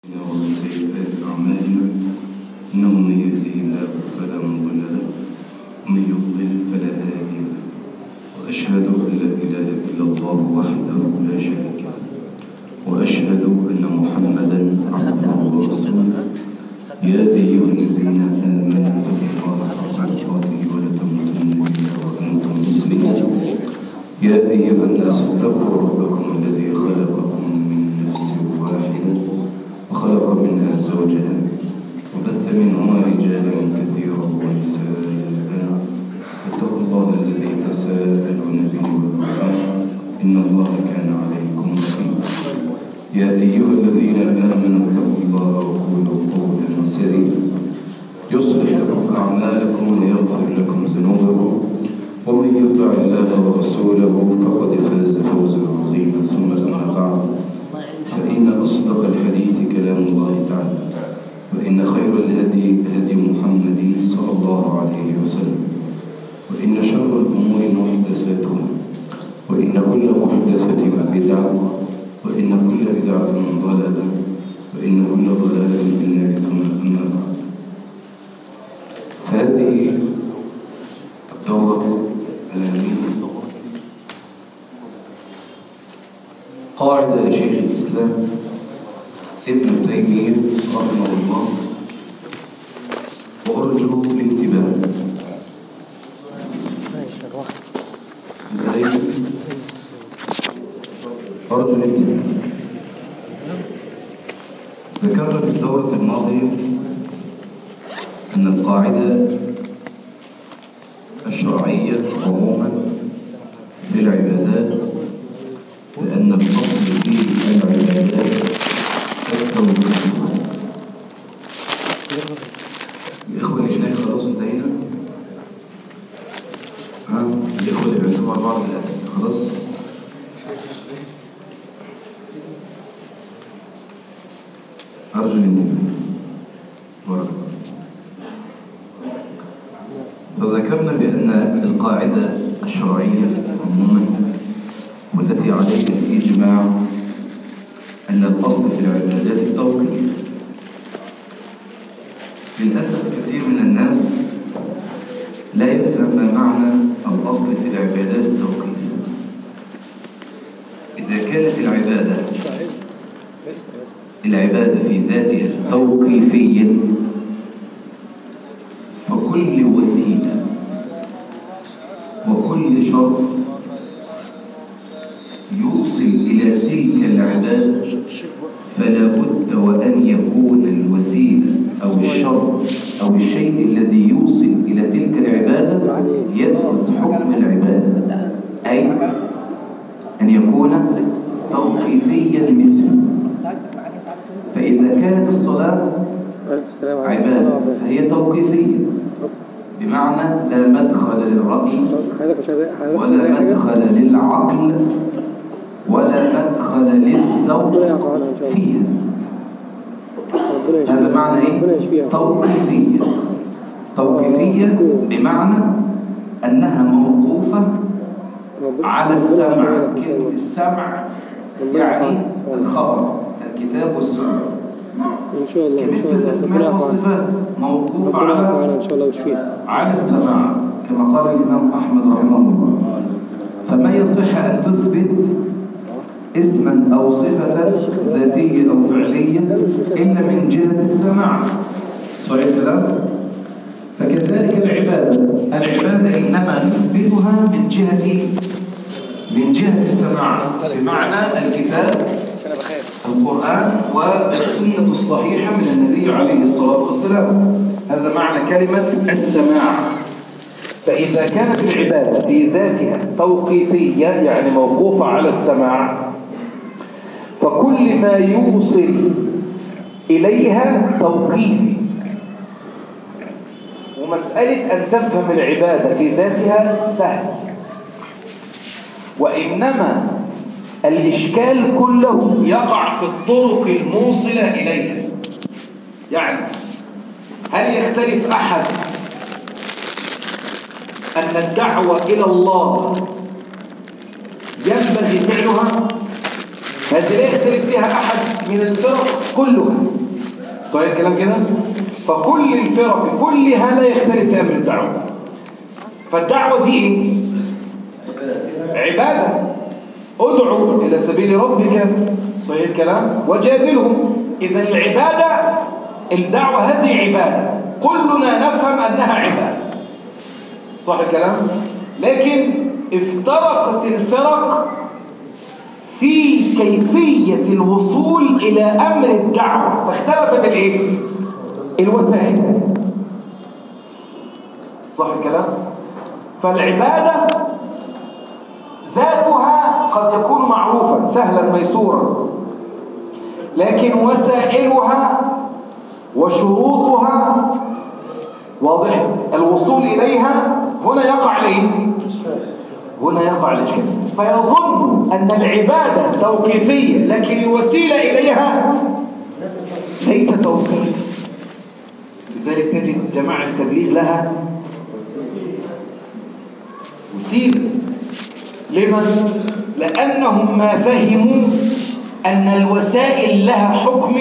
ومن سيئات أعمالنا إنه من يهده الله فلا مضل له ومن يضلل فلا هادي له وأشهد أن لا إله إلا الله وحده لا شريك له وأشهد أن محمدا عبده ورسوله يا أيها الذين آمنوا اتقوا الله حق تقاته ولا تموتن إلا وأنتم مسلمون يا أيها الناس اتقوا ربكم الذي خلقكم من نفس واحدة وخلق منها زوجها وبث منهما رجالا كثيرا ونساء اتقوا الله الذي تساءلون به والأرحام إن الله كان عليكم رقيبا يا أيها الذين آمنوا اتقوا الله وقولوا قولا سديدا يصلح لكم أعمالكم ويغفر لكم ذنوبكم ومن يطع الله ورسوله فقد فاز فوزا عظيما ثم أما بعد فإن أصدق الحديث كلام الله تعالى وإن خير الهدي هدي محمد صلى الله عليه وسلم وإن شر الأمور محدثاتها وإن كل محدثة بدعة وإن كل بدعة ضلالة وإن كل ضلالة في النار ثم أما بعد هذه الدورة العلمية قاعدة لشيخ الإسلام ابن تيمية رحمه الله وأرجو الانتباه أرجو الانتباه ذكرنا في الدورة الماضية أن القاعدة الشرعية عموما للعبادات لأن الأصل في العبادات التوحيد الإخوة اللي هناك خلاص انتهينا ها الإخوة اللي بيعتمدوا على بعض الأكل خلاص أرجو الانتباه بارك الله فذكرنا بأن القاعدة الشرعية عموما والتي عليها الإجماع أن الأصل في العبادات التوقيت للأسف كثير من الناس لا يفهم ما معنى الأصل في العبادات التوقيت إذا كانت العبادة العبادة في ذاتها توقيفيا فكل وسيلة وكل شرط يوصل إلى تلك العبادة فلا بد وأن يكون الوسيلة أو الشرط أو الشيء الذي يوصل إلى تلك العبادة يأخذ حكم العبادة أي أن يكون توقيفيا مثله فإذا كانت الصلاة عبادة فهي توقيفية بمعنى لا مدخل للرأي ولا مدخل للعقل ولا مدخل للذوق فيها هذا معنى ايه توقيفية توقيفية بمعنى أنها موقوفة على السمع كلمة السمع يعني الخبر الكتاب والسنة ان شاء الله ان كمثل شاء الله الأسماء والصفات موقوفة على ان شاء الله وشفيها على السماع كما قال الإمام أحمد رحمه الله فما يصح أن تثبت اسما أو صفة ذاتية أو فعلية إلا من جهة السماع صحيح الكلام؟ فكذلك العبادة العبادة إنما نثبتها من جهة من جهة السماع بمعنى الكتاب القرآن والسنة الصحيحة من النبي عليه الصلاة والسلام هذا معنى كلمة السماع فإذا كانت العبادة في ذاتها توقيفية يعني موقوفة على السماع فكل ما يوصل إليها توقيفي ومسألة أن تفهم العبادة في ذاتها سهل وإنما الإشكال كله يقع في الطرق الموصلة إليها يعني هل يختلف أحد أن الدعوة إلى الله ينبغي فعلها هذه لا يختلف فيها أحد من الفرق كلها صحيح الكلام كده فكل الفرق كلها لا يختلف فيها من الدعوة فالدعوة دي ايه عبادة ادعو إلى سبيل ربك صحيح الكلام وجادلهم إذا العبادة الدعوة هذه عبادة كلنا نفهم أنها عبادة صح الكلام لكن افترقت الفرق في كيفية الوصول إلى أمر الدعوة فاختلفت الايه الوسائل صح الكلام فالعبادة ذاتها قد يكون معروفا سهلا ميسورا لكن وسائلها وشروطها واضح الوصول إليها هنا يقع الايه هنا يقع الإشكال فيظن أن العبادة توقيفية لكن الوسيلة إليها ليس توقيف لذلك تجد جماعة التبليغ لها وسيلة لمن؟ لأنهم ما فهموا أن الوسائل لها حكم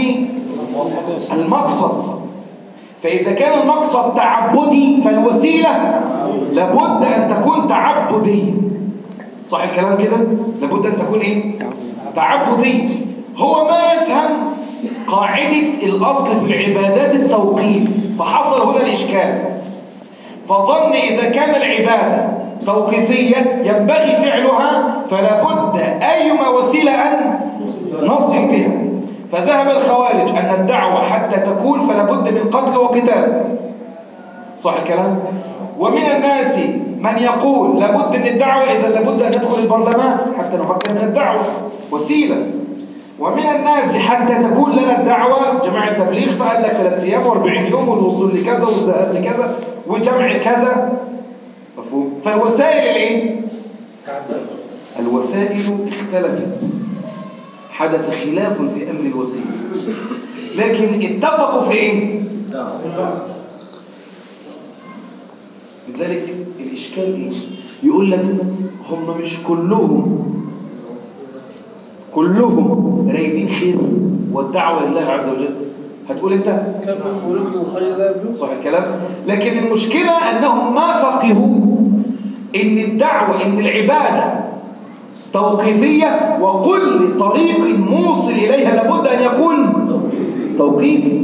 المقصد فإذا كان المقصد تعبدي فالوسيلة لابد أن تكون تعبدية صح الكلام كده؟ لابد أن تكون إيه؟ تعبدية هو ما يفهم قاعدة الأصل في العبادات التوقيف فحصل هنا الإشكال فظن إذا كان العبادة توقيفية ينبغي فعلها فلا بد أيما وسيلة أن نصل بها فذهب الخوارج أن الدعوة حتى تكون فلا بد من قتل وقتال صح الكلام؟ ومن الناس من يقول لابد من الدعوة إذا لابد أن ندخل البرلمان حتى نفكر من الدعوة وسيلة ومن الناس حتى تكون لنا الدعوة جماعة التبليغ فقال لك ثلاث أيام و40 يوم والوصول لكذا والذهاب لكذا وجمع كذا مفهوم فالوسائل الايه الوسائل اختلفت حدث خلاف في امر الوسيله لكن اتفقوا في ايه لذلك الاشكال ايه يقول لك هم مش كلهم كلهم رايدين خير والدعوه لله عز وجل هتقول انت كم من مولود خير لا يبلغ صح الكلام لكن المشكلة أنهم ما فقهوا إن الدعوة إن العبادة توقيفية وكل طريق موصل إليها لابد أن يكون توقيفي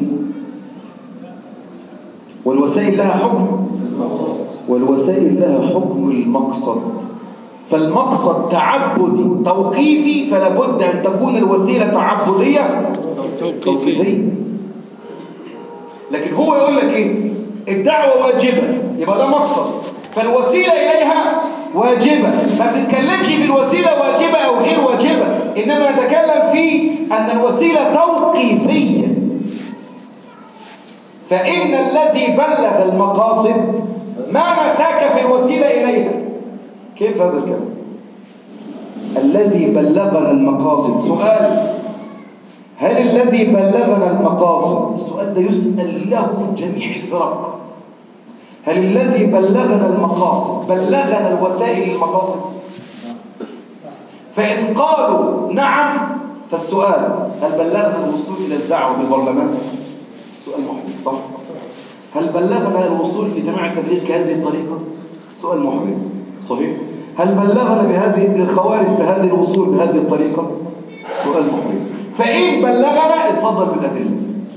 والوسائل لها حكم والوسائل لها حكم المقصد فالمقصد تعبدي توقيفي فلا بد أن تكون الوسيلة تعبدية توقيفية لكن هو يقول لك ايه الدعوة واجبة يبقى ده مقصد فالوسيلة إليها واجبة ما بنتكلمش في الوسيلة واجبة أو غير واجبة إنما نتكلم في أن الوسيلة توقيفية فإن الذي بلغ المقاصد ما مساك في الوسيلة إليها كيف هذا الكلام الذي بلغنا المقاصد سؤال هل الذي بلغنا المقاصد السؤال ده يسأل له جميع الفرق هل الذي بلغنا المقاصد بلغنا الوسائل المقاصد فإن قالوا نعم فالسؤال هل بلغنا الوصول إلى الدعوة بالبرلمان سؤال محرج صح هل بلغنا الوصول في جماعة التبليغ كهذه الطريقة سؤال محرج صحيح هل بلغنا بهذه للخوارج بهذه الوصول بهذه الطريقة سؤال محرج فإن بلغنا اتفضل بالأدلة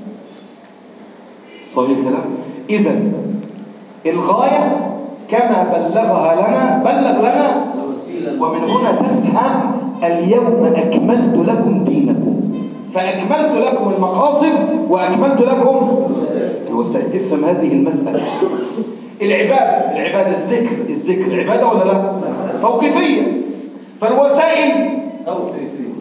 صحيح الكلام إذا الغاية كما بلغها لنا بلغ لنا ومن هنا تفهم اليوم أكملت لكم دينكم فأكملت لكم المقاصد وأكملت لكم الوسائل افهم هذه المسألة العبادة العبادة الذكر الذكر عبادة ولا لا توقيفية فالوسائل توقيفية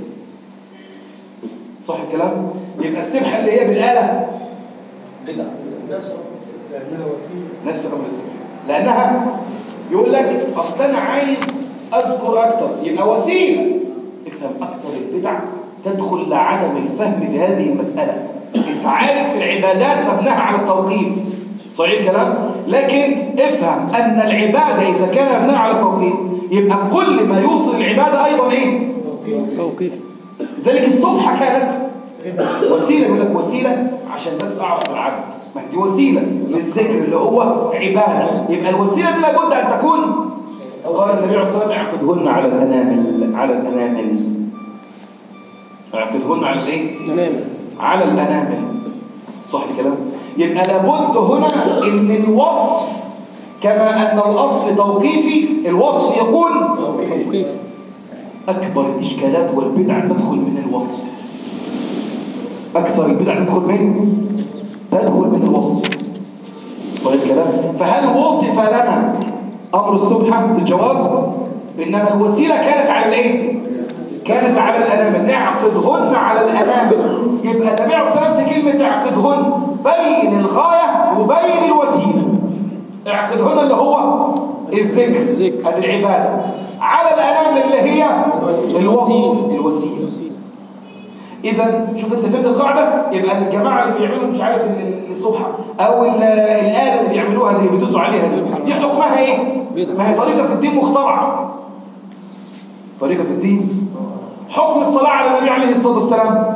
صح الكلام يبقى السبحة اللي هي بالآلة بدعة لأنها وسيلة نفس أمر السبحة لأنها يقول لك أصل أنا عايز أذكر أكتر يبقى وسيلة افهم أكتر البدع تدخل لعدم الفهم بهذه المسألة أنت عارف العبادات مبناها على التوقيف صحيح الكلام لكن افهم أن العبادة إذا كان مبناها على التوقيف يبقى كل ما يوصل العبادة أيضا إيه توقيف لذلك الصبحة كانت وسيلة يقول لك وسيلة عشان بس أعرف العبد ما دي وسيلة للذكر اللي هو عبادة يبقى الوسيلة دي لابد أن تكون قال النبي عليه الصلاة والسلام اعقدهن على الأنامل على الأنامل اعقدهن على الإيه؟ تمام على الأنامل صح الكلام يبقى لابد هنا ان الوصف كما ان الاصل توقيفي الوصف يكون توقيف اكبر الاشكالات والبدع تدخل من الوصف اكثر البدع تدخل من تدخل من الوصف صح الكلام فهل وصف لنا امر السبحه الجواب انما الوسيله كانت على الايه كانت على الانامل اعقدهن على الانامل يبقى النبي عليه الصلاه والسلام في كلمه اعقدهن بين الغايه وبين الوسيله اعقدهن اللي هو الذكر الذكر. هذه العباده على الانامل اللي هي الوصف الوسيله وسيلة اذا شوف انت فهمت القاعده يبقى الجماعه اللي بيعملوا مش عارف ال- الصبح او ال- الاله اللي بيعملوها دي اللي بيدوسوا عليها دي دي حكمها ايه بدعة. ما هي طريقه في الدين مخترعه طريقه في الدين حكم الصلاه على النبي عليه الصلاه والسلام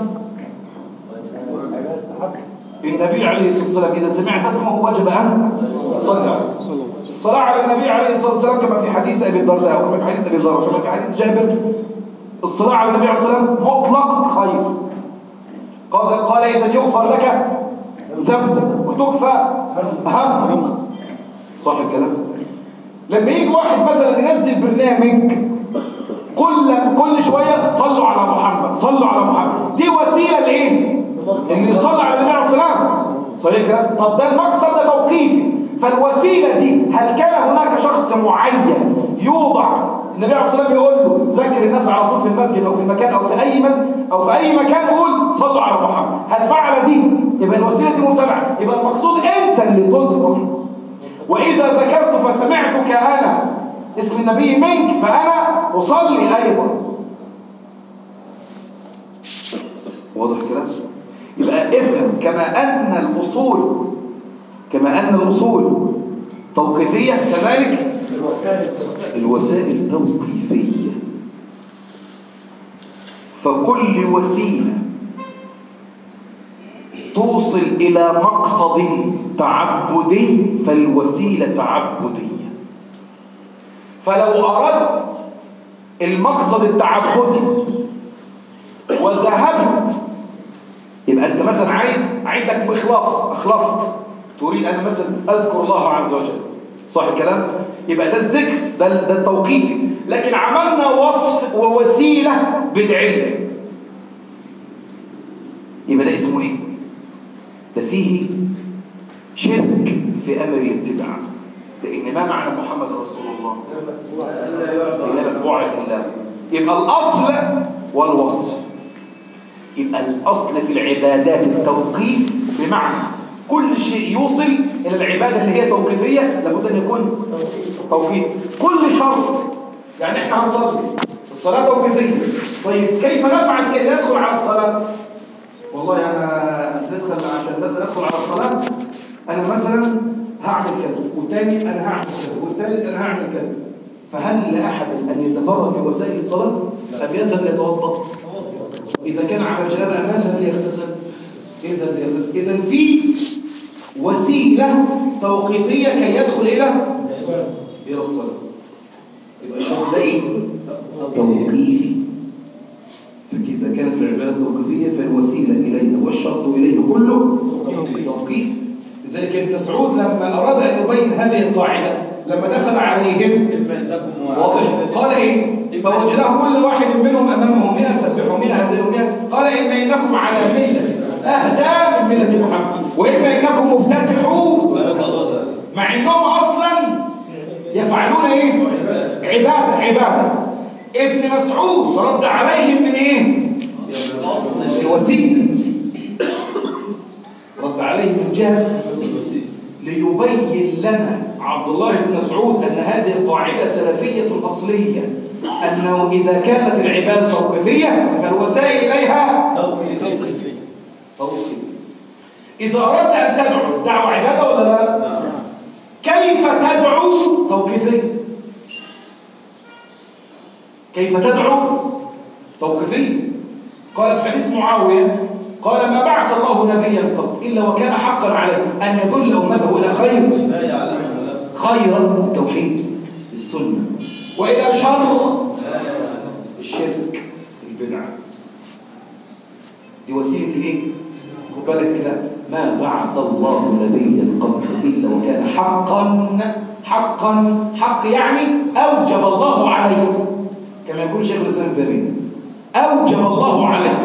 النبي عليه الصلاه والسلام اذا سمعت اسمه وجب ان تصلي عليه صلى الله عليه وسلم الصلاة على النبي عليه الصلاة والسلام كما في حديث أبي الدرداء وكما في حديث أبي ذر وكما في حديث جابر الصلاة على النبي عليه الصلاة والسلام مطلق خير قال قال إذا يغفر لك ذنب وتكفى هم صح الكلام لما يجي واحد مثلا ينزل برنامج كل كل شوية صلوا على محمد صلوا على محمد دي وسيلة لإيه؟ إن يصلي على النبي عليه الصلاة والسلام صحيح الكلام؟ طب ده المقصد ده توقيفي فالوسيلة دي هل كان هناك شخص معين يوضع النبي عليه الصلاة والسلام يقول له ذكر الناس على طول في المسجد أو في المكان أو في أي مسجد أو في أي مكان قول صلوا على محمد هل فعل دي؟ يبقى الوسيلة دي مبتدعة يبقى المقصود أنت اللي تذكر وإذا ذكرت فسمعتك أنا اسم النبي منك فأنا أصلي أيضا واضح الكلام؟ يبقى افهم كما أن الأصول كما أن الأصول توقيفية كذلك الوسائل توقيفية فكل وسيلة توصل إلى مقصد تعبدي فالوسيلة تعبدية فلو أردت المقصد التعبدي وذهبت يبقى أنت مثلا عايز عندك إخلاص أخلصت تريد أن مثلا أذكر الله عز وجل صح الكلام؟ يبقى ده الذكر ده, ده التوقيفي لكن عملنا وصف ووسيلة بدعية يبقى ده اسمه ايه؟ ده فيه شرك في أمر الاتباع لأن ما معنى محمد رسول الله؟ إلا متبوع إلا يبقى الأصل والوصف يبقى الأصل في العبادات التوقيف بمعنى كل شيء يوصل إلى العبادة اللي هي توقيفية لابد أن يكون توقيف كل شرط يعني احنا هنصلي الصلاة توقيفية طيب كيف نفعل كي ندخل على الصلاة والله أنا ندخل عشان بس أدخل على الصلاة أنا مثلا هعمل كذا والتاني أنا هعمل كذا والتالت أنا هعمل كذا فهل لأحد أن يتفرغ في وسائل الصلاة أم يذهب يتوضأ إذا كان على جنابة أم يذهب ليغتسل يذهب ليغتسل إذا في وسيلة توقيفية كي يدخل إلى إلى الصلاة يبقى الشرط ده إيه؟ توقيفي فإذا كانت العبادة توقيفية فالوسيلة إليه والشرط إليه كله توقيف لذلك ابن مسعود لما أراد أن يبين هذه القاعدة لما دخل عليهم واضح قال إيه فوجده كل واحد منهم أمامه مئة سبحوا مئة هدلوا مئة قال إما إنكم على ملة أهدى من ملة محمد وإما إنكم مفتتحوا مع إنهم أصلا يفعلون إيه عبادة عبادة ابن مسعود رد عليهم من إيه الوسيلة رد عليهم من جهة ليبين لنا عبد الله بن مسعود أن هذه القاعدة سلفية أصلية أنه إذا كانت العبادة توقيفية فالوسائل إليها توقيفية توقيفية إذا أردت أن تدعو الدعوة عبادة ولا لا؟ كيف تدعو توقيفية كيف تدعو توقيفية قال في حديث معاوية قال ما بعث الله نبيا قط إلا وكان حقا عليه أن يدل أمته إلى خير خير التوحيد السنة وإلى شر الشرك البدعة دي وسيلة الإيه؟ خد بالك كده ما بعث الله نبيا قط إلا وكان حقا حقا حق يعني أوجب الله عليه كما يقول شيخ الإسلام ابن أوجب الله عليه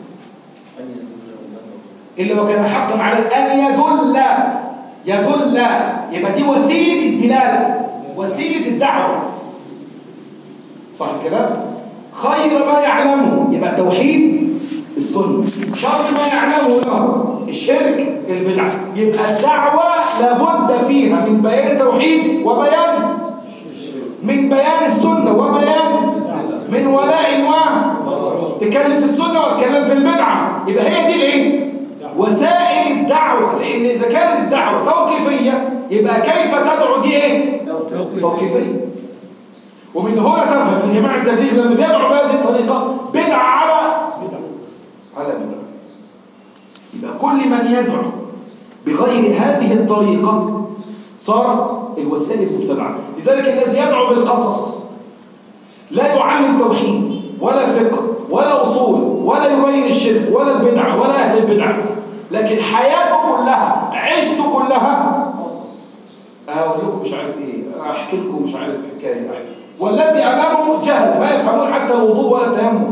إلا وكان حقا عليه أن يدل يدل يبقى دي وسيلة الدلالة وسيلة الدعوة صح الكلام؟ خير ما يعلمه يبقى توحيد السنة شر ما يعلمه له الشرك البدعة يبقى الدعوة لابد فيها من بيان التوحيد وبيان من بيان السنة وبيان من ولاء و تكلم في السنة وتكلم في البدعة يبقى هي دي الايه وسائل الدعوة لأن إذا كانت الدعوة توقيفية يبقى كيف تدعو دي ايه توقيفية ومن هنا تفهم من جماعة التبليغ لما بيدعو بهذه الطريقة بدعة على على بدعة يبقى كل من يدعو بغير هذه الطريقة صار الوسائل مبتدعة لذلك الذي يدعو بالقصص لا يعلم توحيد ولا فقه ولا أصول ولا يبين الشرك ولا البدع ولا أهل البدع لكن حياته كلها عيشته كلها أقول لكم مش عارف إيه أحكي لكم مش عارف حكاية أحكي والذي أمامه جهل ما يفهمون حتى الوضوء ولا التيمم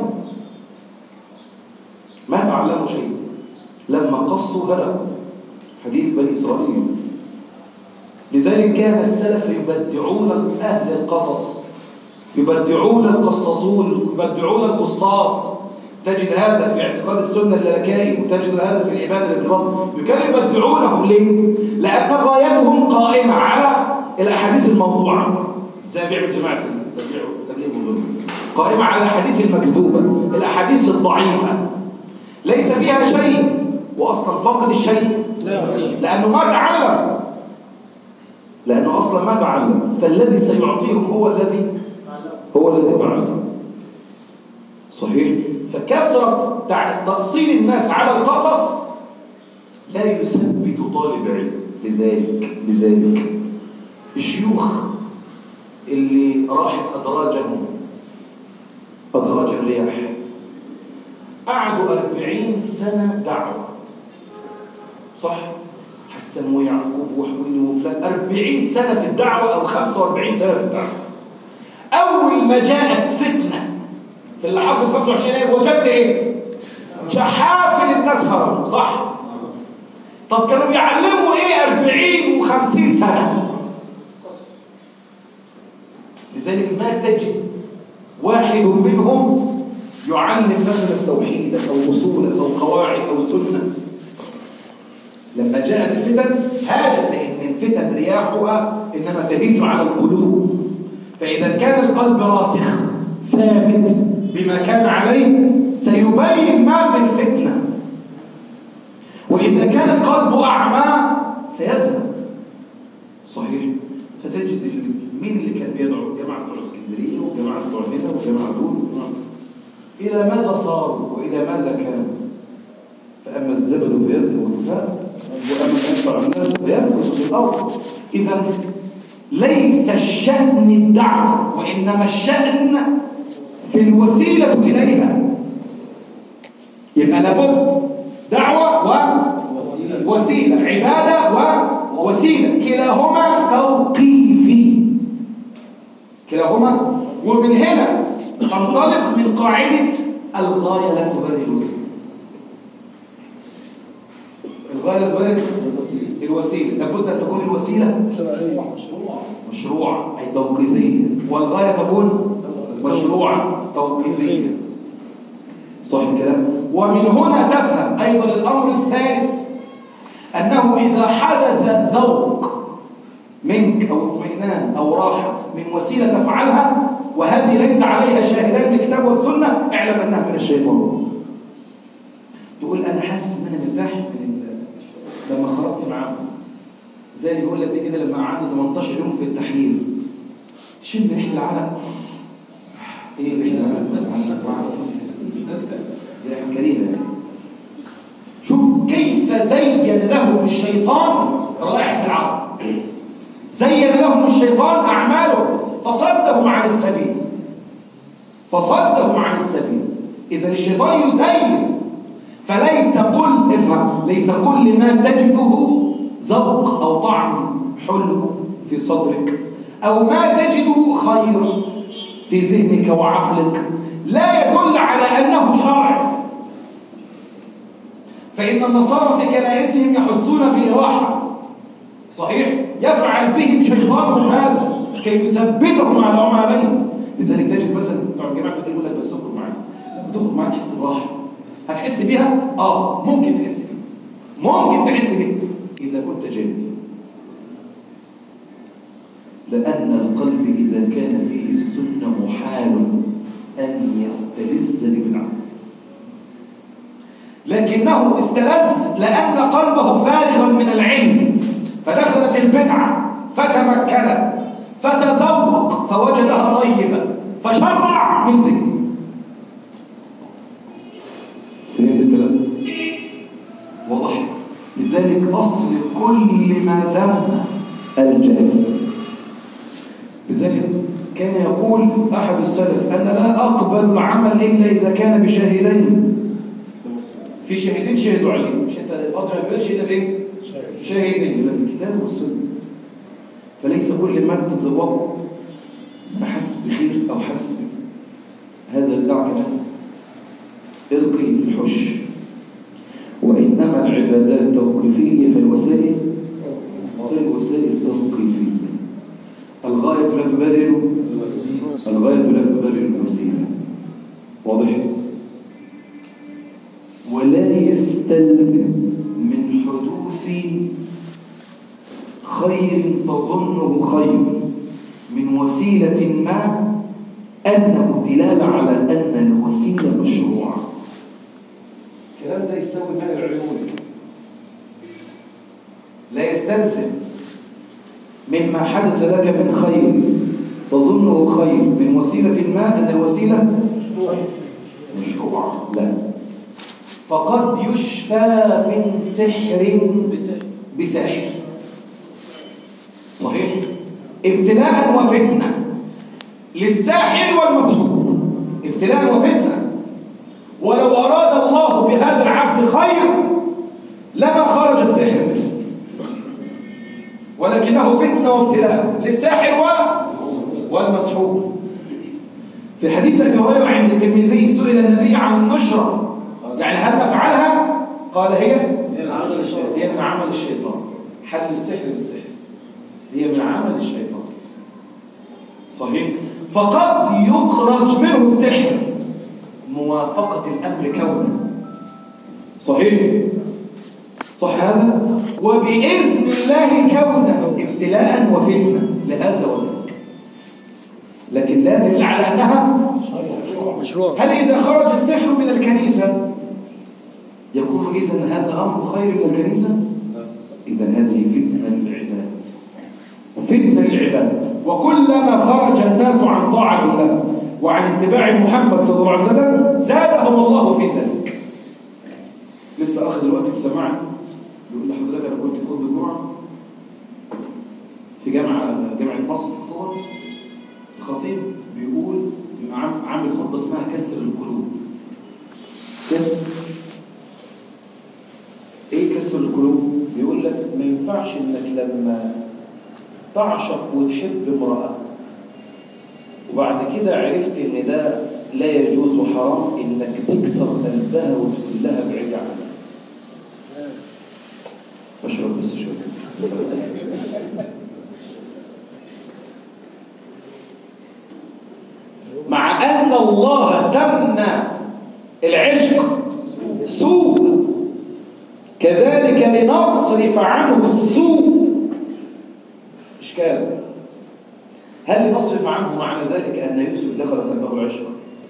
ما تعلموا شيء لما قصوا هلكوا حديث بني إسرائيل لذلك كان السلف يبدعون أهل القصص يبدعون القصصون يبدعون القصاص تجد هذا في اعتقاد السنة اللالكائي وتجد هذا في الإيمان الإكرام كانوا يبدعونهم ليه؟ لأن غايتهم قائمة على الأحاديث الموضوعة زي بيع جماعة التبليغ والظلم قائمة على الأحاديث المكذوبة الأحاديث الضعيفة ليس فيها شيء وأصلا فقد الشيء لا يعطيه لأنه ما تعلم لأنه أصلا ما تعلم فالذي سيعطيهم هو الذي هو الذي تعلم صحيح فكثرة تع- تأصيل الناس على القصص لا يثبت طالب علم لذلك لذلك الشيوخ اللي راحت أدراجهم أدراج الرياح قعدوا أربعين سنة دعوة صح حسن ويعقوب وحوين وفلان أربعين سنة في الدعوة أو خمسة وأربعين سنة في الدعوة أول ما جاءت فتنة في اللي حصل 25 يناير وجدت إيه؟ جحافل الناس هربوا صح؟ طب كانوا يعلموا إيه 40 و50 سنة؟ لذلك ما تجد واحد منهم يعلم مثلا توحيدا أو أصولا أو قواعد أو سنة لما جاءت الفتن هاجت لأن الفتن رياحها إنما تهيج على القلوب فإذا كان القلب راسخ ثابت بما كان عليه سيبين ما في الفتنة وإذا كان القلب أعمى سيذهب صحيح فتجد ال- مين اللي كان بيدعو الجماعة بتوع اسكندرية والجماعة بتوع هنا والجماعة دول إلى ماذا صاروا وإلى ماذا كانوا فأما الزبد فيذهب الغثاء وأما ينفع الناس فينفس في الأرض إذا ليس الشأن الدعوة وإنما الشأن في الوسيلة إليها يبقى لابد دعوة ووسيلة عبادة ووسيلة كلاهما توقيفي كلاهما ومن هنا تنطلق من قاعدة الغاية لا تبرر الوسيلة الغاية لا تبرر الوسيلة لابد أن تكون الوسيلة مشروعة أي توقيفية والغاية تكون مشروعة توقيفية صح الكلام ومن هنا تفهم أيضا الأمر الثالث أنه إذا حدث ذوق منك أو اطمئنان أو راحة من وسيلة تفعلها وهذه ليس عليها شاهدان من الكتاب والسنة اعلم أنها من الشيطان تقول أنا حاسس إن أنا مرتاح من ال- لما خرجت معاهم زي اللي بيقول لك دي كده لما قعدنا 18 يوم في التحليل تشم ريحه العرق ايه ريحه العرق ريحة كريمة يعني. شوف كيف زين لهم الشيطان رائحة العرب زين لهم الشيطان أعمالهم فصدهم عن السبيل فصدهم عن السبيل إذا الشيطان يزين فليس كل افهم ليس كل ما تجده ذوق أو طعم حلو في صدرك أو ما تجده خير في ذهنك وعقلك لا يدل على أنه شرع فإن النصارى في كنائسهم يحسون براحة صحيح يفعل بهم شيطانهم هذا كي يثبتهم على ما عليه لذلك تجد مثلا بتوع الجماعه دول يقول لك بس تخرج معانا لما تخرج معانا تحس براحه هتحس بيها اه ممكن تحس بيها ممكن تحس بيها اذا كنت جاهل لأن القلب إذا كان فيه السنة محال أن يستلذ ببدعة لكنه استلذ لأن قلبه فارغا من العلم فدخلت البدعة فتمكنت فتذوق فوجدها طيبة فشرع من ذهنه فهمت الكلام؟ واضح لذلك أصل كل ما ذم الجهل لذلك كان يقول أحد السلف أنا لا أقبل العمل إلا إذا كان بشاهدين في شاهدين شهدوا عليه مش أنت قادر ما تقبلش إلا بإيه؟ شاهدين يقول لك الكتاب والسنة فليس كل ما تتذوقه أنا حاسس بخير أو حاسس هذا الدعوة كمان القي في الحش وإنما العبادات توقيفية فالوسائل الوسائل توقيفية الغاية لا تبرر الغاية لا تبرر الوسيلة واضح ولا يستلزم من حدوث خير تظنه خير من وسيلة ما أنه دلالة على أن الوسيلة مشروعة الكلام ده يساوي مال العيون لا يستلزم مما حدث لك من خير تظنه خير من وسيلة ما أن الوسيلة مشروعة لا فقد يشفى من سحر بساحر صحيح ابتلاء وفتنة للساحر والمسحور ابتلاء وفتنة ولو أراد الله بهذا العبد خير لما خرج السحر منه ولكنه فتنة وابتلاء للساحر و... والمسحور في حديث أبي هريرة عند الترمذي سئل النبي عن النشرة يعني هل نفعلها؟ قال هي هي من عمل الشيطان حل السحر بالسحر هي من عمل الشيطان صحيح فقد يخرج منه السحر موافقة الأمر كونه صحيح صح هذا وبإذن الله كونه ابتلاء وفتنة لهذا وذاك لكن لا دليل على أنها مشروع هل إذا خرج السحر من الكنيسة يكون إذن هذا أمر خير من الكنيسة إذا هذه فتنة للعباد فتنة للعباد وكلما خرج الناس عن طاعة الله وعن اتباع محمد صلى الله عليه وسلم زادهم الله في ذلك لسه أخ دلوقتي مسمعني بيقول لحضرتك أنا كنت في خطبة الجمعة في جامعة جامعة مصر في أكتوبر الخطيب بيقول عام- عامل خطبة اسمها كسر القلوب كسر ايه كسر القلوب بيقول لك ما ينفعش انك لما تعشق وتحب امرأة وبعد كده عرفت ان ده لا يجوز وحرام انك تكسر قلبها وتقول لها بعيد عنها بشرب بس شوية مع ان الله سمى العشق سوء كذلك لنصرف عنه السوء إشكال هل لنصرف عنه معنى ذلك أن يوسف دخل قلبه العشق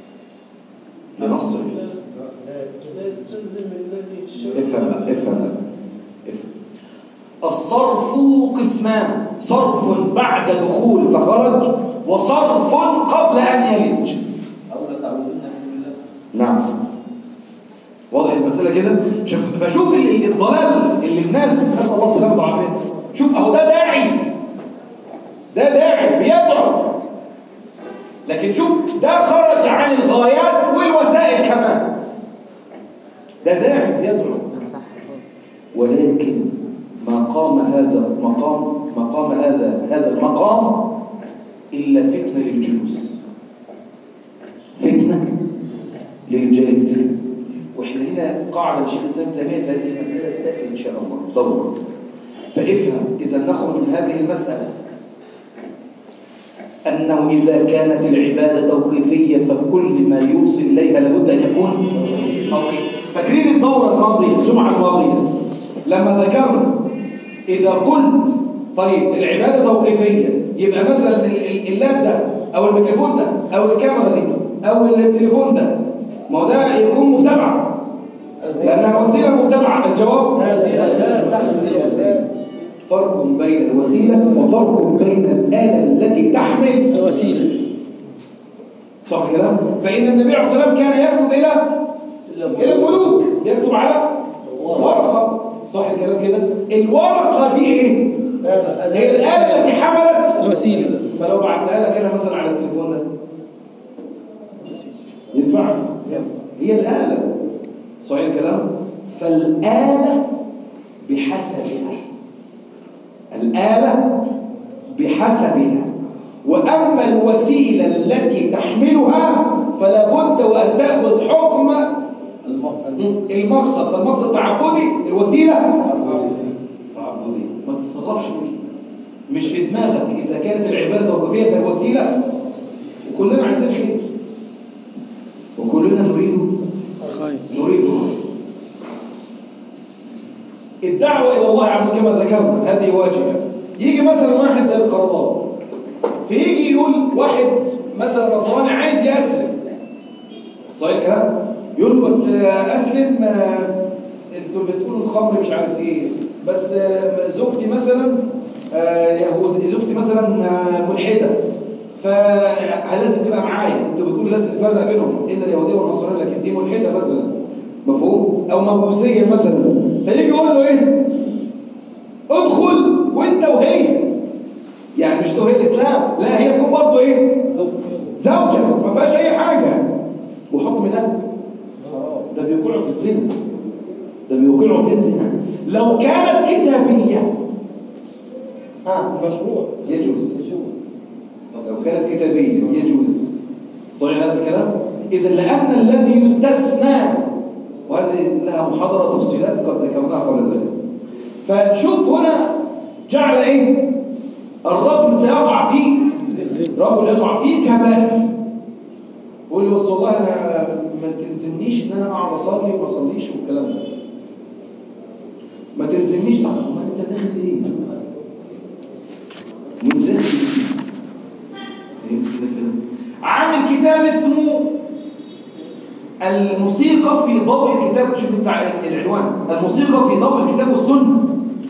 لنصرف لا يستلزم الذي افهم بقى افهم بقى افهم. الصرف قسمان صرف بعد دخول فخرج وصرف قبل أن يلج أو لا تعودون من الله نعم المسألة كده شوف فشوف ال- الضلال اللي الناس نسأل الله السلامة والعافية شوف أهو ده داعي ده داعي بيدعو لكن شوف ده خرج عن الغايات والوسائل كمان ده داعي بيدعو ولكن ما قام هذا مقام مقام هذا هذا المقام إلا فتنة للجلوس فتنة للجالسين واحنا هنا قاعدة لشيخ الإسلام تيمية في هذه المسألة ستأتي إن شاء الله دورة فافهم إذا نخرج من هذه المسألة أنه إذا كانت العبادة توقيفية فكل ما يوصل إليها لابد أن يكون توقيف فاكرين الدورة الماضية الجمعة الماضية لما ذكرنا إذا قلت طيب العبادة توقيفية يبقى مثلا ال- ال- اللاب ده أو الميكروفون ده أو الكاميرا دي أو التليفون ده ما هو ده يكون مبتدع لأنها وسيلة مبتدعة الجواب هذه الآلات تحمل وسائل فرق بين الوسيلة وفرق بين الآلة التي تحمل الوسيلة صح الكلام؟ فإن النبي عليه الصلاة والسلام كان يكتب إلى إلى الملوك يكتب على ورقة صح الكلام كده؟ الورقة دي إيه؟ هي الآلة التي حملت الوسيلة فلو بعتها لك أنا مثلا على التليفون ده ينفع هي الآلة صحيح الكلام؟ فالآلة بحسبها الآلة بحسبها وأما الوسيلة التي تحملها فلا بد وأن تأخذ حكم المقصد فالمقصد تعبدي الوسيلة تعبدي ما تتصرفش فيه مش في دماغك إذا كانت العبادة توقيفية فالوسيلة وكلنا عايزين خير وكلنا نريد خير نريد خير الدعوة إلى الله عز وجل كما ذكرنا هذه واجبة يجي مثلا واحد زي القرضاوي فيجي يقول واحد مثلا نصراني عايز يسلم صحيح الكلام يقول له بس أسلم آه، انتوا بتقولوا الخمر مش عارف ايه بس آه، زوجتي مثلا آه، يهود زوجتي مثلا آه، ملحدة فلازم تبقى معايا انتوا بتقولوا لازم نفرق بينهم ان اليهوديه والنصرانيه لكن دي ملحده مثلا مفهوم او مجوسيه مثلا فيجي يقول له ايه ادخل وانت وهي يعني مش توهي الاسلام لا هي تكون برضه ايه زوجته ما فيهاش اي حاجه وحكم ده ده بيوقعوا في الزنا ده بيوقعوا في الزنا لو كانت كتابيه ها مشروع يجوز لو كانت كتابية يجوز صحيح هذا الكلام؟ إذا لأن الذي يستثنى وهذه لها محاضرة تفصيلات قد ذكرناها قبل ذلك فشوف هنا جعل إيه؟ الرجل سيقع فيه رجل يقع فيه كبائر يقول لي بس والله أنا ما تلزمنيش إن أنا أقعد أصلي وما أصليش والكلام ده ما تلزمنيش أه ما أنت داخل إيه؟ مدخل عامل كتاب اسمه الموسيقى في ضوء الكتاب شوف انت العنوان الموسيقى في ضوء الكتاب والسنه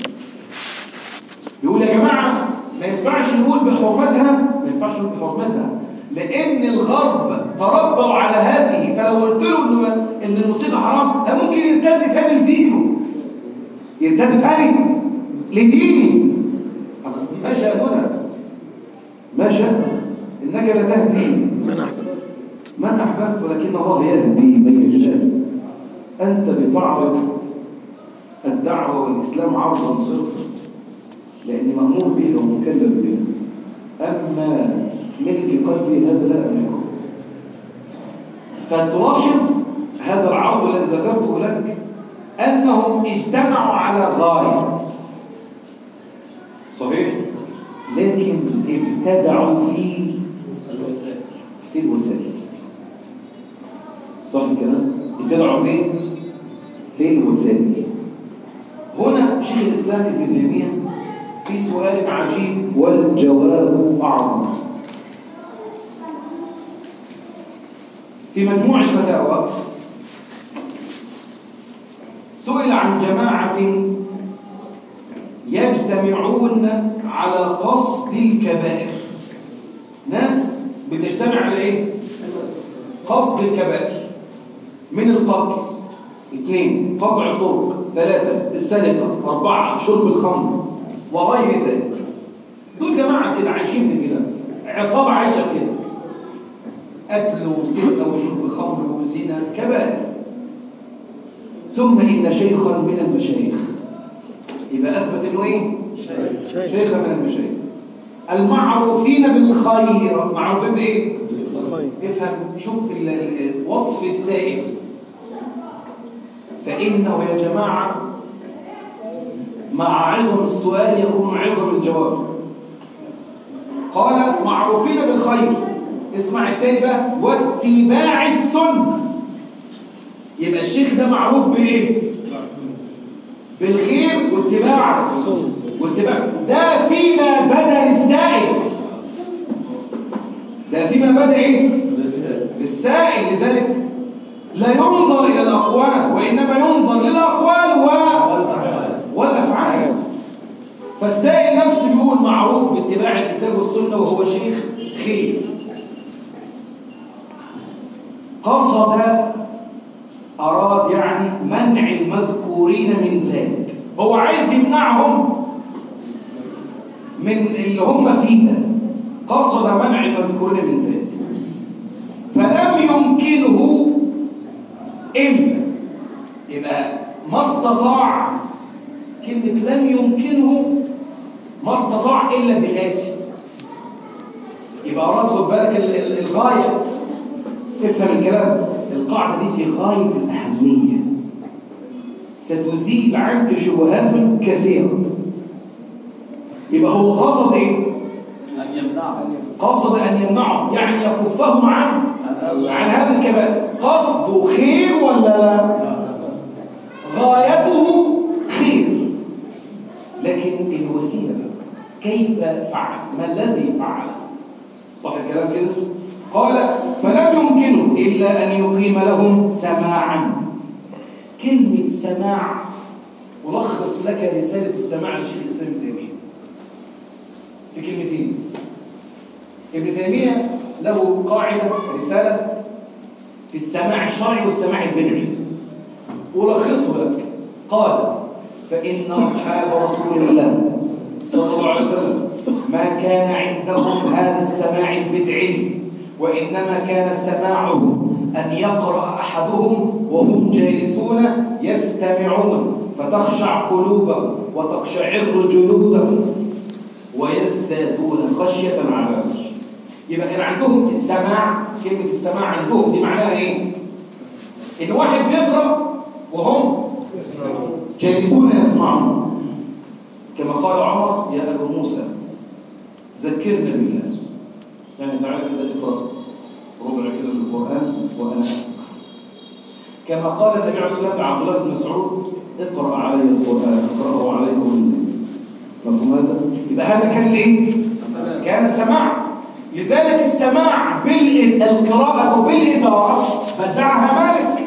يقول يا جماعه ما ينفعش نقول بحرمتها ما ينفعش نقول بحرمتها لان الغرب تربوا على هذه فلو قلت له انه ان الموسيقى حرام ممكن يرتد تاني لدينه يرتد تاني لديني ما شأننا ما شأننا إنك لا تهدي من أحبب من أحببت ولكن الله يهدي من يشاء أنت بتعرض الدعوة والإسلام عرضا صرفا لأني مأمور به ومكلف به أما ملك قلبي هذا لا أملكه فتلاحظ هذا العرض الذي ذكرته لك أنهم اجتمعوا على غاية صحيح لكن ابتدعوا في في الوسائل صح الكلام ابتدعوا فين في الوسائل هنا شيخ الاسلام ابن تيميه في سؤال عجيب والجواب اعظم في مجموع الفتاوى سئل عن جماعه يجتمعون على قصد الكبائر ناس بتجتمع على ايه قصد الكبائر من القتل اثنين قطع الطرق ثلاثة السرقة أربعة شرب الخمر وغير ذلك دول جماعة كده عايشين في كده عصابة عايشة في كده قتل وسرقة وشرب خمر وزنا كبائر ثم إن شيخا من المشايخ يبقى أثبت إنه إيه؟ شيخ شيخا من المشايخ المعروفين بالخير معروفين بإيه؟ خير افهم شوف ال- ال- وصف السائل فإنه يا جماعة مع عظم السؤال يكون عظم الجواب قال معروفين بالخير اسمع التاني بقى واتباع السنة يبقى الشيخ ده معروف بإيه؟ بالخير واتباع السنة واتباع ده فيما بدا للسائل ده فيما بدا ايه؟ للسائل لذلك لا ينظر إلى الأقوال وإنما ينظر للأقوال و... والأفعال فالسائل نفسه بيقول معروف باتباع الكتاب والسنة وهو شيخ خير قصد أراد يعني منع المذكورين من ذلك هو عايز يمنعهم من اللي هم فيه ده قصد منع المذكورين من ذلك فلم يمكنه إلا يبقى ما استطاع كلمة لم يمكنه ما استطاع إلا بالآتي يبقى أراد خد بالك ال- ال- الغاية تفهم الكلام القاعدة دي في غاية الأهمية ستزيل عنك شبهات كثيرة يبقى هو قصد إيه؟ أن يمنعه قصد أن يمنعهم يعني يكفهم عن عن هذا الكبائر قصده خير ولا لا غايته خير لكن الوسيلة بقى، كيف فعل ما الذي فعل صح الكلام كده قال فلم يمكنه إلا أن يقيم لهم سماعا كلمة سماع ألخص لك رسالة السماع لشيخ الإسلام ابن تيمية في كلمتين ابن تيمية له قاعدة رسالة في السماع الشرعي والسماع البدعي ألخصه لك قال فإن أصحاب رسول الله صلى الله عليه وسلم ما كان عندهم هذا السماع البدعي وإنما كان سماعه أن يقرأ أحدهم وهم جالسون يستمعون فتخشع قلوبهم وتقشعر جلودهم ويزدادون خشية على خشية يبقى كان عندهم السماع كلمة السماع عندهم دي معناها ايه؟ إن واحد بيقرأ وهم جالسون يسمعون كما قال عمر يا أبو موسى ذكرنا بالله يعني تعالى كده اقرأ ربع كده من القرآن وأنا أسمع كما قال النبي عليه الصلاة والسلام لعبد الله بن مسعود اقرأ علي القرآن اقرأه عليك وانزل مفهوم هذا؟ يبقى هذا كان الايه؟ كان السماع لذلك السماع بالقراءة بالإدارة بدعها مالك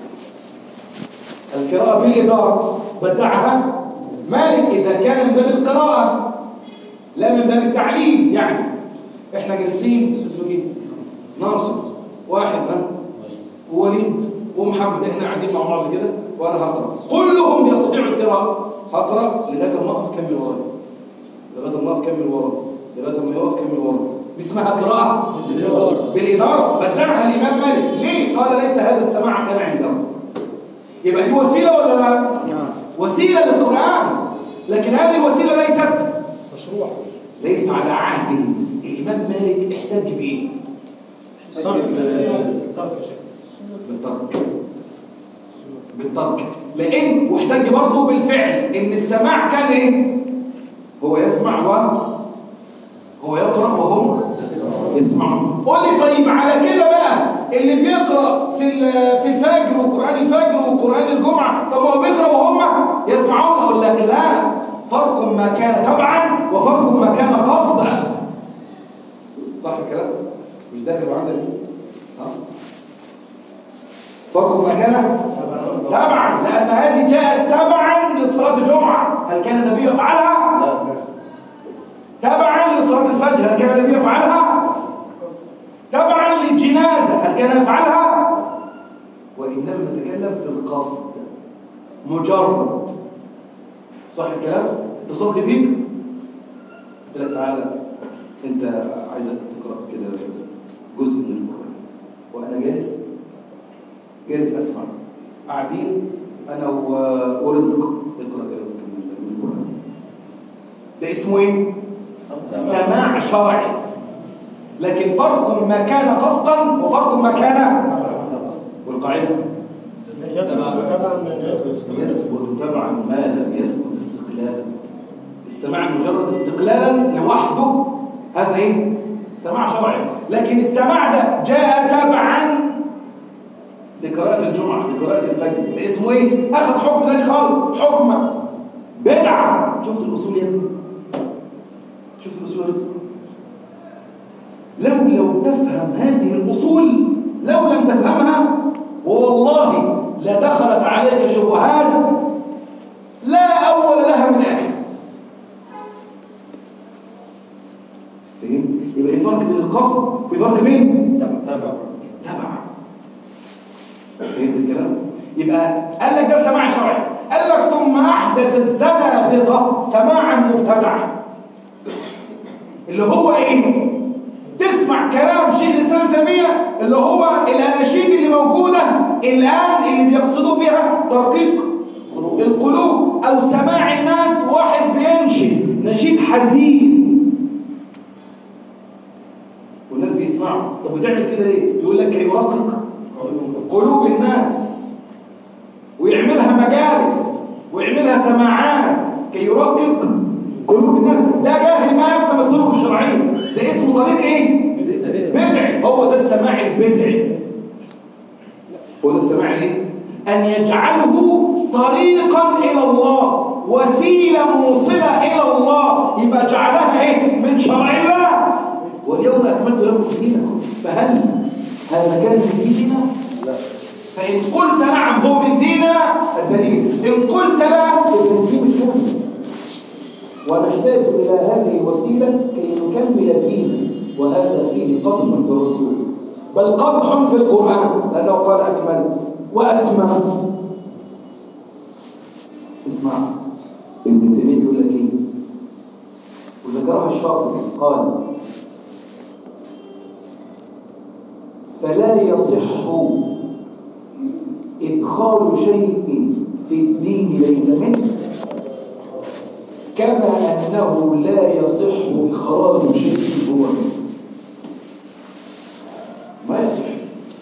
القراءة بالإدارة بدعها مالك إذا كان من باب القراءة لا من باب التعليم يعني احنا جالسين اسمه ايه؟ ناصر واحد ها ووليد ومحمد احنا قاعدين مع بعض كده وانا هقرا كلهم يستطيعوا القراءة هقرا لغايه ما اقف كمل ورايا لغايه ما اقف كمل ورايا لغايه ما يقف كمل ورايا دي اسمها قراءة بالإدارة. بالإدارة بدعها الإمام مالك ليه؟ قال ليس هذا السماع كان عنده يبقى دي وسيلة ولا لا؟ نعم وسيلة للقرآن لكن هذه الوسيلة ليست مشروع ليس على عهده الإمام مالك احتج بإيه؟ بالترك بالترك لأن واحتج برضه بالفعل إن السماع كان إيه؟ هو يسمع و هو يقرأ وهم يسمعون قول لي طيب على كده بقى اللي بيقرأ في ال- في الفجر وقرآن الفجر وقرآن الجمعة طب ما هو بيقرأ وهم يسمعون أقول لك لا فرق ما كان تبعا وفرق ما كان قصدا صح الكلام مش داخل عندك ها فرق ما كان تبعا لأن هذه جاءت تبعا لصلاة الجمعة هل كان النبي يفعلها؟ تبعا لصلاة الفجر هل كان النبي يفعلها؟ تبعا للجنازة هل كان يفعلها؟ وإنما نتكلم في القصد مجرد صح الكلام اتصلت بيك قلت لك تعالى انت عايزك تقرا كده جزء من القران وانا جالس جالس اسمع قاعدين انا و- ورزق اقرا يا رزق من القران ده اسمه ايه سماع شرعي لكن فرق ما كان قصدا وفرق ما كان والقاعده يثبت تبعا من يثبت يثبت تبعا ما لم يثبت استقلالا السماع المجرد استقلالا لوحده هذا ايه سماع شرعي لكن السماع ده جاء تبعا لقراءة الجمعة لقراءة الفجر ده اسمه ايه اخذ حكم ثاني خالص حكم بدعة شفت الاصول يا ابني شفت الاصول يا رزق؟ لو لو تفهم هذه الأصول لو لم تفهمها والله لدخلت عليك شبهات لا أول لها من آخر فهمت؟ يبقى في فرق بين القصد في فرق بين تبع تبع فهمت الكلام؟ يبقى قال لك ده سماع شرعي قال لك ثم أحدث الزنادقة سماعا مبتدعا اللي هو ايه تسمع كلام شيخ الاسلام ابن تيميه اللي هو الاناشيد اللي موجوده الان اللي بيقصدوا بها ترقيق القلوب او سماع الناس واحد بينشد نشيد حزين والناس بيسمعوا طب بتعمل كده ليه يقول لك كي يرقق قلوب الناس ويعملها مجالس ويعملها سماعات كي يرقق قلوب الناس ده جاهل ما يفهم الطرق الشرعيه ده اسمه طريق ايه بدعي هو ده السماع البدعي هو ده السماع الايه ان يجعله طريقا الى الله وسيله موصله الى الله يبقى جعلها ايه من شرع الله واليوم اكملت لكم دينكم فهل هذا كان من ديننا لا فإن قلت نعم هو من ديننا الدليل إن قلت لا إذن دي مش كامل ونحتاج إلى هذه الوسيلة كي نكمل الدين وهذا فيه قدح في الرسول بل قدح في القرآن لأنه قال أكملت وأتممت اسمع ابن تيمية بيقول لك إيه وذكرها الشاطبي قال فلا يصح إدخال شيء في الدين ليس منه كما أنه لا يصح إخراج شيء هو منه ما يصح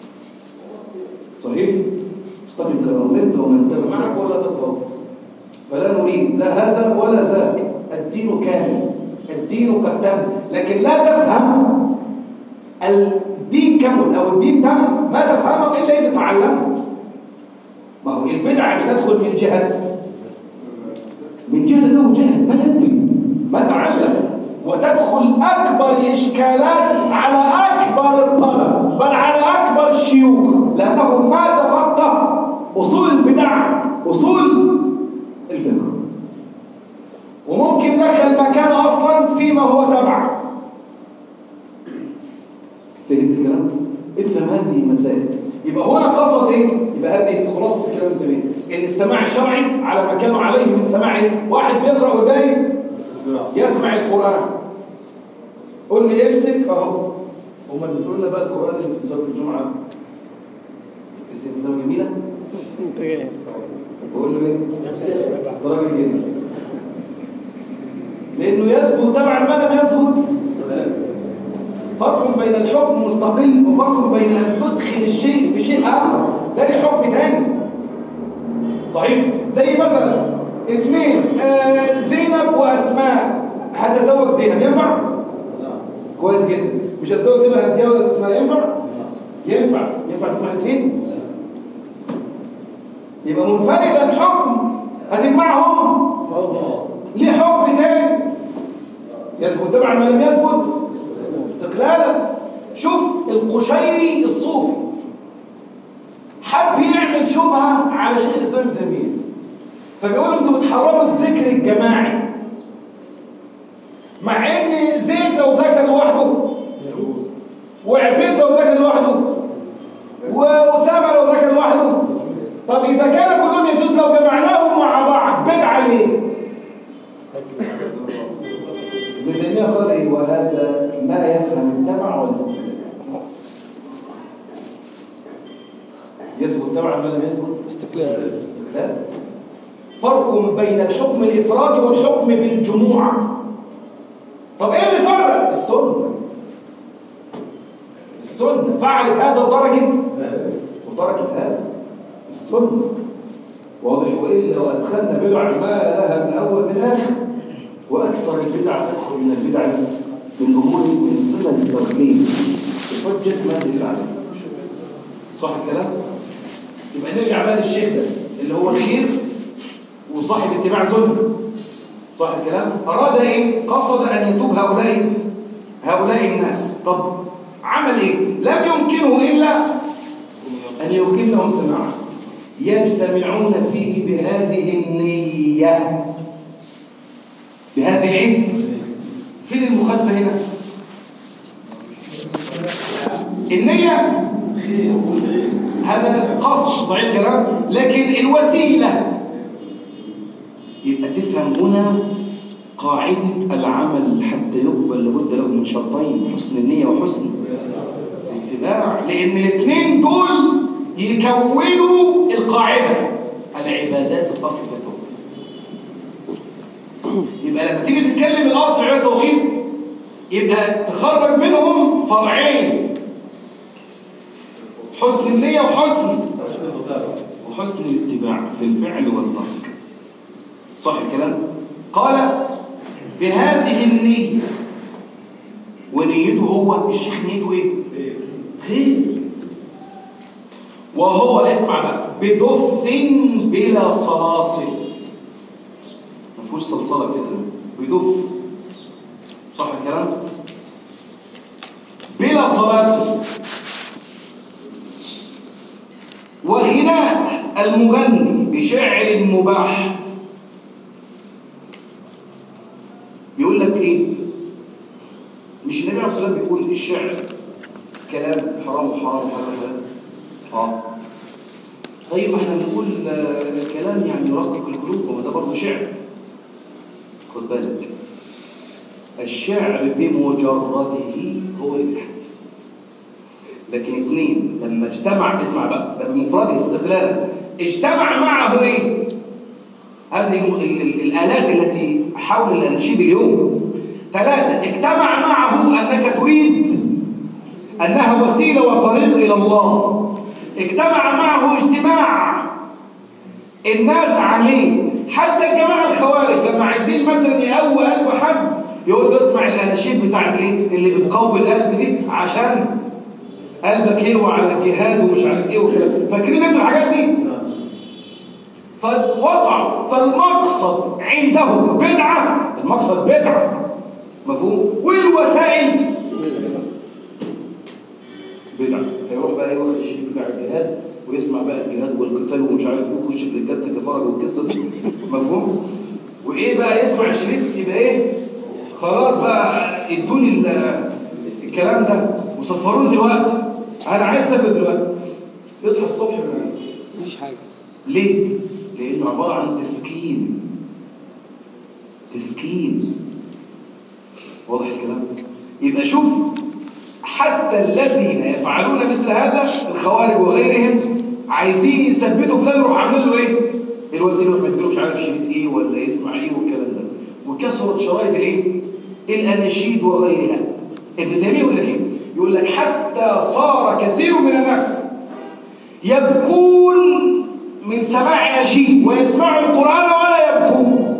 صحيح استقم كما أمرت ومن تاب معك ولا تطغوا فلا نريد لا هذا ولا ذاك الدين كامل الدين قد تم لكن لا تفهم الدين كمل أو الدين تم ما تفهمه إلا إذا تعلمت ما هو البدعة بتدخل من جهة من جهة أنه جهل ما يدري ما تعلم وتدخل أكبر الإشكالات على أكبر الطلب بل على أكبر الشيوخ لأنه ما تفقه أصول البدع أصول الفقه وممكن يدخل ما كان أصلا فيما هو تبع فهمت الكلام؟ افهم هذه المسائل يبقى هنا قصد ايه؟ يبقى هذه خلاصه الكلام الجميل ان السماع الشرعي على ما كانوا عليه من سماع ايه؟ واحد بيقرا والباقي يسمع القران قول لي امسك اهو هم اللي بتقول لنا بقى القران اللي في صلاه الجمعه 90 سنه جميله انت جاي بقول له ايه؟ ده راجل جزم لانه يثبت تبع ما لم يثبت فرق بين الحكم مستقل وفرق بين ان تدخل الشيء في شيء اخر ده ليه حكم تاني صحيح زي مثلا اثنين آه زينب واسماء هتزوج زينب ينفع كويس جدا مش هتزوج زينب هتجوز اسماء ينفع ينفع ينفع تجمع الاثنين يبقى منفردا حكم هتجمعهم ليه حكم تاني يثبت تبع ما لم يثبت استقلالا شوف القشيري الصوفي حب يعمل شبهة على شيخ الإسلام ابن تيمية فبيقول له انتوا بتحرموا الذكر الجماعي مع ان زيد لو ذكر لوحده وعبيد لو ذكر لوحده وأسامة لو ذكر لوحده طب إذا كان كلهم يجوز لو جمعناهم ابن تيمية قال ايه وهذا ما يفهم التبع والاستقلال يثبت تبعا ما لم يثبت استقلال استقلال فرق بين الحكم الإفراد والحكم بالجموع طب ايه اللي فرق السنة السنة فعلت هذا وتركت وتركت هذا السنة واضح وإلا لو أدخلنا بدع ما لها من أول من آخر وأكثر البدع تدخل من البدع من أمور من سنن التوحيد بحجة ما دليل عليه صح الكلام؟ يبقى نرجع بقى للشيخ ده اللي هو الخير وصاحب اتباع سنة صح الكلام؟ أراد إيه؟ قصد أن يتوب هؤلاء هؤلاء الناس طب عمل إيه؟ لم يمكنه إلا أن يمكنهم سماعا يجتمعون فيه بهذه النية بهذه العلم فين المخالفة هنا؟ النية هذا قصد صحيح الكلام لكن الوسيلة يبقى تفهم هنا قاعدة العمل حتى يقبل لابد له من شرطين حسن النية وحسن الاتباع لأن الاثنين دول يكونوا القاعدة العبادات الأصل في التوحيد يبقى لما تيجي تتكلم الأصل في التوحيد يبقى تخرج منهم فرعين حسن النية وحسن وحسن الاتباع في الفعل والترك صح الكلام قال بهذه النية ونيته هو الشيخ نيته ايه خير وهو اسمع بقى بدف بلا صلاصل ما فيهوش صلصله كده بدف صح الكلام بلا صلاصل وغناء المغني بشعر مباح بيقول لك ايه مش النبي عليه الصلاه والسلام بيقول الشعر كلام حرام وحرام وحرام حلال اه طيب احنا بنقول آه، كلام يعني يرقق القلوب وما ده برضه شعر خد بالك الشعر بمجرده هو اللي بالحديث لكن اثنين لما اجتمع اسمع بقى ده بمفرده استقلالا اجتمع معه ايه هذه ال- ال- ال- الآلات التي حول الأنشيد اليوم ثلاثة اجتمع معه أنك تريد أنها وسيلة وطريق إلى الله اجتمع معه اجتماع الناس عليه حتى الجماعة الخوارج لما عايزين مثلا يقوي قلب حد يقول له اسمع الأناشيد بتاعت الايه اللي بتقوي القلب دي عشان قلبك يقوى على الجهاد ومش عارف ايه وكده فاكرين انتوا الحاجات دي فوقع فالمقصد عندهم بدعة المقصد بدعة مفهوم والوسائل بدعة هيروح بقى يروح الشيء بتاع الجهاد ويسمع بقى الجهاد والقتال ومش عارف ايه ويخش في الجد كفرج والقصه دي مفهوم وايه بقى يسمع الشريط يبقى ايه خلاص بقى ادوني ال- الكلام ده وصفروني دلوقتي انا عايز اسافر دلوقتي يصحى الصبح ينام. مفيش حاجة ليه؟ لأنه عبارة عن تسكين تسكين واضح الكلام؟ يبقى شوف حتى الذين يفعلون مثل هذا الخوارج وغيرهم عايزين يثبتوا فلان يروح عامل له ايه؟ الوسيله يروح مديله مش عارف شريط ايه ولا يسمع ايه والكلام ده وكثرت شرائط الايه؟ الاناشيد وغيرها ابن تيميه يقول لك ايه؟ يقول لك حتى صار كثير من الناس يبكون من سماع نشيد ويسمعوا القرآن ولا يبكون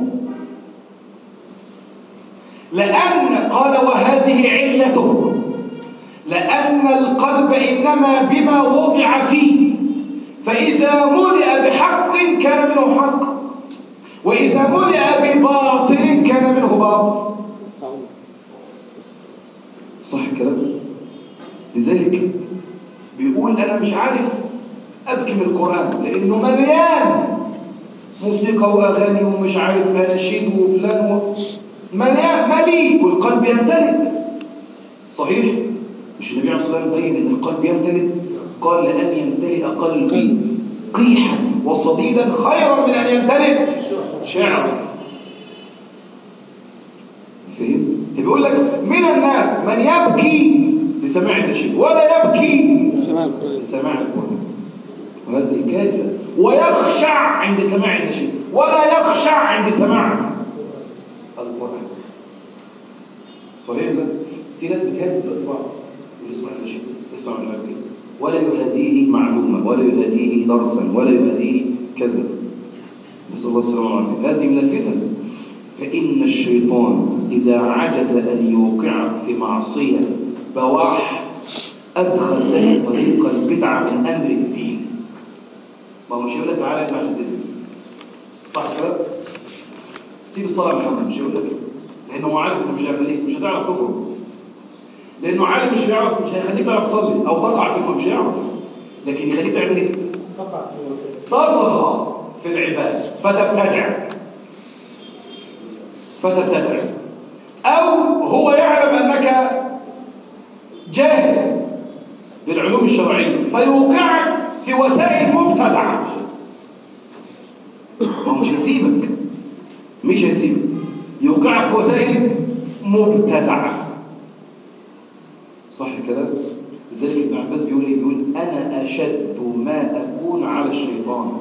لأن قال وهذه علته لأن القلب إنما بما وضع فيه فإذا ملئ بحق كان منه حق وإذا ملئ بباطل كان منه باطل صح الكلام لذلك بيقول أنا مش عارف أبكي من القرآن لأنه مليان موسيقى وأغاني ومش عارف أناشيد وفلان و... مليان مليء والقلب يمتلئ صحيح؟ مش النبي عليه الصلاة والسلام بين أن القلب يمتلئ قال لأن يمتلئ قلبي قيحا وصديدا خيرا من أن يمتلئ شعرا بيقول لك من الناس من يبكي لسماع النشيد ولا يبكي سماع القرآن لسماع القرآن وهذه كارثة ويخشع عند سماع النشيد ولا يخشع عند سماع القرآن صحيح ده في ناس بتهدد الأطفال يسمع النشيد يسمع النبي ولا يهديه معلومة ولا يهديه درسا ولا يهديه كذا نسأل الله السلامة والعافية هذه من الفتن فإن الشيطان إذا عجز أن يوقعك في معصية بواح أدخل له طريق البدعة من أمر الدين ما هو مش يقول لك تعالى اسمع عشان تسمع صح كده؟ سيب الصلاة يا محمد مش يقول لك لأنه هو عارف إنه مش هيخليك مش هتعرف تخرج لأنه عارف مش هيعرف مش هيخليك تعرف تصلي أو تقع في مش هيعرف لكن يخليك تعمل إيه؟ تقع في الوسائل تطغى في العبادة فتبتدع فتبتدع أو هو يعلم أنك جاهل بالعلوم الشرعية فيوقعك في وسائل مبتدعة هو مش هيسيبك مش هيسيبك يوقعك في وسائل مبتدعة صح كده؟ لذلك ابن عباس بيقول ايه؟ بيقول انا اشد ما اكون على الشيطان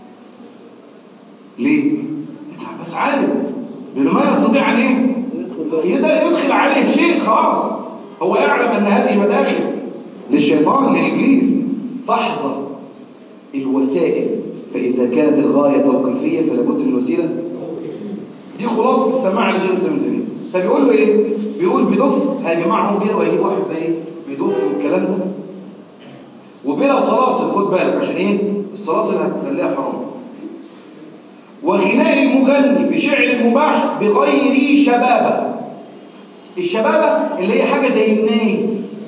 ليه؟ ابن عباس عالم لانه ما يستطيع ان ايه؟ يقدر يدخل عليه شيء خلاص هو يعلم ان هذه مداخل للشيطان لابليس فاحذر الوسائل فاذا كانت الغايه توقيفيه فلا بد من وسيله دي خلاصه السماع اللي شيخ الاسلام ابن فبيقول له ايه؟ بيقول بدف هيجمعهم كده ويجيب واحد بقى ايه؟ بدف والكلام ده وبلا صلاصل خد بالك عشان ايه؟ الصلاصل هتخليها حرام وغناء المغني بشعر المباح بغير شبابه الشبابه اللي هي حاجه زي الناي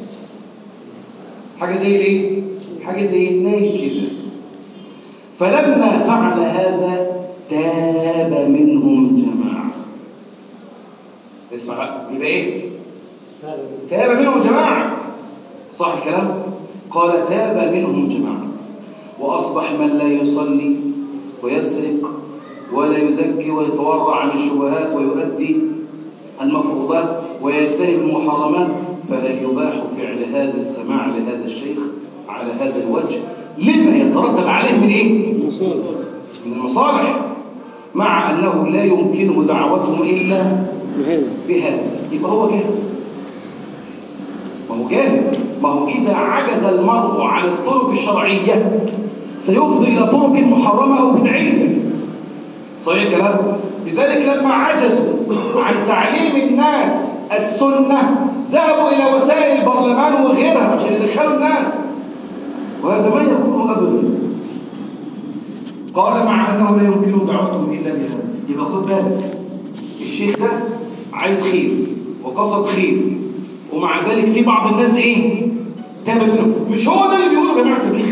حاجه زي الايه؟ حاجه زي الناي كده فلما فعل هذا تاب منهم جماعه اسمع بقى يبقى ايه؟ تاب منهم جماعة صح الكلام قال تاب منهم جماعة وأصبح من لا يصلي ويسرق ولا يزكي ويتورع عن الشبهات ويؤدي المفروضات ويجتنب المحرمات فهل يباح فعل هذا السماع لهذا الشيخ على هذا الوجه لما يترتب عليه من ايه؟ مصالح من المصالح مع أنه لا يمكنه دعوتهم إلا بهذا بهذا يبقى هو جاهل ما هو جاهل ما هو إذا عجز المرء عن الطرق الشرعية سيفضي إلى طرق محرمة أو بدعية صحيح الكلام لذلك لما عجزوا عن تعليم الناس السنة ذهبوا إلى وسائل البرلمان وغيرها عشان يدخلوا الناس وهذا ما يكون أبدا قال مع أنه لا يمكن دعوتهم إلا بهذا يبقى خد بالك الشيخ ده عايز خير وقصد خير ومع ذلك في بعض الناس ايه تابت منه مش هو ده اللي بيقولوا يا جماعه التبليغ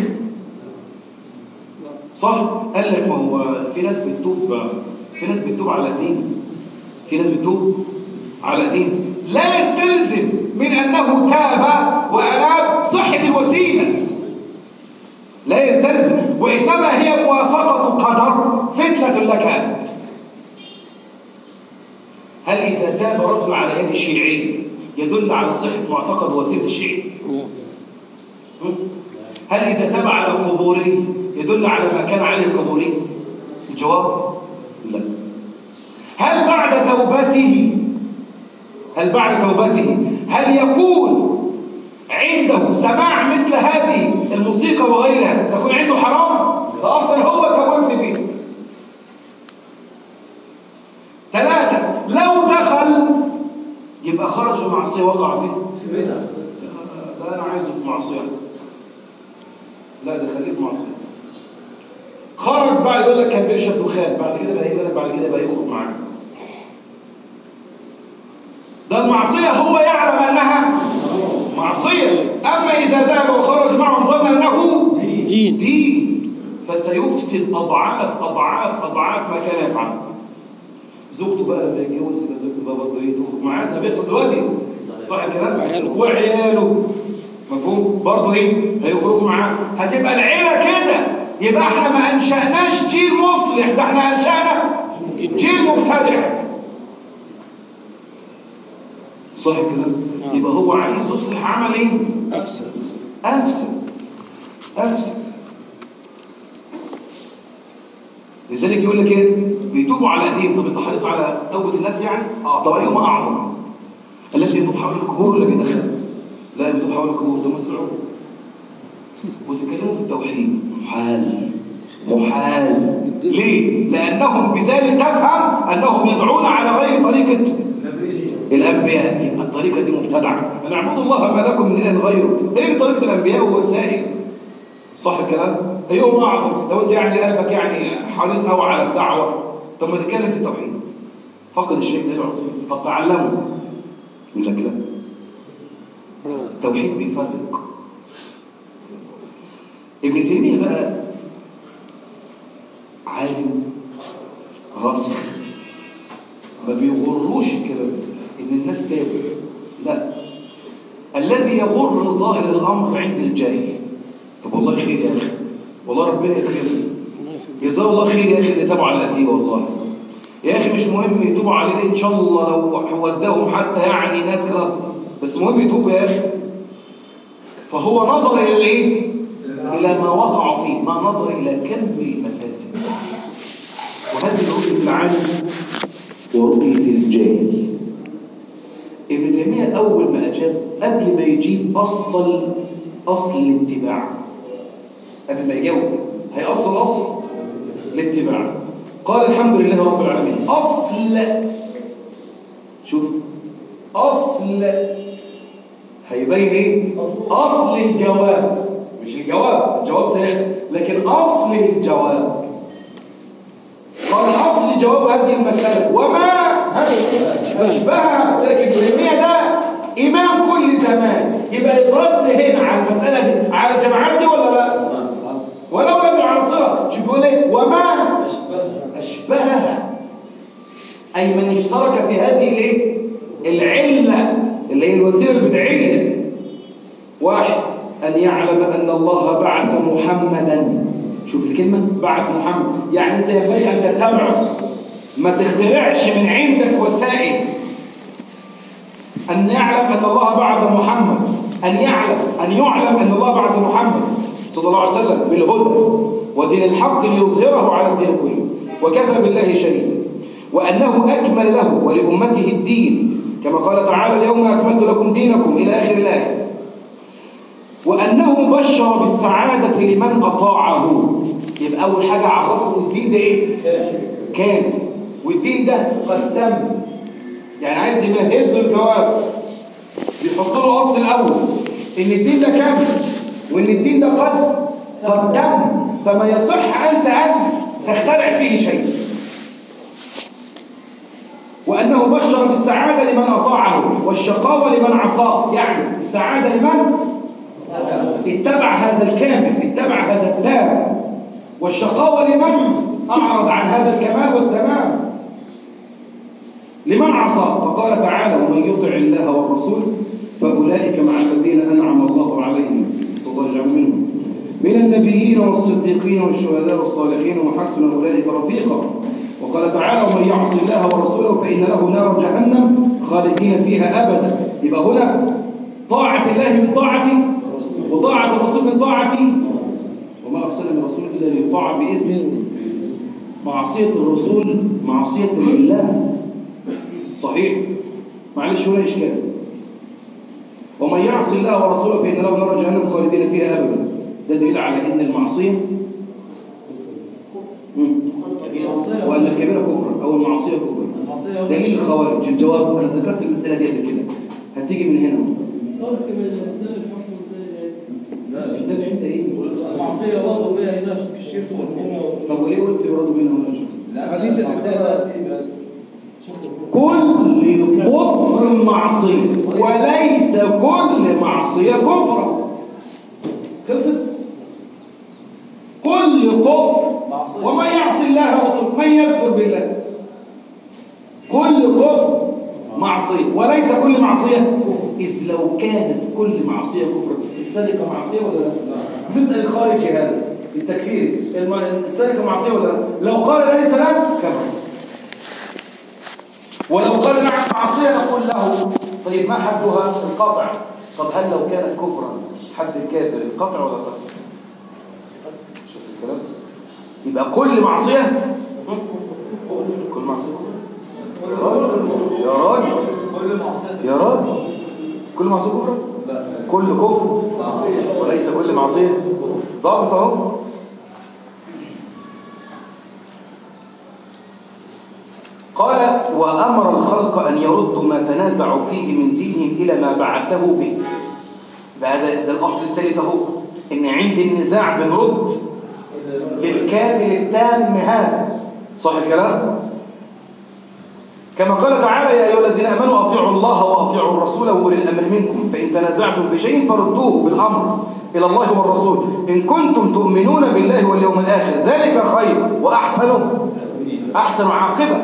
صح قال لك ما هو في ناس بتتوب في ناس بتتوب على الدين في ناس بتتوب على الدين لا يستلزم من انه تاب واناب صحه الوسيله لا يستلزم وانما هي موافقه قدر فتنه لك انت هل إذا تاب رجل على يد الشيعي يدل على صحة معتقد وسيلة الشيعي؟ هل إذا تاب على القبوري يدل على ما كان عليه القبوري؟ الجواب لا هل بعد توبته هل بعد توبته هل يكون عنده سماع مثل هذه الموسيقى وغيرها تكون عنده حرام؟ ده أصلا هو توبني به ثلاثة لو دخل يبقى خرج في معصية وقع فيه لا لا أنا عايزه في معصية لا ده خليه في معصية خرج بعد يقول لك كان بيشرب دخان بعد كده بقى يقول لك بعد كده بقى يخرج معاك ده المعصية هو يعلم أنها معصية أما إذا ذهب وخرج معه ظن أنه دين دين فسيفسد أضعاف أضعاف أضعاف ما كان يفعله زوجته بقى لما يتجوز يبقى زوجته بقى برضه ايه تخرج معاه زي ما بيحصل دلوقتي صح الكلام؟ وعياله. وعياله مفهوم؟ برضه ايه؟ هيخرجوا معاه هتبقى العيله كده يبقى احنا ما انشأناش جيل مصلح ده احنا انشأنا جيل مبتدع صح كده يبقى هو عايز يصلح عمل ايه أفسد افسد افسد لذلك يقول لك ايه بيتوبوا على قديم طب انت حريص على توبه الناس يعني اه طب ايهما اعظم الذي يتوب حول القبور ولا بيدخل لا يتوب حول القبور ده مطلعوا وتكلموا في التوحيد محال محال ليه لانهم بذلك تفهم انهم يدعون على غير طريقه الانبياء يبقى الطريقه دي مبتدعه نعبد الله ما لكم من اله غيره ايه طريقه الانبياء والوسائل صح الكلام ايهما اعظم لو انت يعني قلبك يعني حريص قوي على الدعوه طب ما تتكلم في التوحيد فقد الشيء لا يعطي طب تعلمه يقول لك لا التوحيد بيفرق ابن تيميه بقى عالم راسخ ما بيغروش كده ان الناس تابع لا الذي يغر ظاهر الامر عند الجاهل طب والله خير يا اخي والله ربنا يكرمه الله يسلمك جزاه الله خير يا اخي اللي تابعوا على القديمه والله يا اخي مش مهم يتوبوا عليه ان شاء الله لو وداهم حتى يعني نات كده بس مهم يتوبوا يا اخي فهو نظر الى الايه الى ما وقعوا فيه ما نظر الى كم المفاسد وهذه رؤيه العالم ورؤيه الجاهل ابن تيميه اول ما اجاب قبل ما يجيب اصل اصل الاتباع قبل ما يجاوب هيأصل اصل الاتباع قال الحمد لله رب العالمين اصل شوف اصل هيبين ايه اصل الجواب مش الجواب الجواب سيأتي لكن اصل الجواب قال اصل جواب هذه المسألة وما أشبهها لكن تيمية ده إمام كل زمان يبقى يترد هنا على المسألة دي على الجماعات دي ولا لا؟ ولو لم يعاصرها شو بيقول ايه؟ وما أشبهها أي من اشترك في هذه الايه؟ العلة اللي هي الوسيلة البدعية واحد أن يعلم أن الله بعث محمدا شوف الكلمة بعث محمد يعني أنت ينبغي أن تتبعه ما تخترعش من عندك وسائل أن يعلم أن الله بعث محمد أن يعلم أن يعلم أن الله بعث محمد صلى الله عليه وسلم بالهدى ودين الحق ليظهره على الدين كله وكفى بالله شهيدا وأنه أكمل له ولأمته الدين كما قال تعالى اليوم أكملت لكم دينكم إلى آخر الآية وأنه بشر بالسعادة لمن أطاعه يبقى أول حاجة عرفه الدين ده إيه؟ كامل والدين ده قد تم يعني عايز يمهد له الجواب بيحط له الاصل الاول ان الدين ده كامل وان الدين ده قد قد تم فما يصح انت ان تخترع فيه شيء وانه بشر بالسعاده لمن اطاعه والشقاوه لمن عصاه يعني السعاده لمن اتبع هذا الكامل اتبع هذا التام والشقاوه لمن اعرض عن هذا الكمال والتمام لمن عصى فقال تعالى ومن يطع الله والرسول فأولئك مع الذين أنعم الله عليهم صلى الله عليه منهم من النبيين والصديقين والشهداء والصالحين وحسن أولئك رفيقا وقال تعالى ومن يعص الله ورسوله فإن له نار جهنم خالدين فيها أبدا يبقى هنا طاعة الله من طاعتي وطاعة الرسول من طاعتي وما أرسلنا من رسول إلا ليطاع بإذنه معصية الرسول معصية لله صحيح معلش هنا إشكال ومن يعص الله ورسوله فإن له نار جهنم خالدين فيها أبدا ده دليل على أن المعصية مم. وأن الكبيرة كفر أو المعصية كفر دليل الخوارج الجواب أنا ذكرت المسألة دي قبل كده هتيجي من هنا زي انت ايه المعصية برضه بها هنا الشرك والكفر طب وليه قلت يرادوا منها ولا شكرا حديث المعصية كل كفر معصية وليس كل معصية كفرا خلصت كل كفر معصية. ومن يعصي الله ورسوله من يكفر بالله كل كفر معصية وليس كل معصية إذ لو كانت كل معصية كفر السرقة معصية ولا لا؟ نسأل الخارجي هذا التكفير الم- السرقة معصية ولا لا؟ لو قال ليس لا كفر ولو قال نعم معصية نقول له طيب ما حدها القطع طب هل لو كانت كفرا حد الكافر القطع ولا قطع شوف الكلام يبقى كل معصية كل معصية يا راجل يا راجل كل معصية يا راجل كل معصية كفر كل كفر وليس كل معصية ضابط اهو قال وأمر الخلق أن يردوا ما تنازعوا فيه من دينهم إلى ما بعثه به هذا ده الأصل الثالث أهو إن عند النزاع بنرد للكامل التام هذا صح الكلام؟ كما قال تعالى يا أيها الذين آمنوا أطيعوا الله وأطيعوا الرسول وأولي الأمر منكم فإن تنازعتم في شيء فردوه بالأمر إلى الله والرسول إن كنتم تؤمنون بالله واليوم الآخر ذلك خير وأحسن أحسن عاقبة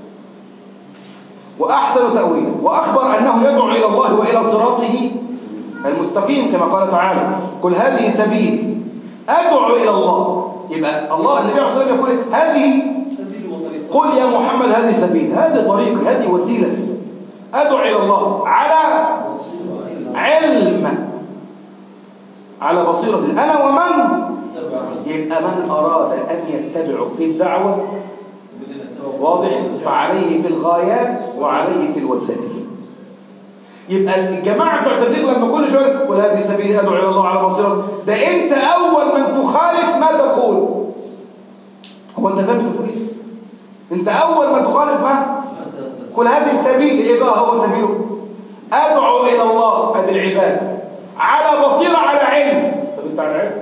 وأحسن تأويلا وأخبر أنه يدعو إلى الله وإلى صراطه المستقيم كما قال تعالى قل هذه سبيل أدعو إلى الله يبقى الله النبي عليه الصلاة والسلام يقول هذه سبيل وطريق قل يا محمد هذه سبيل هذه طريقي هذه وسيلتي أدعو إلى الله على علم على بصيرة أنا ومن يبقى من أراد أن يتبع في الدعوة واضح فعليه في الغايات وعليه في الوسائل يبقى الجماعة بتوع التبليغ لما كل شوية قل هذه سبيلي أدعو إلى الله على بصيرة ده أنت أول من تخالف ما تقول هو أنت فاهم تقول إيه؟ أنت أول من تخالف ما قل هذه السبيل إيه بقى هو سبيله أدعو إلى الله هذه العباد على بصيرة على علم طب أنت على علم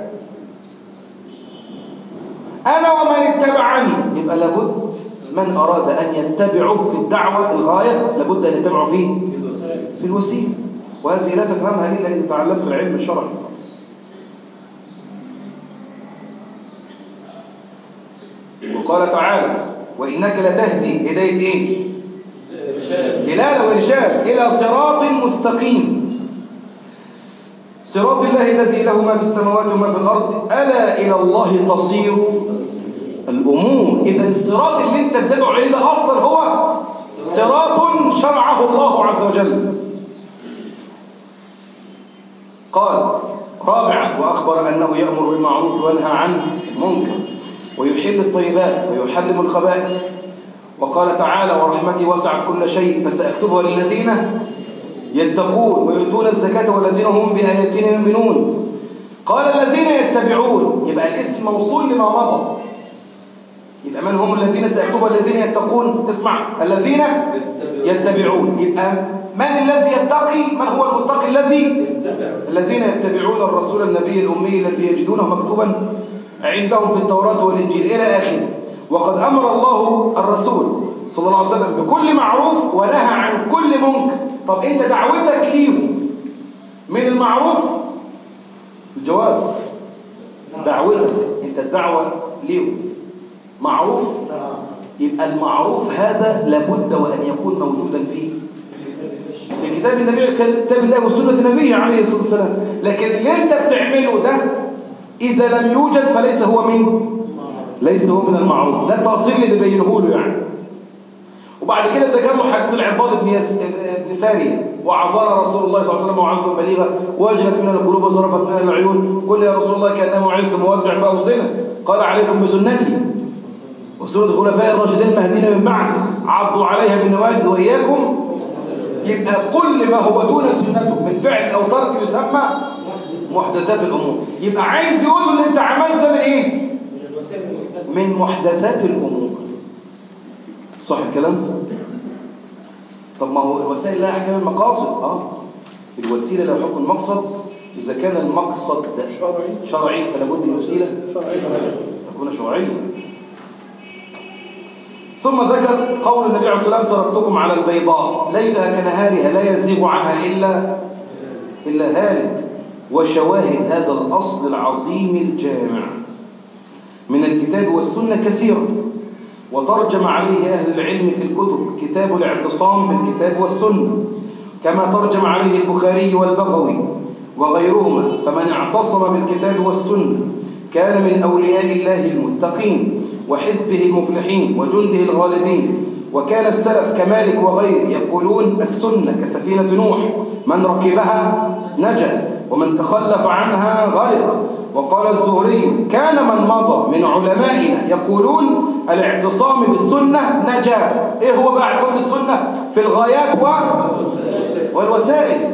أنا ومن اتبعني يبقى لابد من أراد أن يتبعه في الدعوة الغاية لابد أن يتبعه فيه في الوسيلة وهذه لا تفهمها إلا إذا تعلمت العلم الشرعي وقال تعالى وإنك لتهدي هداية إيه؟ دلالة وإرشاد إلى صراط مستقيم صراط الله الذي له ما في السماوات وما في الأرض ألا إلى الله تصير الأمور إذا الصراط اللي أنت بتدعو عليه ده أصلا هو صراط شرعه الله عز وجل قال رابعا وأخبر أنه يأمر بالمعروف وينهى عن المنكر ويحل الطيبات ويحرم الخبائث وقال تعالى ورحمتي وسعت كل شيء فسأكتبها للذين يتقون ويؤتون الزكاة والذين هم بآياتنا يؤمنون قال الذين يتبعون يبقى الاسم موصول لما مضى يبقى من هم الذين سيكتبوا الذين يتقون اسمع الذين يتبعون يبقى من الذي يتقي من هو المتقي الذي الذين يتبعون الرسول النبي الأمي الذي يجدونه مكتوبا عندهم في التوراة والإنجيل إلى آخره وقد أمر الله الرسول صلى الله عليه وسلم بكل معروف ونهى عن كل منكر طب أنت دعوتك ليهم من المعروف الجواب دعوتك أنت الدعوة ليهم معروف يبقى المعروف هذا لابد وأن يكون موجودا فيه في كتاب النبي كتاب الله وسنة النبي عليه الصلاة والسلام لكن اللي انت بتعمله ده إذا لم يوجد فليس هو من ليس هو من المعروف ده التأصيل اللي بينه له يعني وبعد كده ذكر له حديث العباد بن يس... بن سارية وعظنا رسول الله صلى الله عليه وسلم وعظنا بليغا وجلت من القلوب وصرفت من العيون قل يا رسول الله كأنه عيسى مودع فأوصنا قال عليكم بسنتي وسنة الخلفاء الراشدين المهديين من بعد عضوا عليها بالنواجذ وإياكم يبقى كل ما هو دون سنته من فعل أو ترك يسمى محدثات الأمور يبقى عايز يقول له اللي انت عملت ده من ايه من محدثات الأمور صح الكلام طب ما هو الوسائل لها احكام المقاصد اه الوسيله لها حكم المقصد اذا كان المقصد شرعي شرعي فلا بد الوسيله شرعي تكون شرعيه ثم ذكر قول النبي عليه الصلاه والسلام تركتكم على البيضاء ليلها كنهارها لا يزيغ عنها الا الا هالك وشواهد هذا الاصل العظيم الجامع من الكتاب والسنه كثيره وترجم عليه أهل العلم في الكتب كتاب الاعتصام بالكتاب والسنة كما ترجم عليه البخاري والبغوي وغيرهما فمن اعتصم بالكتاب والسنة كان من أولياء الله المتقين وحزبه المفلحين وجنده الغالبين وكان السلف كمالك وغيره يقولون السنة كسفينة نوح من ركبها نجا ومن تخلف عنها غرق وقال الزهري كان من مضى من علمائنا يقولون الاعتصام بالسنة نجا ايه هو بقى اعتصام بالسنة في الغايات و... والوسائل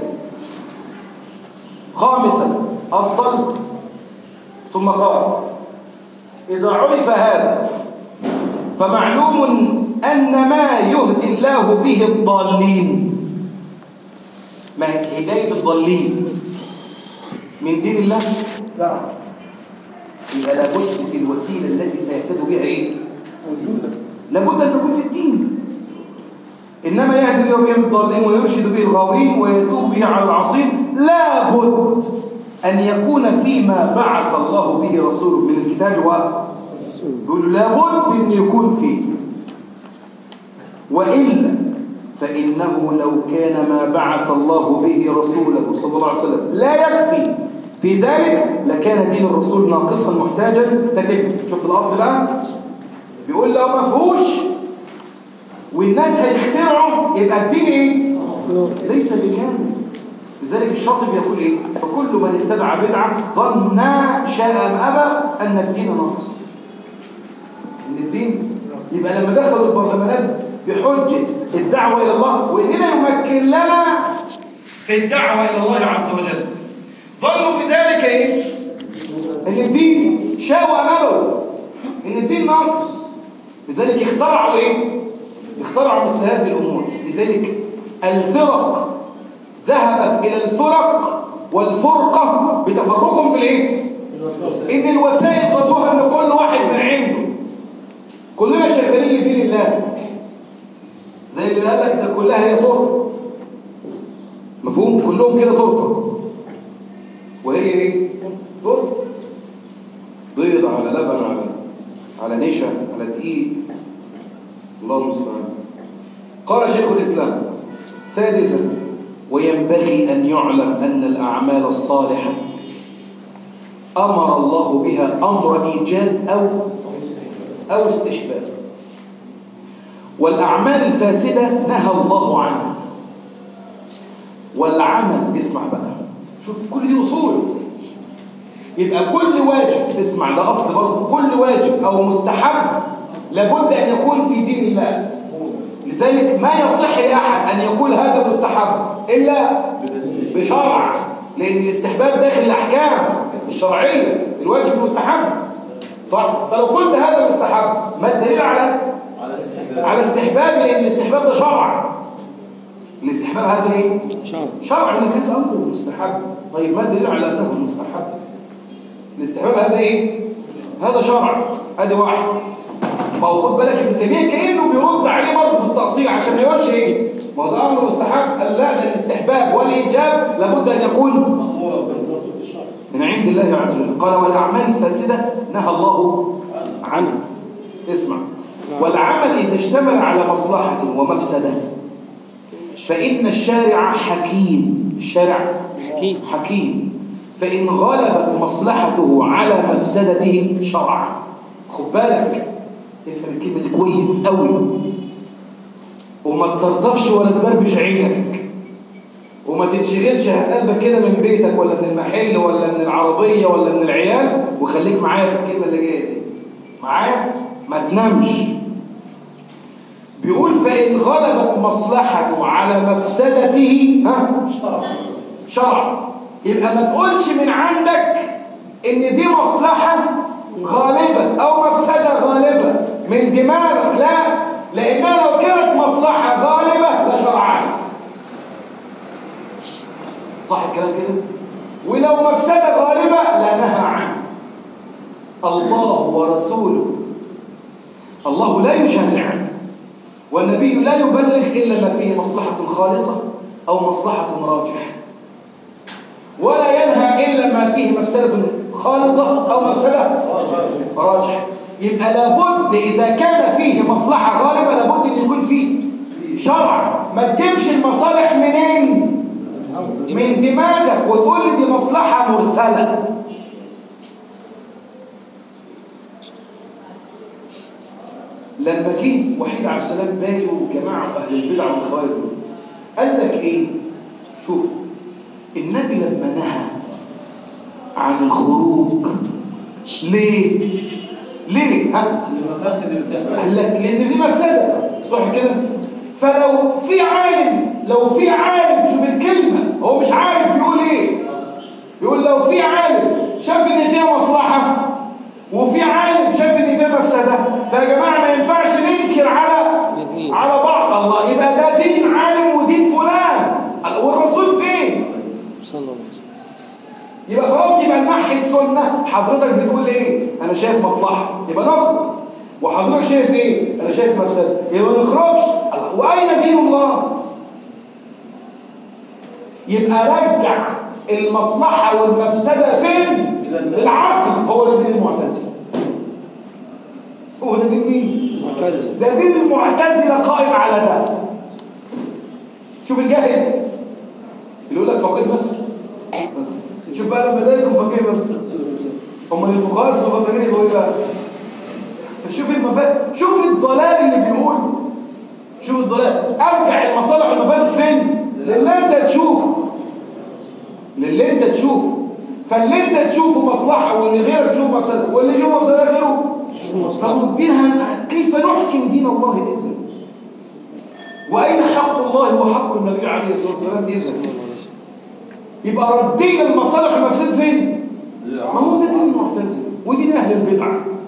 خامسا الصلب ثم قال إذا عرف هذا فمعلوم أن ما يهدي الله به الضالين ما هي هداية الضالين من دين الله نعم يبقى لابد في الوسيلة التي سيهتدوا بها إيه؟ موجودة لابد أن تكون في الدين إنما يهدي الله به الضالين ويرشد به الغاوين ويتوب به على العصين لابد أن يكون فيما بعث الله به رسوله من الكتاب و يقول لابد أن يكون فيه وإلا فإنه لو كان ما بعث الله به رسوله صلى الله عليه وسلم لا يكفي في ذلك لكان دين الرسول ناقصا محتاجا فتب شفت الأصل بقى بيقول لو ما فيهوش والناس هيخترعوا يبقى الدين ايه ليس بكامل لذلك الشاطب يقول ايه فكل من اتبع بدعه ظن شاء ام ابى ان الدين ناقص ان الدين يبقى لما دخلوا البرلمانات بحجه الدعوه الى الله واننا يمكن لنا في الدعوه الى الله عز وجل ظنوا بذلك ايه ان الدين شاءوا ام ابوا ان الدين ناقص لذلك اخترعوا ايه اخترعوا مثل هذه الامور لذلك الفرق ذهبت الى الفرق والفرقه بتفرقهم في الايه ان الوسائل ظنوها ان كل واحد من عنده كلنا شغالين لدين الله زي اللي قال لك ده كلها هي تورته مفهوم كلهم كده تورته وهي ايه تورته بيض على لبن على على نشا على دقيق الله المستعان قال شيخ الاسلام سادسا وينبغي ان يعلم ان الاعمال الصالحه امر الله بها امر ايجاب او او استحباب والاعمال الفاسده نهى الله عنها والعمل اسمع بقى شوف كل دي اصول يبقى كل واجب اسمع ده اصل برضه كل واجب او مستحب لابد ان يكون في دين الله لذلك ما يصح لاحد ان يقول هذا مستحب الا بشرع لان الاستحباب داخل الاحكام الشرعيه الواجب المستحب صح فلو قلت هذا مستحب ما الدليل على على استحباب على استحباب لان الاستحباب ده شرع الاستحباب هذا ايه شرع شرع انك انت امر مستحب طيب ما الدليل على انه مستحب الاستحباب هذا ايه هذا شرع ادي واحد ما هو خد بالك ابن تيميه كانه بيرد عليه برضه في التأصيل عشان ما يقولش ايه ما هو ده امر مستحب قال لا ده الاستحباب والايجاب لابد ان يكون من عند الله عز وجل قال والاعمال الفاسده نهى الله عنها اسمع والعمل اذا اشتمل على مصلحه ومفسده فان الشارع حكيم الشارع حكيم حكيم فإن غلبت مصلحته على مفسدته شرع خد بالك افهم الكلمة دي كويس قوي وما تطرطفش ولا تبربش عينك وما تنشغلش هات قلبك كده من بيتك ولا من المحل ولا من العربية ولا من العيال وخليك معايا في الكلمة اللي جاية دي معايا ما تنامش بيقول فإن غلبت مصلحته على مفسدته ها شرع يبقى ما تقولش من عندك ان دي مصلحة غالبة او مفسدة غالبة من دماغك لا لانها لو كانت مصلحة غالبة لشرعان صح الكلام كده ولو مفسدة غالبة لا نهى عنه الله ورسوله الله لا يشرع والنبي لا يبلغ إلا ما فيه مصلحة خالصة أو مصلحة راجحة ولا ينهى إلا ما فيه مفسدة خالصة أو مفسدة راجحة يبقى لابد إذا كان فيه مصلحة غالبة لابد أن يكون فيه شرع ما تجيبش المصالح منين من دماغك وتقول لي دي مصلحة مرسلة لما جه وحيد عبد السلام بالي وجماعه اهل البدع والخوارج دول، قال لك ايه شوف النبي لما نهى عن الخروج ليه ليه ها المفاسد اللي بتحصل قال لك لان دي مفسده صح كده فلو في عالم لو في عالم شوف الكلمه هو مش عارف بيقول ايه يقول لو في عالم شاف ان فيها مصلحه وفي عالم شاف ان فيها مفسده فيا جماعه ما ينفعش ننكر على الاثنين. على بعض الله يبقى ده دين عالم ودين فلان والرسول فين صلى الله عليه وسلم يبقى خلاص يبقى نحي السنة حضرتك بتقول ايه انا شايف مصلحة يبقى نخرج وحضرتك شايف ايه انا شايف مفسدة يبقى ما نخرجش الله، واين دين الله يبقى رجع المصلحة والمفسدة فين للعقل هو ده دين المعتزلة هو ده دين مين معتزل ده دين المعتزلة قائم على ده شوف الجاهل اللي يقول لك فقيه بس شوف بقى لما ده يكون فقيه بس هم الفقهاء الصغيرين يقولوا ايه بقى شوف المفاد شوف الضلال اللي بيقول شوف الضلال ارجع المصالح والمفاسد فين للي انت تشوفه للي انت تشوفه فاللي انت تشوفه مصلحه واللي غيرك تشوفه مفسده واللي يشوفه مفسده غيره طب الدين هن- كيف نحكم دين الله اذا واين حق الله وحق النبي عليه الصلاه والسلام اذا يبقى ردينا المصالح والمفسد فين ما هو ده دين المعتزله ودين اهل البدع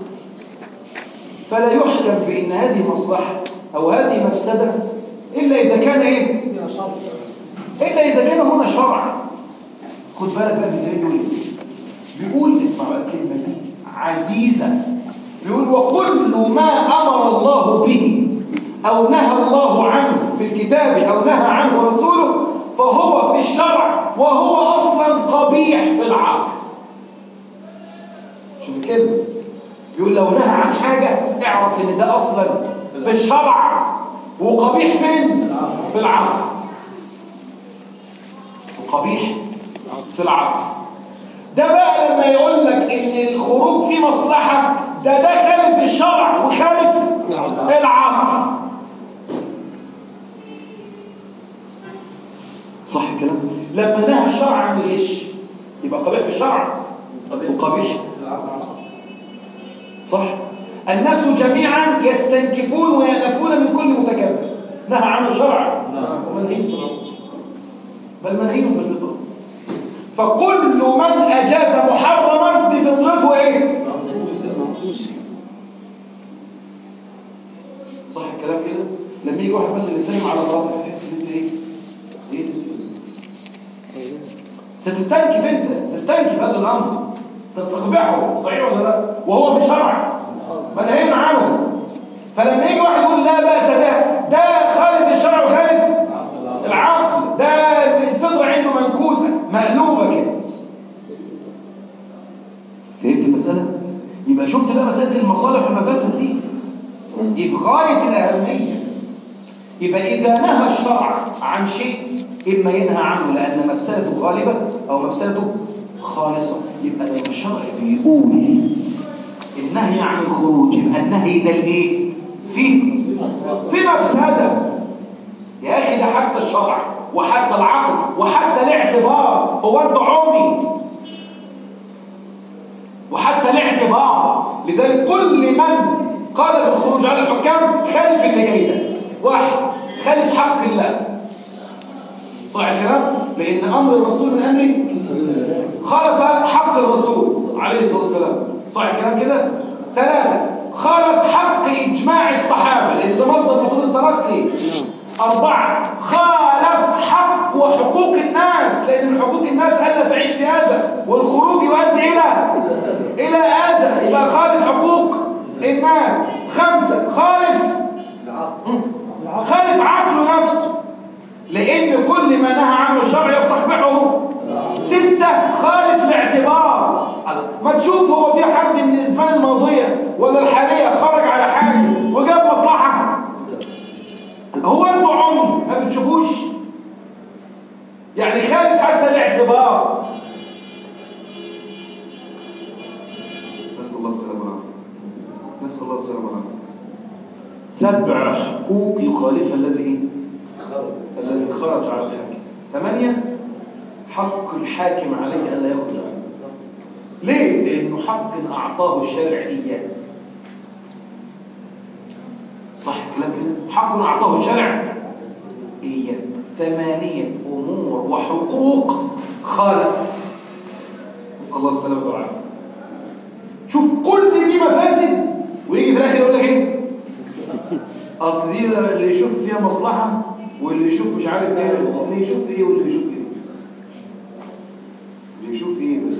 فلا يحكم بان هذه مصلحه او هذه مفسده الا اذا كان ايه الا اذا كان هنا شرع خد بالك بقى من بيقول ايه بيقول اسمع بقى الكلمه دي عزيزه بيقول وكل ما امر الله به او نهى الله عنه في الكتاب او نهى عنه رسوله فهو في الشرع وهو اصلا قبيح في العقل شوف الكلمه بيقول لو نهى عن حاجه اعرف ان ده اصلا في الشرع وقبيح فين في العقل وقبيح في العقل ده بقى لما يقول لك ان الخروج فيه مصلحة ده ده خالف الشرع وخالف العقل صح الكلام لما نهى الشرع عن الغش يبقى قبيح في الشرع وقبيح صح الناس جميعا يستنكفون ويألفون من كل متكبر نهى عنه الشرع ومنهي بالفطرة بل منهي بالفطرة فكل من أجاز محرما دي فطرته ايه صح الكلام كده لما يجي واحد مثلا يسلم على مراتك تحس ان انت ايه ايه ده؟ ستستنكف انت تستنكف هذا الامر تستقبحه صحيح ولا لا وهو في الشرع منهي عنه فلما يجي واحد يقول لا باس به ده خالف الشرع وخالف العقل ده الفطره عنده منكوسه مقلوبه كده فهمت المساله يبقى شفت بقى مساله المصالح والمفاسد دي دي في غايه الاهميه يبقى اذا نهى الشرع عن شيء اما ينهى عنه لان مفسدته غالبه او مفسدته خالصه يبقى لو الشرع بيقول النهي عن الخروج يبقى النهي ده الايه فيه في مفسده يا اخي ده حتى الشرع وحتى العقل وحتى الاعتبار هو انت عمي وحتى الاعتبار لذلك كل من قال بالخروج على الحكام خالف اللي جاي ده واحد خالف حق الله صح الكلام لان امر الرسول من امري خالف حق الرسول عليه الصلاه والسلام صح الكلام كده ثلاثه خالف حق اجماع الصحابه لان ده مصدر مصدر التلقي اربعه خالف حق وحقوق الناس لان من حقوق الناس الا تعيش في هذا والخروج يؤدي الى الى اذى يبقى خالف حقوق الناس خمسه خالف خالف عقله نفسه لأن كل ما نهى عنه الشرع يستقبحه ستة خالف الاعتبار ما تشوف هو في حد من الأزمان الماضية ولا الحالية خرج على حاجة وجاب مصلحة هو انتوا عمي ما بتشوفوش يعني خالف حتى الاعتبار نسأل الله السلامة والعافية نسأل الله السلامة والعافية سبع حقوق يخالفها الذي ايه الذي خرج على الحاكم ثمانية حق الحاكم عليه ألا يخرج عنه ليه؟ لأنه حق أعطاه الشارع إياه صح الكلام كده؟ حق أعطاه الشارع إياه ثمانية أمور وحقوق خالف نسأل الله السلامة والعافية شوف كل دي مفاسد ويجي في الآخر يقول لك إيه؟ أصل دي اللي يشوف فيها مصلحة واللي يشوف مش عارف إيه اللي يشوف إيه واللي يشوف إيه اللي يشوف إيه بس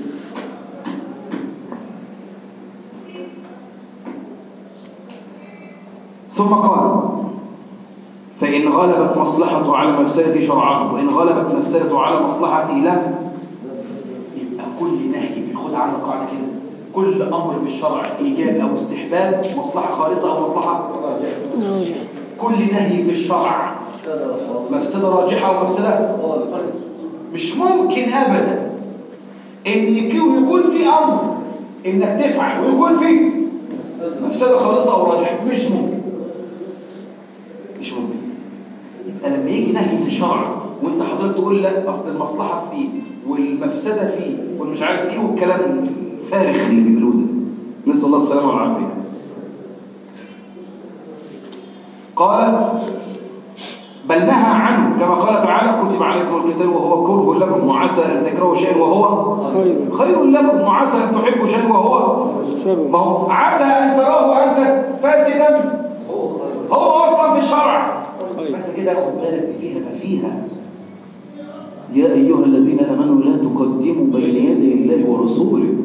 ثم قال فإن غلبت مصلحته على مفسدة شرعه وإن غلبت مفسدته على مصلحته له يبقى كل نهي في خد عنه قاعدة كده كل أمر في الشرع إيجاب أو استحباب مصلحة خالصة أو مصلحة كل نهي في الشرع مفسدة راجحة أو مفسدة مش ممكن أبدا إن يكون يكون في أمر إنك تفعل ويكون في مفسدة خالصة أو راجحة مش ممكن مش ممكن يبقى لما يجي نهي في الشرع وانت حضرتك تقول لا اصل المصلحه فيه والمفسده فيه والمش عارف ايه والكلام فارغ اللي بيقولوه ده نسال الله السلامه والعافيه قال بل نهى عنه كما قال تعالى كتب عليكم القتال وهو كره لكم وعسى ان تكرهوا شيئا وهو خير لكم وعسى ان تحبوا شيئا وهو ما هو عسى ان تراه انت فاسدا هو اصلا في الشرع انت كده خد بالك دي فيها ما فيها يا ايها الذين امنوا لا تقدموا بين يدي الله ورسوله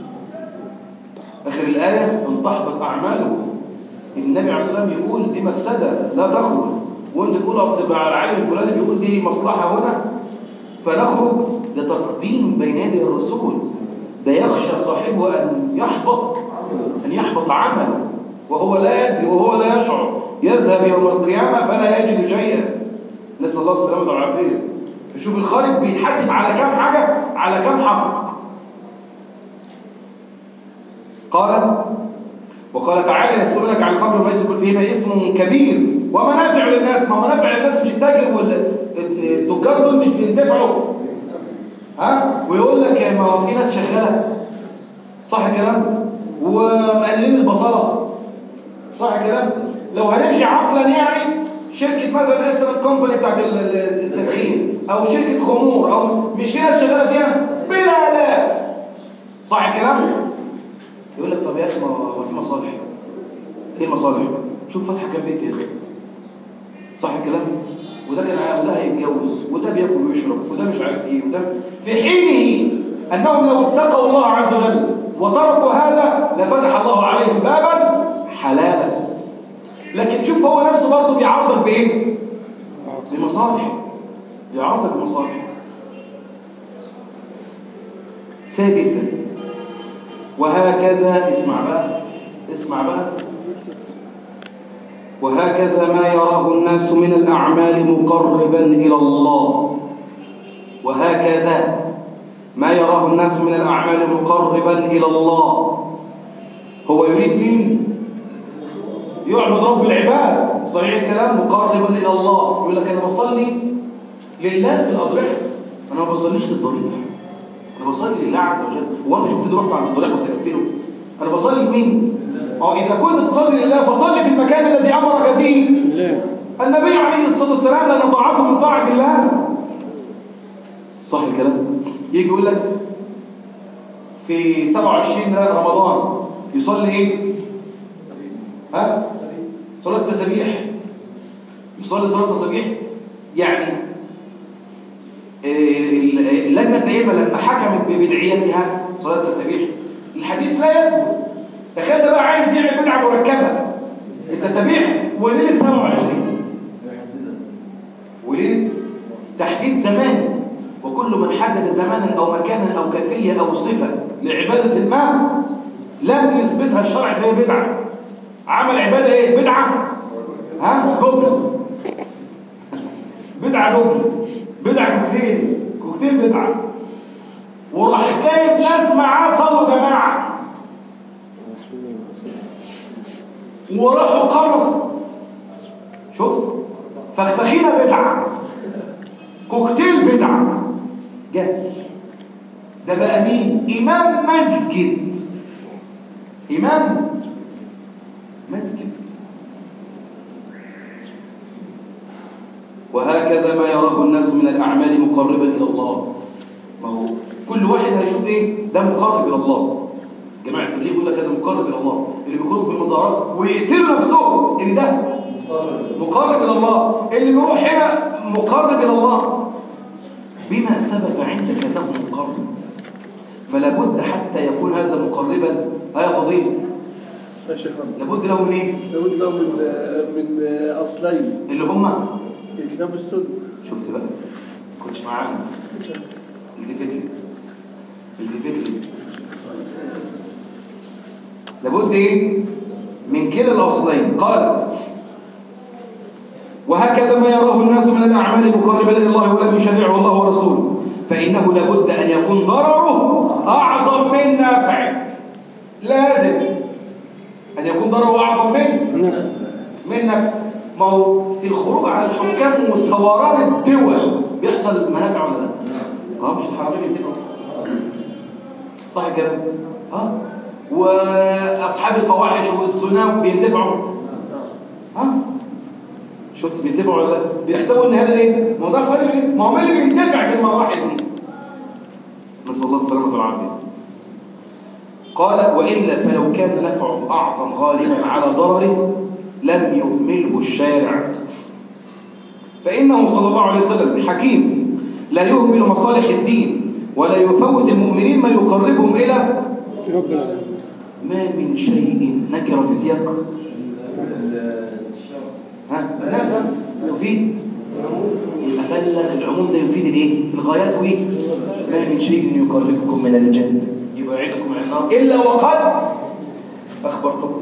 اخر الايه ان تحبط اعمالكم النبي عليه الصلاه والسلام يقول دي مفسده لا تخرج وانت تقول اصل بقى العالم الفلاني بيقول دي مصلحه هنا فنخرج ده تقديم بين يدي الرسول ده يخشى صاحبه ان يحبط ان يحبط عمله وهو لا يدري وهو لا يشعر يذهب يوم القيامة فلا يجد شيئا نسأل الله السلامة والعافية شوف الخارج بيتحاسب على كم حاجة على كم حق قال وقال تعالى يسألونك عن الخمر وما يسكن فيهما اسم كبير ومنافع للناس ما منافع للناس مش التاجر والتجار دول مش بينتفعوا ها ويقول لك ما هو في ناس شغاله صح الكلام ومقللين البطاله صح الكلام لو هنمشي عقلا يعني شركة مثلا اسم الكومباني بتاعت التدخين او شركة خمور او مش في ناس شغالة فيها بلا الاف صح الكلام يقول لك طب يا اخي ما في مصالح ايه المصالح شوف فتحة كام بيت يا اخي صح الكلام وده كان وده هيتجوز وده بياكل ويشرب وده مش عارف ايه وده في حينه انهم لو اتقوا الله عز وجل وتركوا هذا لفتح الله عليهم بابا حلالا لكن شوف هو نفسه برضه بيعرضك بايه بمصالح بيعرضك بمصالح سادسا وهكذا اسمع بقى اسمع بقى وهكذا ما يراه الناس من الأعمال مقربا إلى الله وهكذا ما يراه الناس من الأعمال مقربا إلى الله هو يريد مين يعبد رب العباد صحيح الكلام مقربا الى الله يقول لك انا بصلي لله في الاضرحه انا ما بصليش للضريح انا بصلي لله عز وجل هو انت شفت رحت عند الضريح وسكت له انا بصلي لمين اه اذا كنت تصلي لله فصلي في المكان الذي امرك فيه النبي عليه الصلاه والسلام لان طاعته من طاعه الله صح الكلام يجي يقول لك في 27 رمضان يصلي ايه ها صلاة التسبيح يصلي صلاة التسبيح يعني اللجنة الدائمة لما حكمت ببدعيتها صلاة التسبيح الحديث لا يثبت تخيل ده بقى عايز يعمل بدعة مركبة التسبيح وليلة 27 وليلة تحديد زمان وكل من حدد زمانا أو مكانا أو كيفية أو صفة لعبادة ما لم يثبتها الشرع فهي بدعة عمل عبادة ايه بدعة ها دبل بدعة دبل بدعة كوكتيل كوكتيل بدعة وراح جايب ناس معاه صلوا جماعة وراحوا قرضوا شفت فخفخينة بدعة كوكتيل بدعة جهل ده بقى مين إمام مسجد إمام مسجد وهكذا ما يراه الناس من الأعمال مقربة إلى الله ما هو كل واحد هيشوف إيه ده مقرب إلى الله جماعة اللي يقول لك هذا مقرب إلى الله اللي بيخرجوا في المظاهرات ويقتلوا نفسهم إن ده مقرب إلى الله اللي بيروح هنا مقرب إلى الله بما ثبت عندك أنه مقرب فلا بد حتى يكون هذا مقربا ها فضيل يا شيخ محمد. لابد له من ايه لابد له من من اصلين اللي هما الكتاب والسنه شفت بقى كنتش معانا التفت لي التفت لي لابد ايه من كلا الاصلين قال وهكذا ما يراه الناس من الاعمال مقربه الى الله ولم يشرعه الله ورسوله فانه لابد ان يكون ضرره اعظم من نفعه لازم ان يكون ضرره اعظم من من نفع ما هو في الخروج على الحكام وثوران الدول بيحصل منافع ولا لا؟ اه مش الحرامين بينتفعوا صح كده؟ ها؟ واصحاب الفواحش والزنا بينتفعوا ها؟ شفت بينتفعوا ولا لا؟ بيحسبوا ان هذا ايه؟ ما هو ده خير ليه؟ ما هو مين اللي بينتفع في المراحل دي؟ نسال الله السلامه والعافيه قال وإلا فلو كان نفعه أعظم غالبا على ضرره لم يهمله الشارع فإنه صلى الله عليه وسلم حكيم لا يهمل مصالح الدين ولا يفوت المؤمنين ما يقربهم إلى ربنا ما من شيء نكر في سياق ها نافع يفيد يبقى بلغ العموم ده يفيد الايه الغايات وايه ما من شيء يقربكم من الجنه يبعدكم عن النار الا وقد اخبرتكم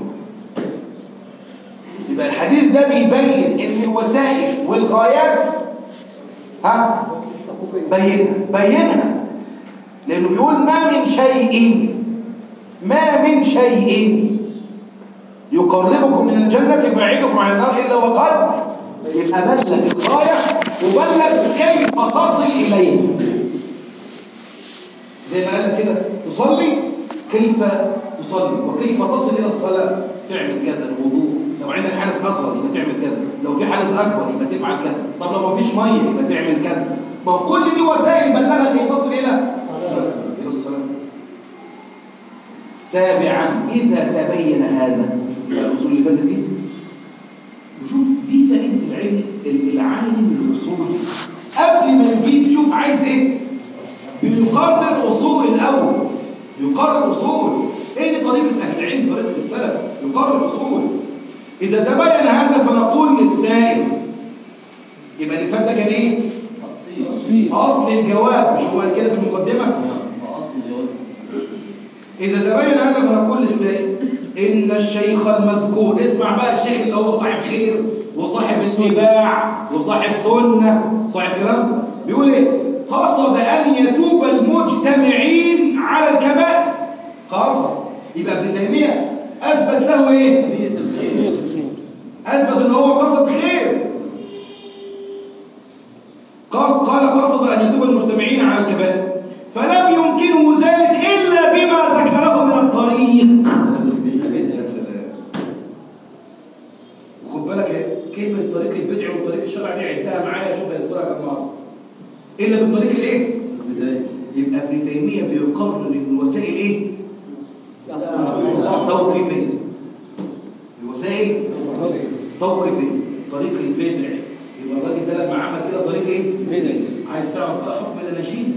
يبقى الحديث ده بيبين ان الوسائل والغايات ها بينها بينها لانه بيقول ما من شيء ما من شيء يقربكم من الجنة يبعدكم عن النار إلا وقد يبقى بلغ الغاية وبلغ كيف تصل إليه زي ما قال كده تصلي كيف تصلي وكيف تصل إلى الصلاة تعمل كذا الوضوء لو عندك حدث أصغر يبقى تعمل كذا لو في حدث أكبر يبقى تفعل كذا طب لو ما فيش مية يبقى تعمل كذا ما هو كل دي وسائل بلغك كي تصل إلى إلى الصلاة سابعا إذا تبين هذا يبقى الأصول اللي فاتت دي وشوف دي فائدة العلم العالم الأصول قبل ما نجيب شوف عايز إيه بيقرر أصول الأول يقرر أصول إيه دي طريقة أهل العلم طريقة السلف يقرر أصول إذا تبين هذا فنقول للسائل يبقى اللي فات ده كان إيه؟ أصل الجواب مش هو قال كده في المقدمة؟ اصل الجواب إذا تبين هذا فنقول للسائل إن الشيخ المذكور اسمع بقى الشيخ اللي هو صاحب خير وصاحب اتباع وصاحب سنة صاحب كلام بيقول إيه قصد أن يتوب المجتمعين على الكبائر قصد يبقى ابن تيمية أثبت له إيه نية الخير نية الخير أثبت إن هو قصد خير قصد قال قصد أن يتوب المجتمعين على الكبائر فلم يمكنه ذلك إلا بما ذكره من الطريق يا سلام وخد بالك إيه؟ كلمة طريق البدع والطريق الشرعي دي عدها معايا شوف هيذكرها كم مرة إلا بالطريق الإيه؟ البداية يبقى ابن تيمية بيقرر إن الوسائل إيه؟ توقيفية الوسائل توقيفية طريق البدع يبقى الراجل ده لما عمل كده طريق إيه؟ بدعي عايز تعرف بقى حكم الاناشيد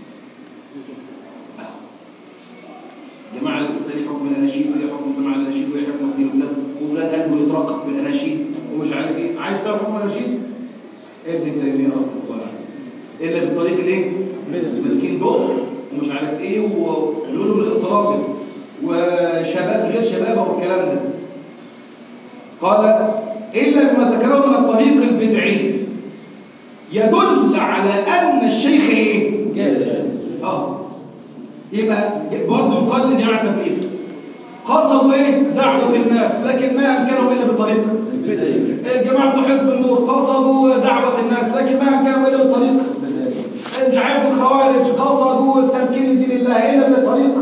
جماعة التسالي حكم الاناشيد وايه حكم سماع الاناشيد وايه حكم ابن فلان وفلان قلبه يترقق بالاناشيد ومش عارف ايه عايز تعرف حكم الاناشيد ابن تيمية رحمه الله عليه الا بالطريق الايه؟ مسكين ضف ومش عارف ايه ويقول له من غير سلاسل وشباب غير شبابه والكلام ده قال الا بما ذكره من الطريق البدعي يدل على أن الشيخ إيه؟ اه يبقى برضه يقال لجماعة تبليغ قصدوا ايه دعوه الناس لكن ما امكنهم الا بالطريق الجماعه حزب النور قصدوا دعوه الناس لكن ما امكنهم الا بالطريق مش عارف الخوارج قصدوا التمكين لدين الله الا بالطريق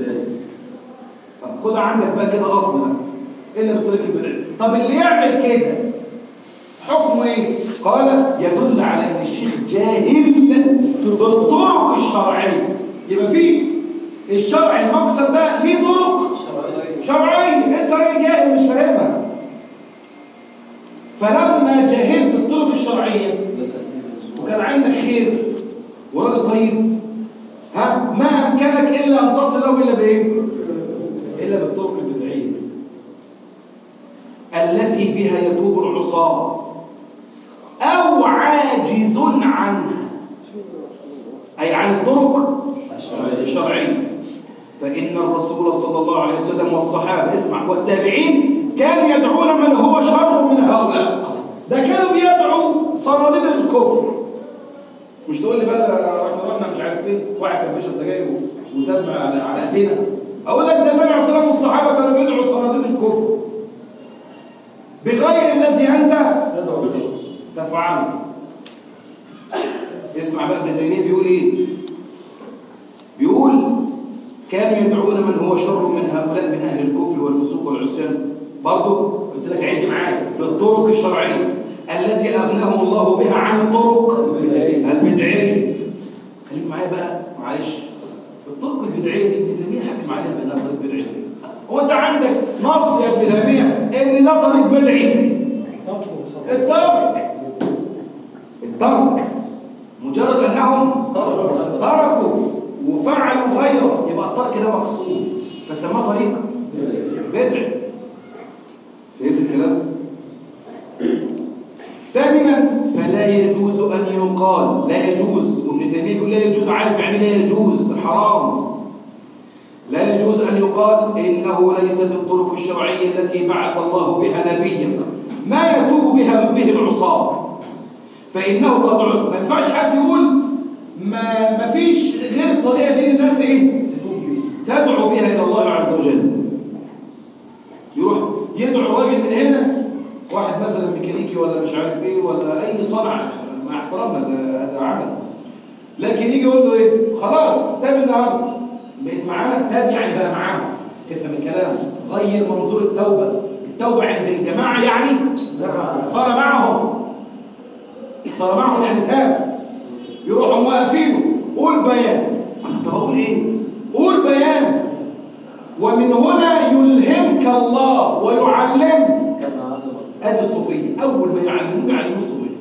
طب خدها عندك بقى كده اصل بقى الا بالطريق البدعي طب اللي يعمل كده حكمه ايه قال يدل على ان الشيخ جاهل بالطرق الشرعيه يبقى في الشرع المقصد ده ليه طرق شرعيه انت راجل جاهل مش فاهمها فلما جهلت الطرق الشرعيه وكان عندك خير وراجل طيب ها ما امكنك الا ان تصل لهم الا بايه الا بالطرق البدعيه التي بها يتوب العصاه او عاجز عنها اي عن الطرق الشرعيه فان الرسول صلى الله عليه وسلم والصحابه اسمع والتابعين كانوا يدعون من هو شر من هؤلاء ده كانوا بيدعوا صناديد الكفر مش تقول لي بقى رحنا رحنا مش عارف فين واحد كان بيشرب سجاير وتم على على ايدينا اقول لك ده النبي عليه الصلاه والسلام والصحابه كانوا بيدعوا صناديد الكفر بغير الذي انت تفعله اسمع بقى ابن تيميه بيقول ايه بيقول كانوا يدعون من هو شر من هؤلاء من اهل الكفر والفسوق والعصيان برضه قلت لك عد معايا بالطرق الشرعيه التي اغناهم الله بها عن الطرق البدعيه خليك معايا بقى معلش الطرق البدعيه دي ابن تيميه حكم عليها بانها طريق بدعي هو انت عندك نص يا ابن تيميه ان ده طريق بدعي الترك الترك مجرد انهم تركوا وفعلوا غيره يبقى الترك ده مقصود فسماه طريق بدعي فهمت الكلام ثامنا فلا يجوز ان يقال لا يجوز وابن تيميه بيقول لا يجوز عارف يعني لا يجوز حرام لا يجوز ان يقال انه ليس في الطرق الشرعيه التي بعث الله بها نبيا ما يتوب بها به العصاه فانه قد عد ما ينفعش حد يقول ما ما فيش غير الطريقه دي للناس ايه تدعو بها الى الله عز وجل يروح يدعو الراجل من هنا واحد مثلا ميكانيكي ولا مش عارف ايه ولا اي صنعه مع احترامنا هذا عمل لكن يجي يقول له ايه خلاص تاب النهارده بقيت معانا تاب يعني بقى معاهم تفهم الكلام غير منظور التوبه التوبه عند الجماعه يعني صار معهم صار معهم يعني تاب يروحوا موقفينه قول بيان طب اقول ايه قول بيان ومن هنا يلهمك الله ويعلمك ادي الصوفيه اول ما يعلموه يعلموه الصوفيه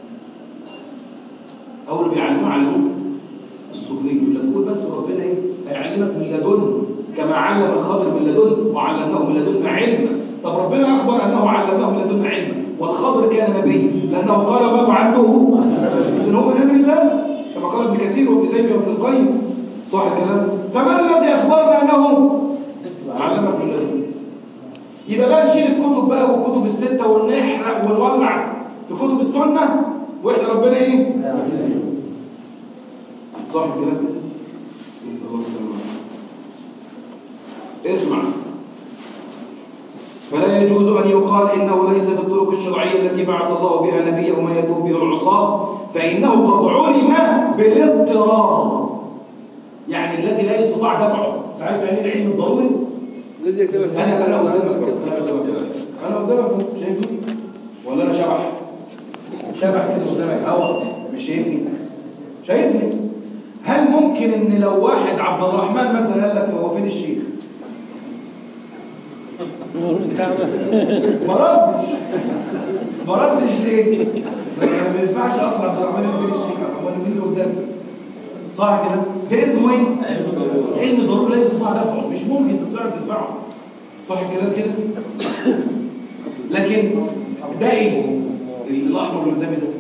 اول ما يعلموه يعلموه الصوفيه يقول لك قول بس ربنا ايه هيعلمك من لدن كما علم الخضر من لدن وعلمناه من لدن علما طب ربنا اخبر انه علمه من لدن علما والخضر كان نبي لانه قال ما فعلته اذن هو من امر الله كما قال ابن كثير وابن تيميه وابن القيم صح الكلام فمن الذي اخبرنا انه علمك من لدن يبقى بقى نشيل الكتب بقى والكتب الستة ونحرق ونولع في كتب السنة واحنا ربنا ايه؟ صح الكلام كده؟ نسأل الله السلامة اسمع فلا يجوز أن يقال إنه ليس في الطرق الشرعية التي بعث الله بها نبيه ما يتوب به العصاة فإنه قد علم بالاضطرار يعني الذي لا يستطاع دفعه تعرف يعني ايه العلم الضروري؟ الذي يكتب في انا انا قدامك انا قدامك اهو شايفني ولا انا شبح شبح كده قدامك هوا مش شايفني شايفني هل ممكن ان لو واحد عبد الرحمن مثلا قال لك هو فين الشيخ ما ردش ما ردش ليه ما ما ينفعش اصلا عبد الرحمن يقول فين الشيخ امال مين اللي قدامك صح كده ده اسمه ايه علم ضروري لا يستطيع دفعه مش ممكن تستطيع تدفعه صح الكلام كده لكن ده ايه الاحمر اللي قدامي ده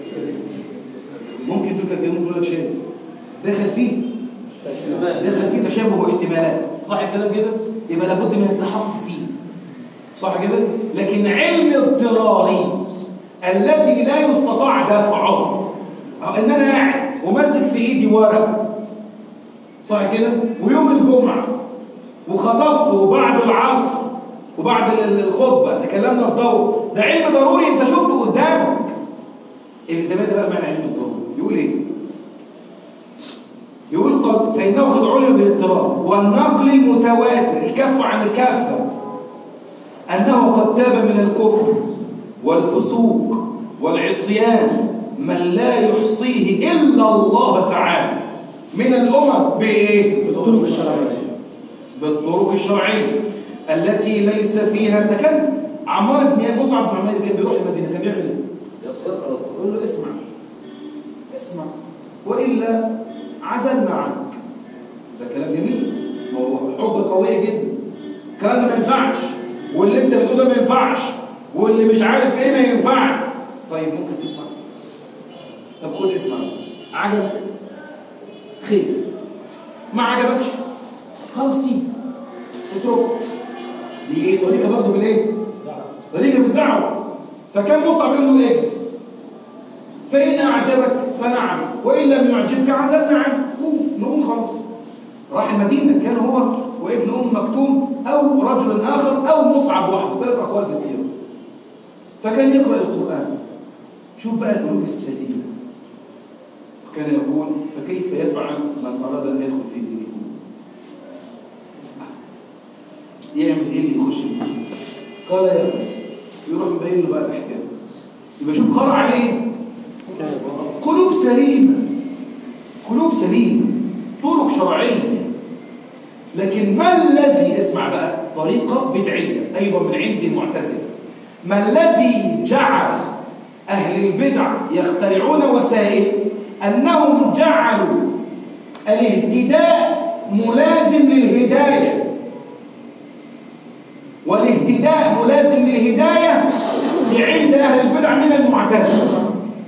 ممكن دول كانوا يقول لك شيء داخل فيه داخل فيه تشابه واحتمالات صح الكلام كده يبقى لابد من التحقق فيه صح كده لكن علم اضطراري الذي لا يستطاع دفعه أو ان انا قاعد وماسك في ايدي ورق صح كده ويوم الجمعه وخطبته بعد العصر وبعد ال- الخطبة تكلمنا في ضوء ده علم ضروري انت شفته قدامك ابن تيمية ده بقى معنى علم الضروري يقول ايه يقول قد فإنه قد علم بالاضطراب والنقل المتواتر الكف عن الكافة أنه قد تاب من الكفر والفسوق والعصيان من لا يحصيه إلا الله تعالى من الأمم بإيه؟ بالطرق الشرعية بالطرق الشرعية التي ليس فيها ده كان عمار بن مصعب بن عمير كان بيروح المدينة كان بيعمل ايه؟ يقول له اسمع اسمع وإلا عزلنا عنك ده كلام جميل ما هو حجة قوية جدا الكلام ده ما ينفعش واللي انت بتقول ده ما ينفعش واللي مش عارف ايه ما ينفعش طيب ممكن تسمع طب خد اسمع عجبك خير ما عجبكش خلاص سيب اتركه دي ايه طريقه برضه بالايه طريقه بالدعوه فكان مصعب يقول له اجلس فان اعجبك فنعم وان لم يعجبك عزلنا عنك قوم نقوم خلاص راح المدينه كان هو وابن ام مكتوم او رجل اخر او مصعب وحده ثلاث اقوال في السيره فكان يقرا القران شوف بقى القلوب السليمه فكان يقول فكيف يفعل من اراد ان يدخل في دين الاسلام يعمل ايه اللي يخش فيه قال يغتسل يروح مبين له بقى الاحكام يبقى شوف قرأ عليه قلوب سليمه قلوب سليمه طرق شرعيه لكن ما الذي اسمع بقى طريقه بدعيه ايضا من عند المعتزله ما الذي جعل اهل البدع يخترعون وسائل انهم جعلوا الاهتداء ملازم للهدايه والاهتداء ملازم للهداية عند أهل البدع من المعتزلة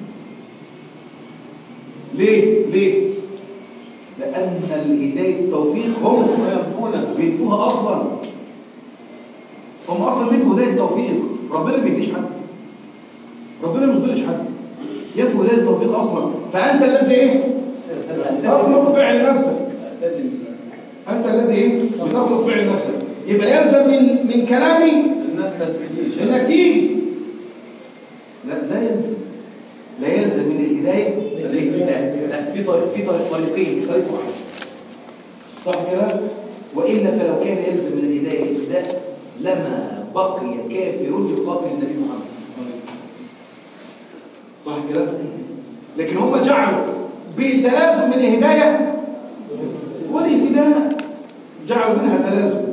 ليه؟ ليه؟ لأن الهداية التوفيق هم ينفونها بينفوها أصلا هم أصلا بينفوا هداية التوفيق ربنا ما بيهديش حد ربنا ما بيضلش حد ينفوا هداية التوفيق أصلا فأنت الذي إيه؟ تخلق فعل نفسك أنت الذي إيه؟ بتخلق فعل نفسك يبقى يلزم من من كلامي انك تيجي لا لا يلزم لا يلزم من الهدايه الاهتداء لا في طريق في طريق طريقين مش طريق واحد صح كده والا فلو كان يلزم من الهدايه الاهتداء لما بقي كافر يقاتل النبي محمد صح كده لكن هم جعلوا بالتلازم من الهدايه والاهتداء جعلوا منها تلازم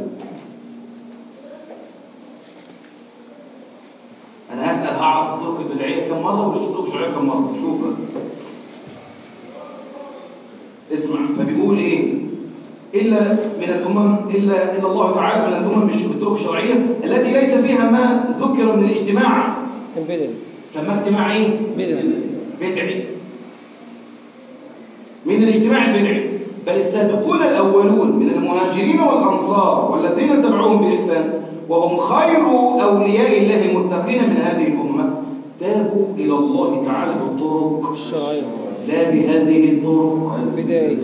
انا هسال هعرف الطرق البدعيه كم مره ومش الطرق الشرعيه كم مره شوف بقى اسمع فبيقول ايه الا من الامم الا الا الله تعالى من الامم بالطرق الشرعيه التي ليس فيها ما ذكر من الاجتماع البدع سماه اجتماع ايه بدع بدعي من الاجتماع البدعي بل السابقون الأولون من المهاجرين والأنصار والذين تبعوهم بإحسان وهم خير أولياء الله المتقين من هذه الأمة تابوا إلى الله تعالى بالطرق الشرعية لا بهذه الطرق البداية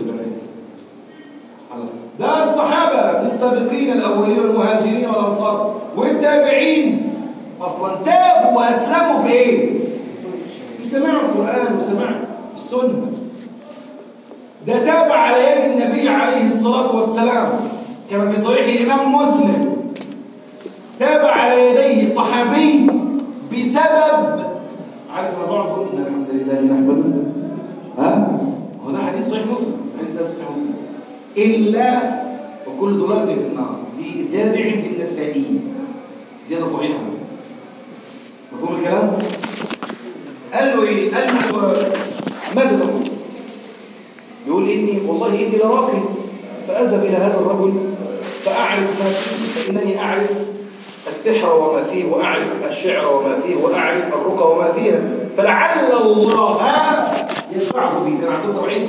ده الصحابة من السابقين الأولين والمهاجرين والأنصار والتابعين أصلا تابوا وأسلموا بإيه؟ بسماع القرآن وسماع السنة ده تابع على يد النبي عليه الصلاة والسلام كما في صحيح الإمام مسلم تابع على يديه صحابي بسبب عارف ما بعض قلنا الحمد لله نحمده ها هو ده حديث صحيح مسلم حديث ده صحيح مسلم إلا وكل دلوقتي في النار دي زيادة عند النسائي زيادة صحيحة مفهوم الكلام؟ قال له إيه؟ قال له ماذا تقول؟ يقول إني والله إني لراقي فأذهب إلى هذا الرجل فأعرف ما فيه فإنني أعرف السحر وما فيه وأعرف الشعر وما فيه وأعرف الرقى وما فيها فلعل الله ينفعه بي كان عندهم توعيد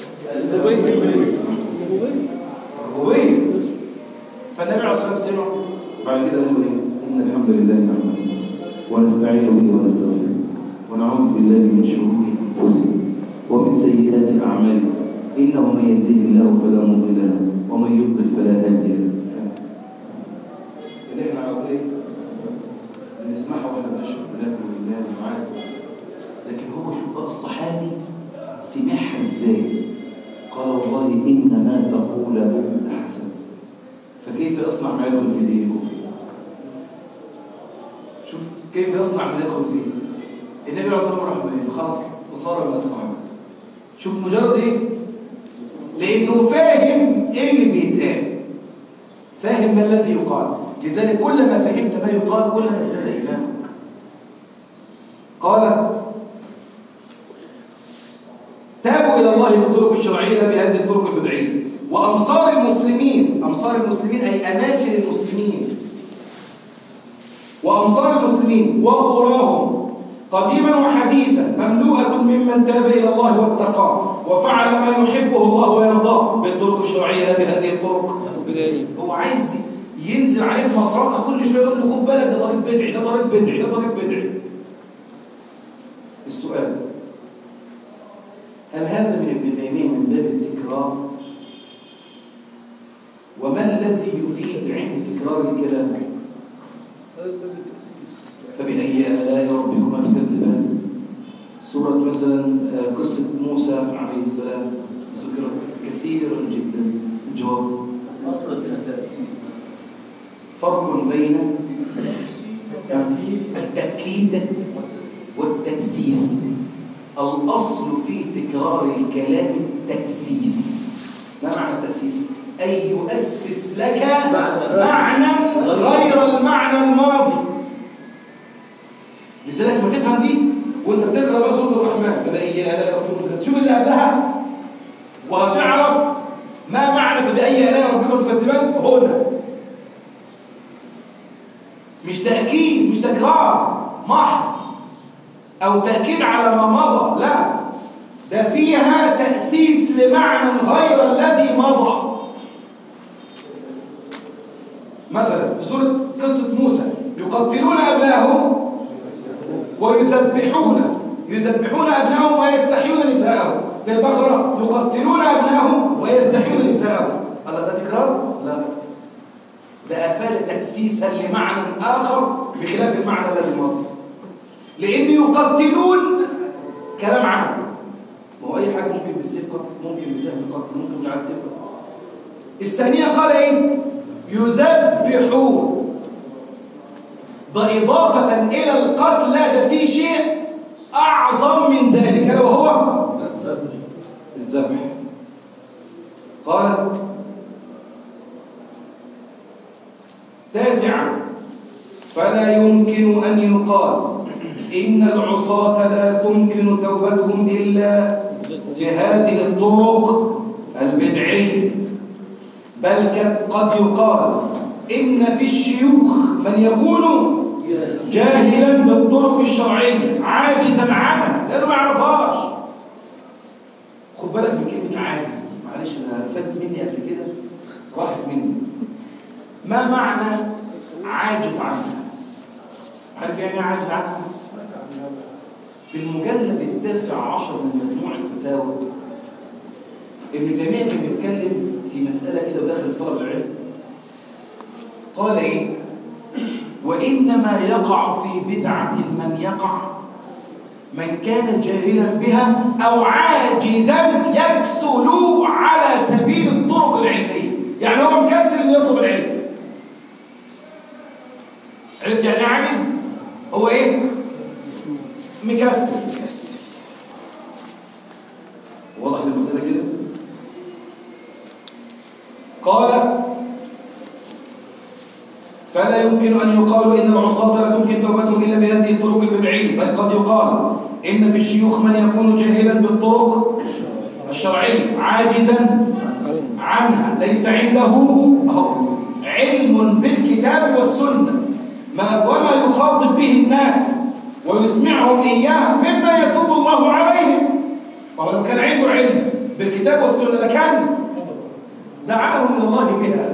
الربوبية فالنبي عليه الصلاة والسلام سمع بعد كده قال له إيه؟ إن الحمد لله نحمده ونستعين به ونستغفره ونعوذ بالله من شرور أنفسنا ومن سيئات أعمالنا إنه من يهده الله فلا مضل له ومن يضلل فلا هادي له سمعها ازاي قال والله إن ما تقوله لحسن فكيف يصنع ما يدخل في دينه شوف كيف يصنع ما يدخل فيه النبي عليه الصلاة والسلام راح منين؟ خلاص وصار من الصحابة شوف مجرد ايه لانه فاهم ايه اللي بيتقال فاهم ما الذي يقال لذلك كل ما فهمت ما يقال كل ما ازداد ايمانك قال تابوا الى الله بالطرق الشرعيه لا بهذه الطرق البدعيه وامصار المسلمين امصار المسلمين اي اماكن المسلمين وامصار المسلمين وقراهم قديما وحديثا مملوءة ممن تاب إلى الله واتقى وفعل ما يحبه الله ويرضاه بالطرق الشرعية لا بهذه الطرق هو عايز ينزل عليه مطرقة كل شوية يقول له خد بالك ده طريق بدعي ده طريق بدعي ده طريق بدعي السؤال هل هذا من ابن تيمية من باب التكرار وما الذي يفيد عند تكرار الكلام هذا باب التأسيس فبأي آلاء ربكما تكذبان سورة مثلا آه، قصة موسى عليه السلام ذكرت كثيرا جدا الجواب الأصل فيها تأسيس فرق بين التأكيد والتأسيس الأصل في تكرار الكلام التأسيس ما معنى التأسيس؟ أي يؤسس لك معنى غير المعنى الماضي لذلك ما تفهم دي وانت بتقرا بقى سوره الرحمن فبأي آلاء ربكم تكذبان شوف اللي قبلها وهتعرف ما معنى فبأي آلاء ربكم تكذبان هنا مش تأكيد مش تكرار محض أو تأكيد على ما مضى لا ده فيها تأسيس لمعنى غير الذي مضى مثلا في سورة قصة موسى يقتلون أبنائهم ويذبحون يذبحون أبنائهم ويستحيون نساءهم في البقرة يقتلون أبنائهم ويستحيون نساءهم الله ده تكرار؟ لا ده أفاد تأسيسا لمعنى آخر بخلاف المعنى الذي مضى لأن يقتلون كلام عام ما هو أي حاجة ممكن بالسيف قتل ممكن بسهم قتل ممكن بالعدل قتل الثانية قال إيه؟ يذبحون ده إضافة إلى القتل لا ده في شيء أعظم من ذلك ألا وهو الذبح قال تاسعا فلا يمكن أن يقال إن العصاة لا تمكن توبتهم إلا بهذه الطرق البدعية بل قد يقال إن في الشيوخ من يكون جاهلا بالطرق الشرعية عاجزا عنها لأنه ما يعرفهاش خد بالك من كلمة عاجز دي معلش أنا فاتت مني قبل كده راحت مني ما معنى عاجز عنها عارف يعني ايه عاجز عنها في المجلد التاسع عشر من مجموع الفتاوى ابن تيمية كان بيتكلم في مسألة كده وداخل في طلب العلم قال ايه وإنما يقع في بدعة من يقع من كان جاهلا بها أو عاجزا يكسل على سبيل الطرق العلمية يعني هو مكسل انه يطلب العلم عرفت يعني إيه عاجز هو ايه مكسل واضح المسألة كده قال فلا يمكن أن يقال إن العصاة لا تمكن توبتهم إلا بهذه الطرق البدعية بل قد يقال إن في الشيوخ من يكون جاهلا بالطرق الشرعية عاجزا عنها ليس عنده أهو علم بالكتاب والسنة ما وما يخاطب به الناس ويسمعهم إياه مما يتوب الله عليهم وهو لو كان عنده علم بالكتاب والسنة لكان دعاهم إلى الله بها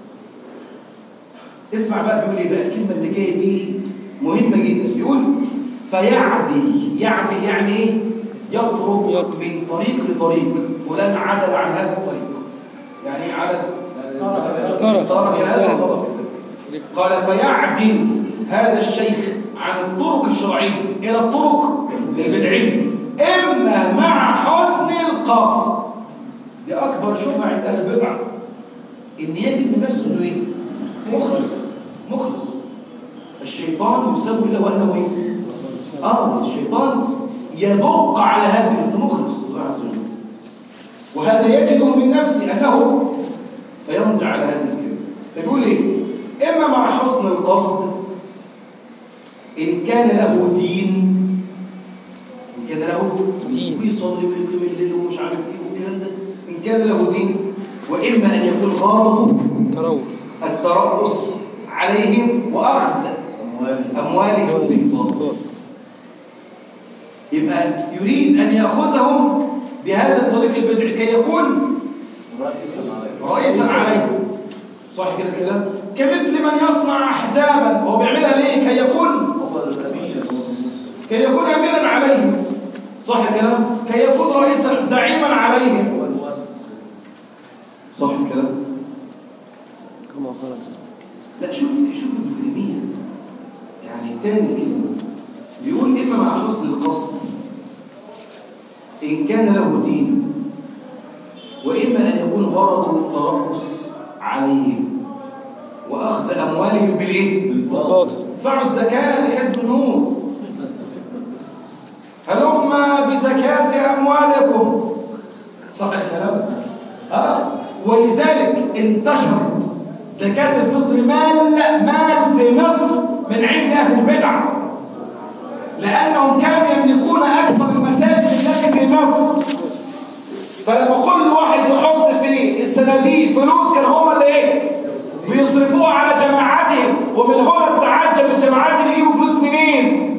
اسمع بقى بيقول ايه بقى الكلمة اللي جاية دي مهمة جدا بيقول فيعدل يعدل يعني ايه يترك من طريق لطريق فلان عدل عن هذا الطريق يعني ايه عدل ترك. ترك هذا سهل. وضرب في ذلك. قال فيعدل هذا الشيخ عن الطرق الشرعية إلى الطرق البدعية إما مع حسن القصد دي أكبر شبهة عند أهل البدع إن يجد من نفسه إنه إيه؟ مخلص مخلص الشيطان يسوي له أنه إيه؟ آه الشيطان يدق على هذه أنت مخلص الله عز وجل وهذا يجده من نفسه أنه فيمضي على هذه الكلمة فيقول إيه؟ إما مع حسن القصد إن كان له دين إن كان له دين. ويصلي ويقيم الليل ومش عارف إيه والكلام ده إن كان له دين وإما أن يكون غرضه تروس الترأس عليهم وأخذ أموالهم بالباطل يبقى يريد أن يأخذهم بهذا الطريق البدعي كي يكون رئيسا عليهم صح كده كده كمثل من يصنع أحزابا هو بيعملها ليه كي يكون كي يكون أميرا عليهم صح الكلام كي يكون رئيسا زعيما عليهم صح الكلام كما قال لا شوف شوف ابن تيميه يعني تاني الكلمه بيقول اما مع حسن القصد ان كان له دين واما ان يكون غرضه الترأس عليهم واخذ اموالهم بالايه بالباطل ادفعوا الزكاه لحزب النور هلم بزكاه اموالكم صح الكلام ها ولذلك انتشرت زكاة الفطر مال مال في مصر من عند أهل البدع لأنهم كانوا يملكون أكثر المساجد التي في مصر فلما كل واحد يحط في الصناديق فلوس كان هم اللي ايه بيصرفوها على جماعاتهم ومن هنا تتعجب الجماعات دي بيجيبوا فلوس منين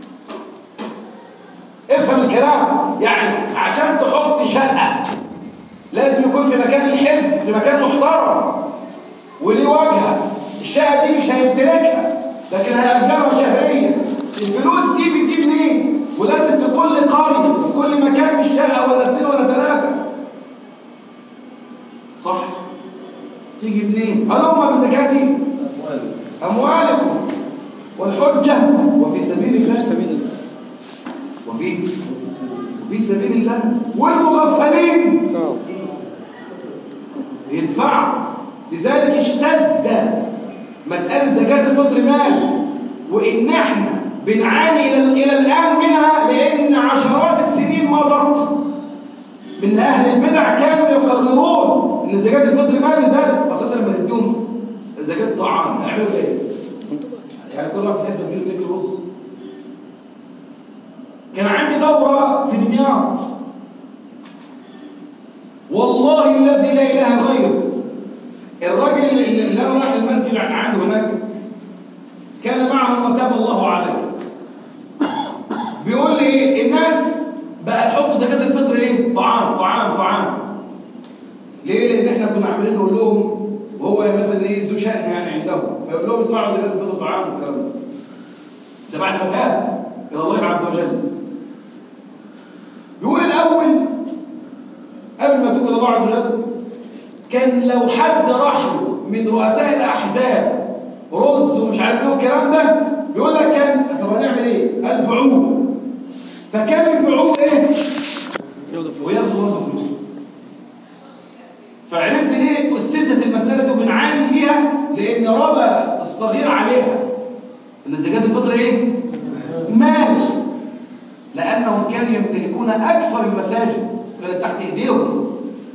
افهم الكلام يعني عشان تحط شقة لازم يكون في مكان الحزب في مكان محترم وليه واجهه الشقه دي مش هيمتلكها لكن هيأجرها شهريا الفلوس دي بتجيب منين ولازم في كل قريه في كل مكان مش شقه ولا اثنين ولا ثلاثه صح تيجي منين هلم بزكاتي اموالكم والحجه وفي سبيل الله في سبيل الله وفي وفي سبيل الله والمغفلين نعم يدفعوا لذلك اشتد مسألة زكاة الفطر مال وإن احنا بنعاني إلى إلى الآن منها لأن عشرات السنين مضت من أهل البدع كانوا يقررون إن زكاة الفطر مال لذلك أصل أنت لما تديهم زكاة طعام هيعملوا إيه؟ يعني كل واحد في الحزب بيجيله تاكل رز كان عندي دورة في دمياط والله الذي لا إله غيره الراجل اللي اللي انا رايح المسجد عنده هناك كان معه ما تاب الله عليه بيقول لي الناس بقى يحطوا زكاة الفطر ايه طعام طعام طعام ليه لان احنا كنا عاملين نقول لهم وهو مثلا ايه ذو شأن يعني عندهم فيقول لهم ادفعوا زكاة الفطر طعام والكلام ده ده بعد ما تاب الى الله عز وجل يقول الاول قبل ما تقول الله عز وجل كان لو حد راح له من رؤساء الاحزاب رز ومش عارف ايه والكلام ده بيقول لك كان طب هنعمل ايه؟ قال بيعوه فكانوا يبيعوه ايه؟ ياخدوا فلوس وياخدوا برضه فلوسه فعرفت ليه اسست المساله دي وبنعاني ليها لان ربى الصغير عليها ان زكاه الفطر ايه؟ مال لانهم كانوا يمتلكون اكثر المساجد كانت تحت ايديهم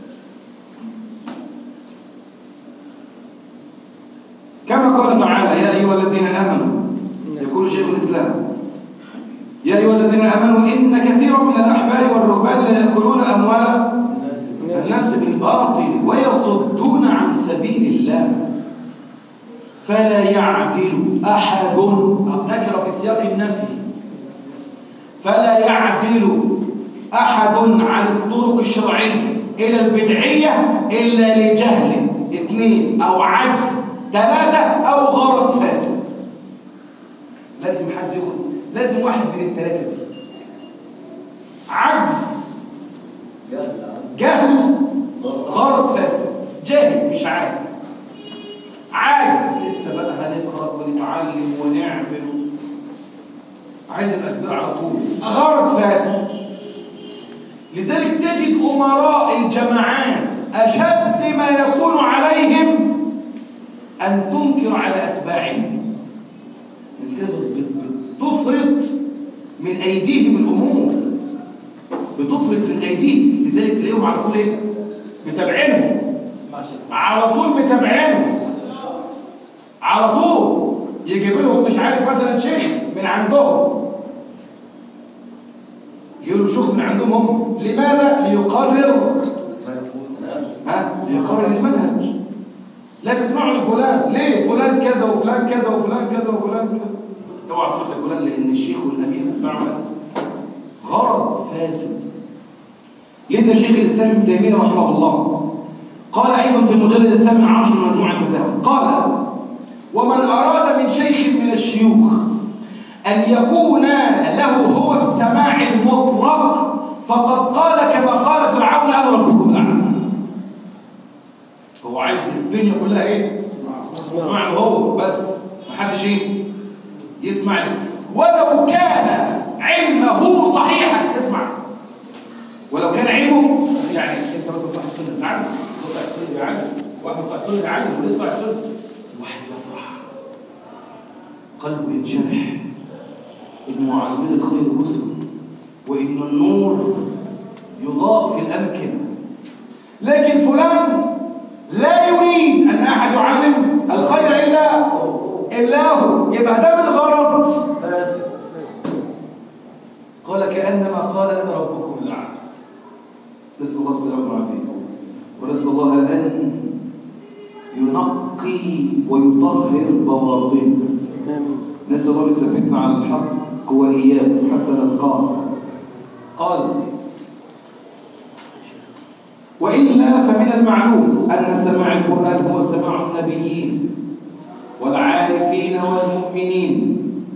كما قال تعالى يا أيها الذين آمنوا يقول شيخ الإسلام يا أيها الذين آمنوا إن كثيرا من الأحبار والرهبان لا يأكلون أموال الناس بالباطل ويصدون عن سبيل الله فلا يعدل أحد نكر في سياق النفي فلا يعدل أحد عن الطرق الشرعية إلى البدعية إلا لجهل اثنين أو عجز ثلاثة أو غرض فاسد لازم حد ياخد لازم واحد من الثلاثة دي عجز جهل غرض فاسد جاهل مش عارف عاجز لسه بقى هنقرأ ونتعلم ونعمل عايز يبقى كبير على طول غرض فاسد لذلك تجد أمراء الجماعات أشد ما يكون عليهم أن تنكر على أتباعهم كده بتفرط من أيديهم الأمور بتفرط من أيديهم لذلك تلاقيهم على طول إيه؟ متابعينهم على طول متابعينهم على طول يجيب لهم مش عارف مثلا شيخ من عندهم يقولوا شيخ من عندهم هم لماذا؟ ليقرر ها؟ ليقرر المنهج لا تسمعوا لفلان ليه؟ فلان كذا وفلان كذا وفلان كذا وفلان كذا اوعى تروح لفلان لان الشيخ والامير بتاعه غرض فاسد لذا شيخ الاسلام ابن تيميه رحمه الله قال ايضا في المجلد الثامن عشر من مجموع الفتاوى قال ومن اراد من شيخ من الشيوخ ان يكون له هو السماع المطلق فقد قال كما قال فرعون انا ربكم الاعلى هو عايز الدنيا كلها ايه تسمع له هو بس محدش ايه يسمع له ولو كان علمه صحيحا اسمع ولو كان علمه يعني انت مثلا صاحب سنه عالم صاحب سنه عالم واحد صاحب سنه عالم وليه صاحب سنه واحد يفرح قلبه ينشرح انه معلمين الخير بسر وان النور يضاء في الامكنه لكن فلان لا يريد ان احد يعلم الخير الا الا هو يبقى ده بالغرض فاسد قال كانما قال انا ربكم الاعلى نسال الله السلامه والعافيه ونسال الله ان ينقي ويطهر بواطن آمين نسال الله ان يثبتنا على الحق واياكم حتى نلقاه قال وإلا فمن المعلوم أن سماع القرآن هو سماع النبيين والعارفين والمؤمنين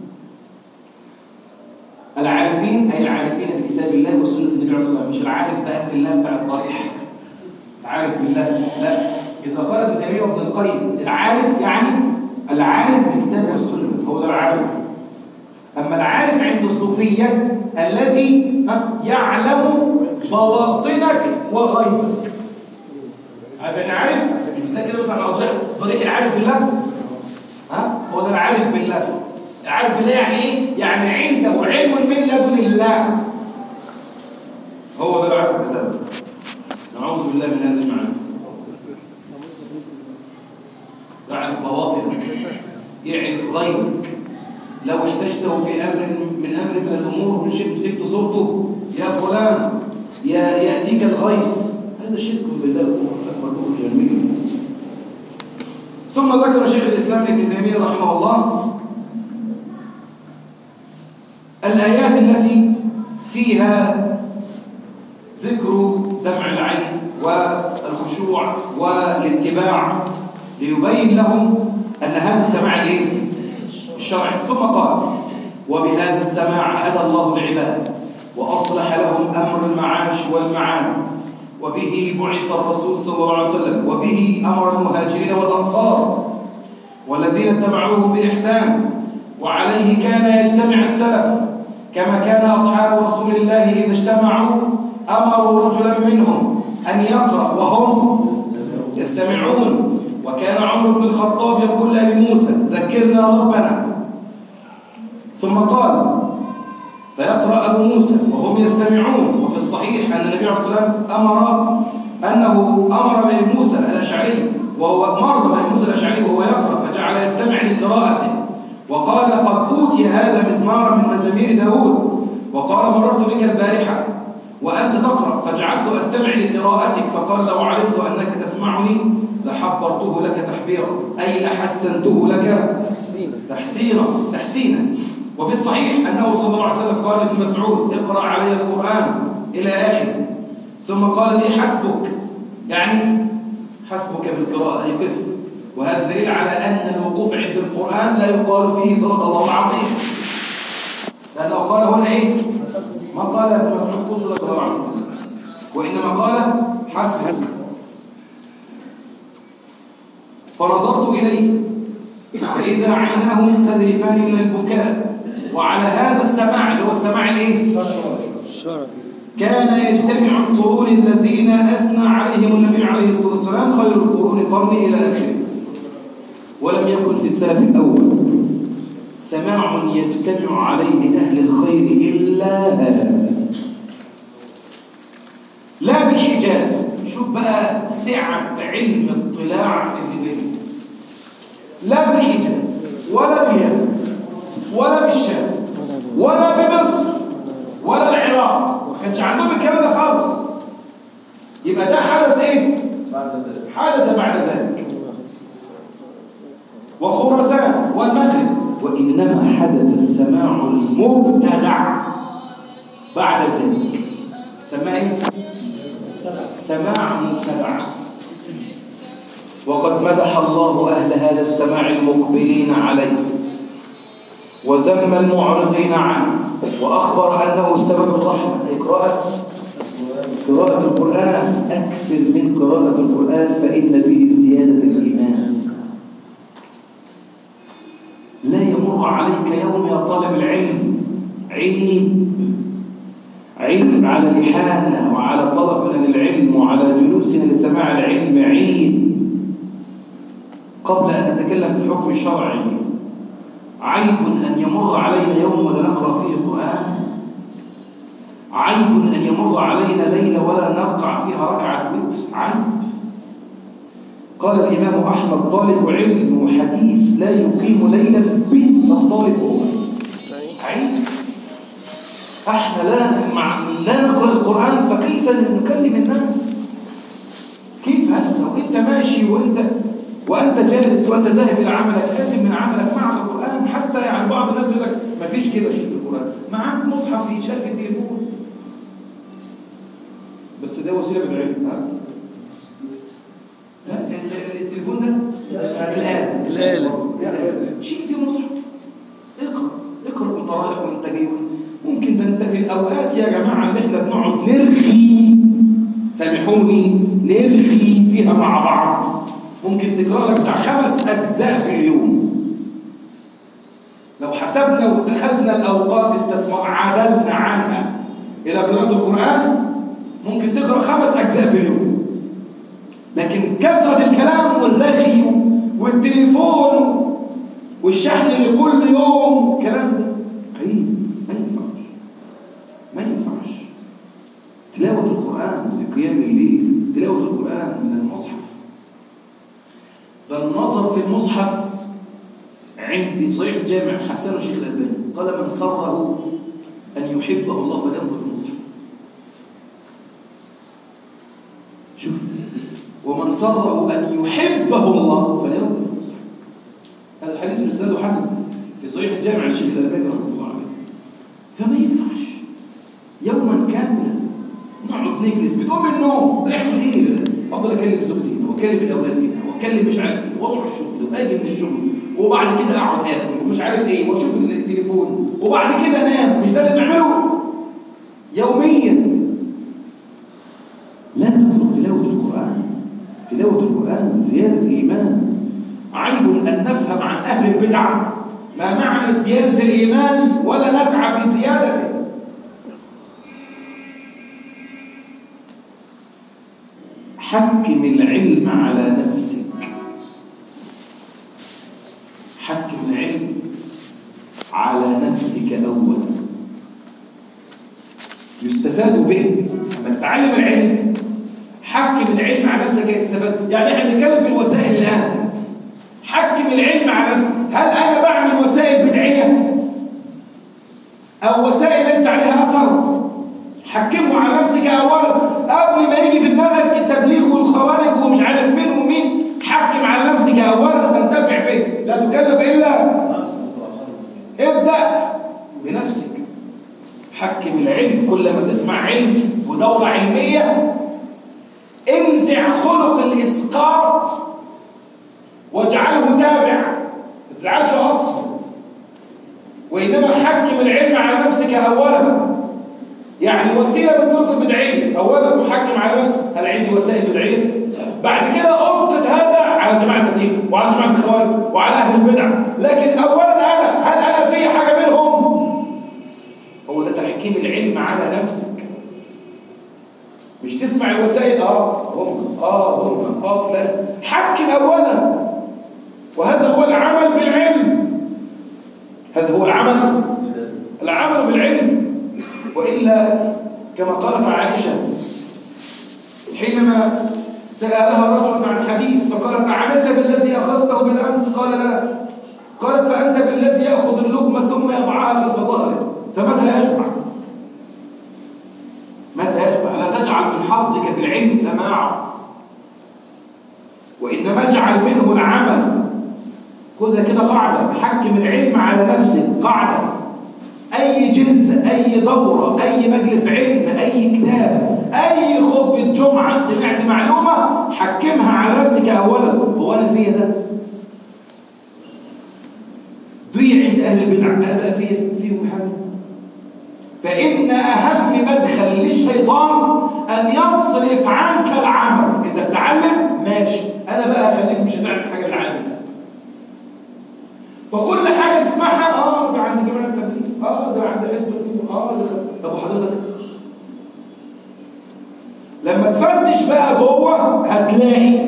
العارفين أي العارفين بكتاب الله وسنة النبي عليه الصلاة والسلام مش العارف بأن الله بتاع الضريح العارف بالله لا إذا قال ابن تيمية وابن القيم العارف يعني العارف بالكتاب والسنة هو ده العارف أما العارف عند الصوفية الذي ها، يعلم بواطنك وغيبك عارف يعني عارف ده كده مثلا على ضريح ضريح العارف بالله ها هو ده العارف بالله العارف بالله يعني ايه يعني عنده علم من لدن الله هو ده العارف بالله نعوذ بالله من هذا المعنى يعرف بواطنك يعرف غيبك لو احتجته في امر من امر من الامور مش مسكت صورته يا فلان يا ياتيك الغيث هذا شرك بالله اكبر كفر جميل ثم ذكر شيخ الاسلام ابن تيميه رحمه الله الايات التي فيها ذكر دمع العين والخشوع والاتباع ليبين لهم ان هذا السماع الايه الشرعي ثم قال وبهذا السماع هدى الله العباد وأصلح لهم أمر المعاش والمعاد وبه بعث الرسول صلى الله عليه وسلم وبه أمر المهاجرين والأنصار والذين اتبعوه بإحسان وعليه كان يجتمع السلف كما كان أصحاب رسول الله إذا اجتمعوا أمروا رجلا منهم أن يقرأ وهم يستمعون وكان عمر بن الخطاب يقول لأبي موسى ذكرنا ربنا ثم قال فيقرأ أبو موسى وهم يستمعون وفي الصحيح أن النبي عليه الصلاة والسلام أمر أنه أمر بأبي موسى الأشعري وهو مر بأبي موسى الأشعري وهو يقرأ فجعل يستمع لقراءته وقال قد أوتي هذا مزمارا من مزامير داود وقال مررت بك البارحة وأنت تقرأ فجعلت أستمع لقراءتك فقال لو علمت أنك تسمعني لحبرته لك تحبيرا أي لحسنته لك تحسينا تحسينا تحسينا وفي الصحيح أنه صلى الله عليه وسلم قال لابن مسعود اقرأ علي القرآن إلى آخر ثم قال لي حسبك يعني حسبك بالقراءة أي قف وهذا دليل على أن الوقوف عند القرآن لا يقال فيه صدق الله العظيم لأنه قال هنا إيه ما قال ابن مسعود قل صدق الله العظيم وإنما قال حسب حسب فنظرت إليه فإذا عيناه تذرفان من البكاء وعلى هذا السماع اللي هو السماع الايه الشرع كان يجتمع القرون الذين أثنى عليهم النبي عليه الصلاة والسلام خير القرون قرني إلى آخره ولم يكن في السلف الأول سماع يجتمع عليه أهل الخير إلا هذا لا بالحجاز شوف بقى سعة علم اطلاع ابن تيمية لا بالحجاز ولا باليمن ولا بالشام ولا بمصر ولا العراق ما كانش عندهم الكلام ده خالص يبقى ده حدث ايه بعد ذلك حدث بعد ذلك وخراسان والمغرب وإنما حدث السماع المبتدع بعد ذلك سماه ايه سماع مبتدع وقد مدح الله أهل هذا السماع المقبلين عليه وذم المعرضين عنه وأخبر أنه سبب الرحمة أي قراءة قراءة القرآن أكثر من قراءة القرآن فإن فيه زيادة الإيمان لا يمر عليك يوم يا طالب العلم علم علم على لحانا وعلى طلبنا للعلم وعلى جلوسنا لسماع العلم عيب قبل أن نتكلم في الحكم الشرعي عيب أن يمر علينا يوم ولا نقرأ فيه القرآن عيب أن يمر علينا ليلة ولا نركع فيها ركعة وتر عيب قال الإمام أحمد طالب علم وحديث لا يقيم ليلا بئس الطالب هو عيب احنا لا مع لا نقرأ القرآن فكيف نكلم الناس كيف هذا وانت ماشي وانت وانت جالس وانت ذاهب الى عملك كاتب من عملك معك القرآن حتى يعني بعض الناس يقول لك ما فيش كده شيء في القرآن معاك مصحف يتشال في التليفون بس ده وسيله بالعلم ها لا ال- التليفون ده الآلة الآلة. شيل فيه مصحف اقرأ اقرأ وانت رايح وانت جاي ممكن ده انت في الأوقات يا جماعة اللي احنا بنقعد نرغي سامحوني نرغي فيها مع بعض ممكن تقرأ لك بتاع خمس أجزاء في اليوم لو حسبنا واتخذنا الأوقات استثمار عدلنا عنها إلى قراءة القرآن ممكن تقرأ خمس أجزاء في اليوم لكن كثرة الكلام والرغي والتليفون والشحن اللي كل يوم كلام ده عيب ما ينفعش ما ينفعش تلاوة القرآن في قيام الليل تلاوة القرآن من المصحف ده النظر في المصحف عند صحيح الجامع حسن الشيخ الألباني قال من سره أن يحبه الله فلينظر في المصحف شوف ومن سره أن يحبه الله فلينظر في المصحف هذا الحديث من السند حسن في صحيح الجامع للشيخ الألباني رحمه الله عليه فما ينفعش يوما كاملا نقعد نجلس بتقوم من النوم تعمل ايه افضل اكلم زوجتي هنا واكلم الاولاد هنا واكلم مش عارف ايه واروح الشغل واجي من الشغل وبعد كده اقعد اكل ومش عارف ايه واشوف التليفون وبعد كده انام مش ده اللي بنعمله يوميا لا تترك تلاوه القران تلاوه القران زياده ايمان عيب ان نفهم عن اهل البدع ما معنى زياده الايمان ولا نسعى في زيادته حكم العلم على نفسك حكم العلم على نفسك أولا يستفاد به لما تتعلم العلم حكم العلم على نفسك كي تستفاد يعني احنا بنتكلم في الوسائل الآن حكم العلم على نفسك هل أنا بعمل وسائل بدعية أو وسائل ليس عليها أثر حكمه على نفسك أولا قبل ما يجي في دماغك التبليغ والخوارج ومش عارف مين ومين حكم على نفسك أولا تنتفع به لا تكلف إلا نفس الله ابدأ بنفسك حكم العلم كل ما تسمع علم ودورة علمية انزع خلق الإسقاط واجعله تابع ما تزعلش أصلا وإنما حكم العلم على نفسك أولا يعني وسيلة من الطرق البدعية أولا محكم على نفسك هل عندي وسائل بدعية بعد كده أسقط هذا على جماعة التبليغ وعلى جماعة الخوارج وعلى أهل البدع لكن أولا أنا هل أنا في حاجة منهم هو ده تحكيم العلم على نفسك الوسائل اه هم اه هم اه فلان حكم اولا وهذا هو العمل بالعلم هذا هو العمل العمل بالعلم وإلا كما قالت عائشة حينما سألها رجل عن حديث فقالت أعملت بالذي أخذته بالأمس قال لا قالت فأنت بالذي يأخذ اللقمة ثم يضعها خلف ظهره فمتى يجمع متى يجمع لا تجعل من حظك في العلم سماعه وإنما اجعل منه العمل خذها كده قاعدة حكم العلم على نفسك قاعدة أي جلسة أي دورة أي مجلس علم أي كتاب أي خطبة جمعة سمعت معلومة حكمها على نفسك أولا هو أنا فيا ده ضيع عند أهل البدع أنا بقى فيا فيهم حاجة فإن أهم مدخل للشيطان أن يصرف عنك العمل أنت بتعلم ماشي أنا بقى أخليك مش هتعمل حاجة بالعلم ده فكل حاجة تسمعها اه ده عند جماعة التبليغ اه ده عند حزب الدين اه ده خ- طب وحضرتك لما تفتش بقى جوه هتلاقي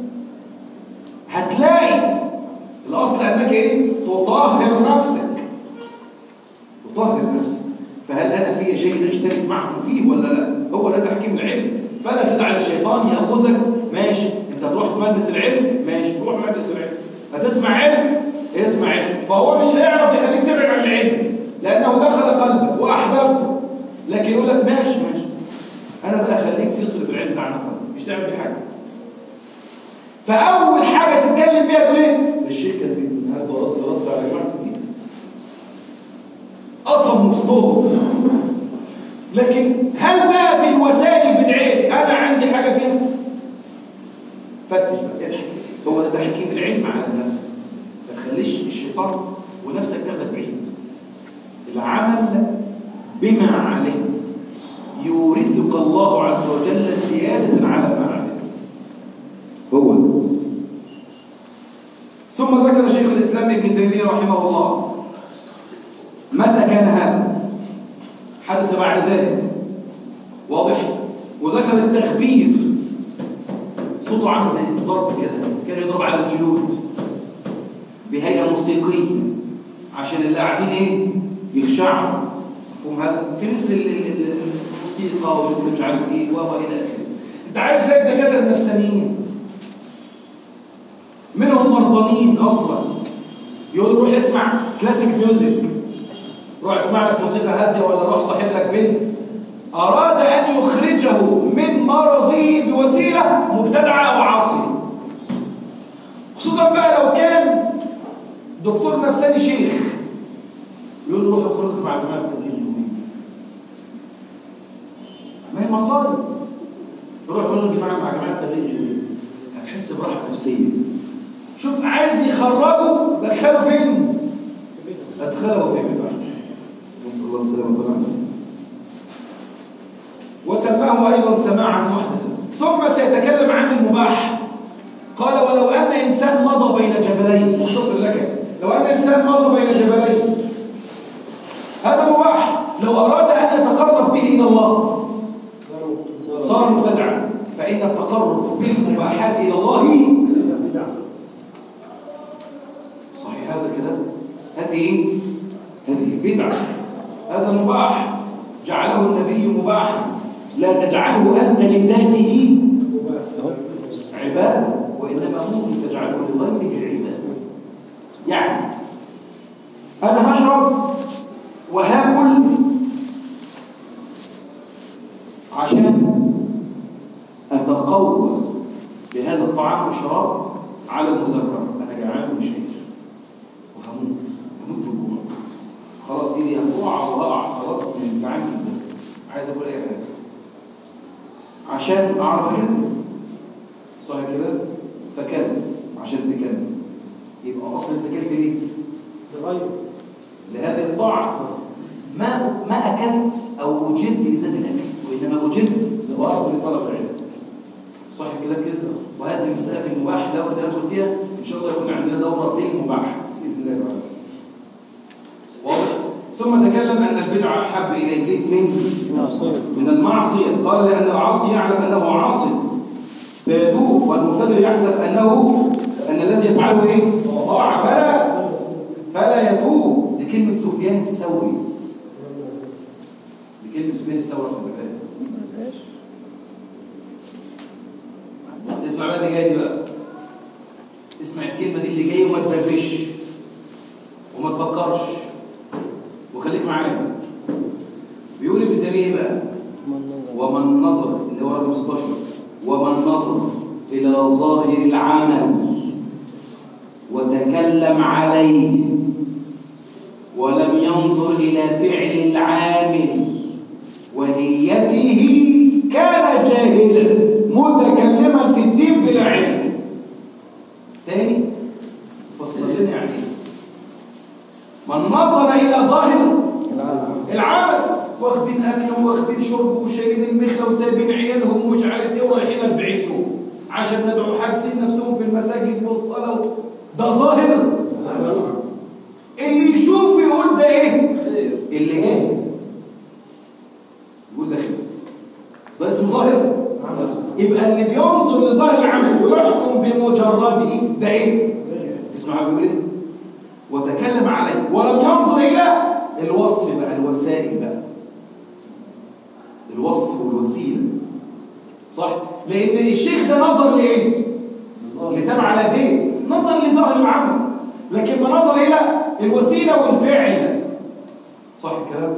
هتلاقي الاصل انك ايه تطهر نفسك تطهر نفسك فهل انا في شيء اشترك معكم فيه ولا لا هو ده تحكيم العلم فلا تدع الشيطان ياخذك ماشي انت هتروح مجلس العلم ماشي روح مجلس العلم هتسمع علم اسمع علم فهو مش هيعرف يخليك تبعد عن العلم لانه دخل قلبك واحببته لكن يقول لك ماشي ماشي انا بقى خليك تصرف العلم ده عن قلبك مش تعمل بيه حاجه فاول حاجه تتكلم بيها تقول ايه الشركه دي هذا رد رد على جماعه الدين قطم وسطهم لكن هل بقى في الوسائل البدعيه دي انا عندي حاجه فيها فتش بقى ابحث هو ده تحكيم العلم على النفس ما تخليش الشيطان ونفسك تاخدك بعيد العمل بما علمت يورثك الله عز وجل زيادة على ما علمت هو ده. ثم ذكر شيخ الإسلام ابن تيمية رحمه الله متى كان هذا حدث بعد ذلك واضح وذكر التخبير صوته عامل زي الضرب كده كان يضرب على الجلود بهيئة موسيقية عشان اللي قاعدين ايه يخشعوا مفهوم هذا في مثل ال- ال- ال- الموسيقى ومثل مش عارف ايه وما الى اخره انت عارف زي الدكاتره النفسانيين منهم مرضانين اصلا يقول روح اسمع كلاسيك ميوزك روح اسمع لك موسيقى هاديه ولا روح صاحب لك بنت اراد ان يخرجه من مرضه بوسيله مبتدعه او عاصيه خصوصا بقى لو كان دكتور نفساني شيخ يقول له روح اخرجك مع جماعه التبليغ اليومين ما هي مصاري روح يقول له جماعه مع جماعه التبليغ اليومين هتحس براحه نفسيه شوف عايز يخرجه دخله فين ادخله في بدعه نسال الله السلامه والعافيه وسماه ايضا سماعا محدثا ثم سيتكلم عن المباح قال ولو ان انسان مضى بين جبلين مختصر لك لو ان انسان مضى بين جبلين هذا مباح لو اراد ان يتقرب به الى الله صار مبتدعا فان التقرب بالمباحات الى الله صحيح هذا الكلام هذه ايه هذه بدعه هذا مباح جعله النبي مباحا لا تجعله انت لذاته عباده وانما ممكن تجعله لغيره عباده يعني انا هشرب وهاكل عشان اتقوى بهذا الطعام والشراب على المذاكره انا جعان ومش قادر وهموت هموت بالجوع خلاص ايدي هتقع وهقع خلاص من جعان جدا عايز اكل اي حاجه عشان اعرف اكمل صح كده فكلت عشان تكمل يبقى اصلا انت كلت ليه لهذه الطاعه ما ما اكلت او اجرت لذات الاكل وانما اجرت برضه لطلب العلم صح الكلام كده وهذه المساله في المباح لو بدنا ندخل فيها ان شاء الله يكون عندنا دوره في المباح باذن الله تعالى واضح ثم تكلم أن البدعة أحب إلى إبليس من معصية من المعصية قال لأن العاصي يعلم أنه عاص فيتوب والمبتدع يحسب أنه أن الذي يفعله إيه؟ طاعة فلا فلا يتوب دي كلمة سفيان الثوري دي كلمة سفيان الثوري خد بالك. اسمع بقى اللي جاي دي بقى اسمع الكلمة دي اللي جاية وما تبربش وما تفكرش وخليك معايا بيقول ابن تيمية إيه بقى من نظر ومن نظر اللي هو رقم 16 ومن نظر إلى ظاهر العمل وتكلم عليه ولم ينظر إلى فعل العامل ونيته كان جاهلا متكلما في الدين بلا علم تاني فصل لنا يعني إيه؟ من نظر إلى ظاهر العمل واخدين اكل واخدين شرب وشايلين المخله وسايبين عيالهم ومش عارف ايه ورايحين 40 يوم عشان ندعو حابسين نفسهم في المساجد والصلاه ده ظاهر اللي يشوف يقول ده ايه خير اللي جاي يقول ده خير ده اسمه ظاهر يبقى اللي بينظر لظاهر العمل ويحكم بمجرده ده ايه اسمع بيقول ايه وتكلم عليه ولم ينظر الى الوصف بقى الوسائل بقى الوصف والوسيله صح لان الشيخ ده نظر لايه لتبع على دين نظر لظاهر العمل لكن ما نظر الى الوسيله والفعل صح الكلام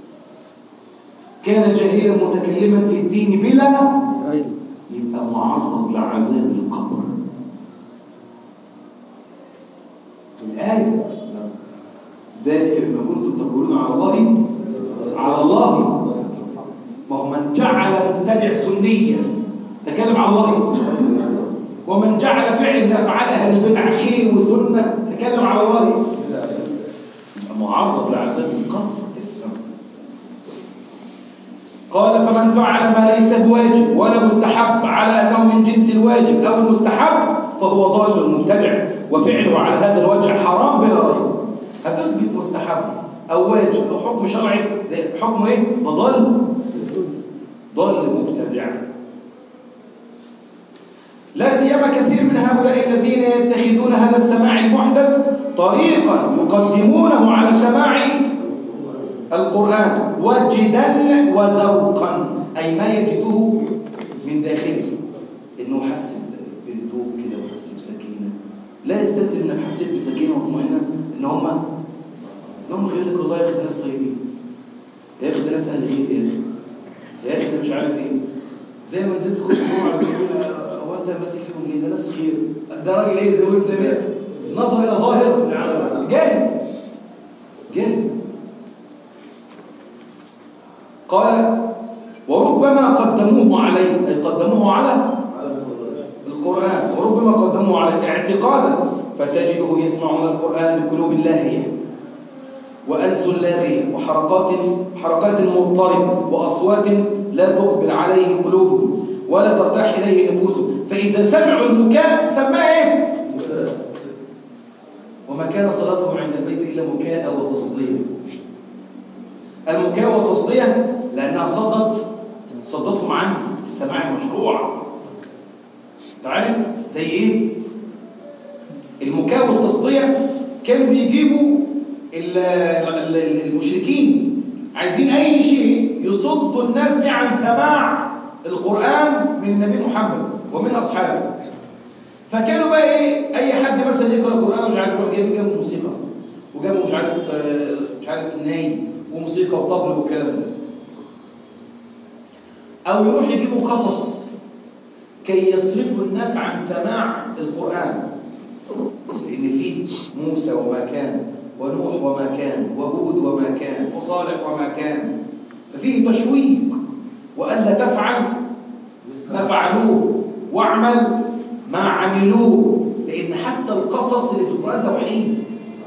كان جاهلا متكلما في الدين بلا علم يبقى معرض لعذاب القبر الآية ذلك بما كنتم تقولون على الله على الله ما هو من جعل مبتدع سنيا تكلم على الله ومن جعل فعل من افعال اهل البدع خير وسنه تكلم على الله يبقى معرض لعذاب القبر افهم قال فمن فعل ما ليس بواجب ولا مستحب على انه من جنس الواجب او المستحب فهو ضال مبتدع وفعله على هذا الوجه حرام بلا ريب هتثبت مستحب او واجب او حكم شرعي ده حكمه ايه فضل ضال مبتدع لا سيما كثير من هؤلاء الذين يتخذون هذا السماع المحدث طريقا يقدمونه على سماع القرآن وجدا وذوقا أي ما يجده من داخله إنه حس بهدوء كده وحس بسكينة لا يستلزم إنك حسيت بسكينة وطمأنينة إن هم إن هم غير لك والله يا أخي ده ناس طيبين يا أخي ده ناس أهل خير يا أخي يا أخي ده مش عارف إيه زي ما نزلت خد الجمعة بتقول هو أنت ماسك فيهم ليه ده ناس خير ده راجل إيه زي ما قلت ده نظر إلى ظاهر جاهل جاهل قال وربما قدموه عليه أي قدموه على القرآن وربما قدموه على اعتقادا فتجده يسمعون القرآن بقلوب لاهية وألسن لاغية وحركات حركات مضطربة وأصوات لا تقبل عليه قلوبهم ولا ترتاح إليه نفوسهم فإذا سمعوا البكاء سماه إيه؟ وما كان صلاته عند البيت إلا مكاء وتصديق المكاء والتصدية لأنها صدت صدتهم عن السماع المشروع تعرف زي ايه المكاء والتصدية كانوا بيجيبوا ال- ال- المشركين عايزين اي شيء يصد الناس به عن سماع القرآن من النبي محمد ومن أصحابه فكانوا بقى ايه اي حد مثلا يقرأ القرآن مش عارف يروح جايب جنبه موسيقى وجنبه مش عارف آه، مش عارف ناي وموسيقى وطبل والكلام ده او يروح يجيبوا قصص كي يصرفوا الناس عن سماع القرآن لأن فيه موسى وما كان ونوح وما كان وهود وما كان وصالح وما كان ففيه تشويق وألا تفعل ما فعلوه واعمل ما عملوه لأن حتى القصص اللي في القرآن توحيد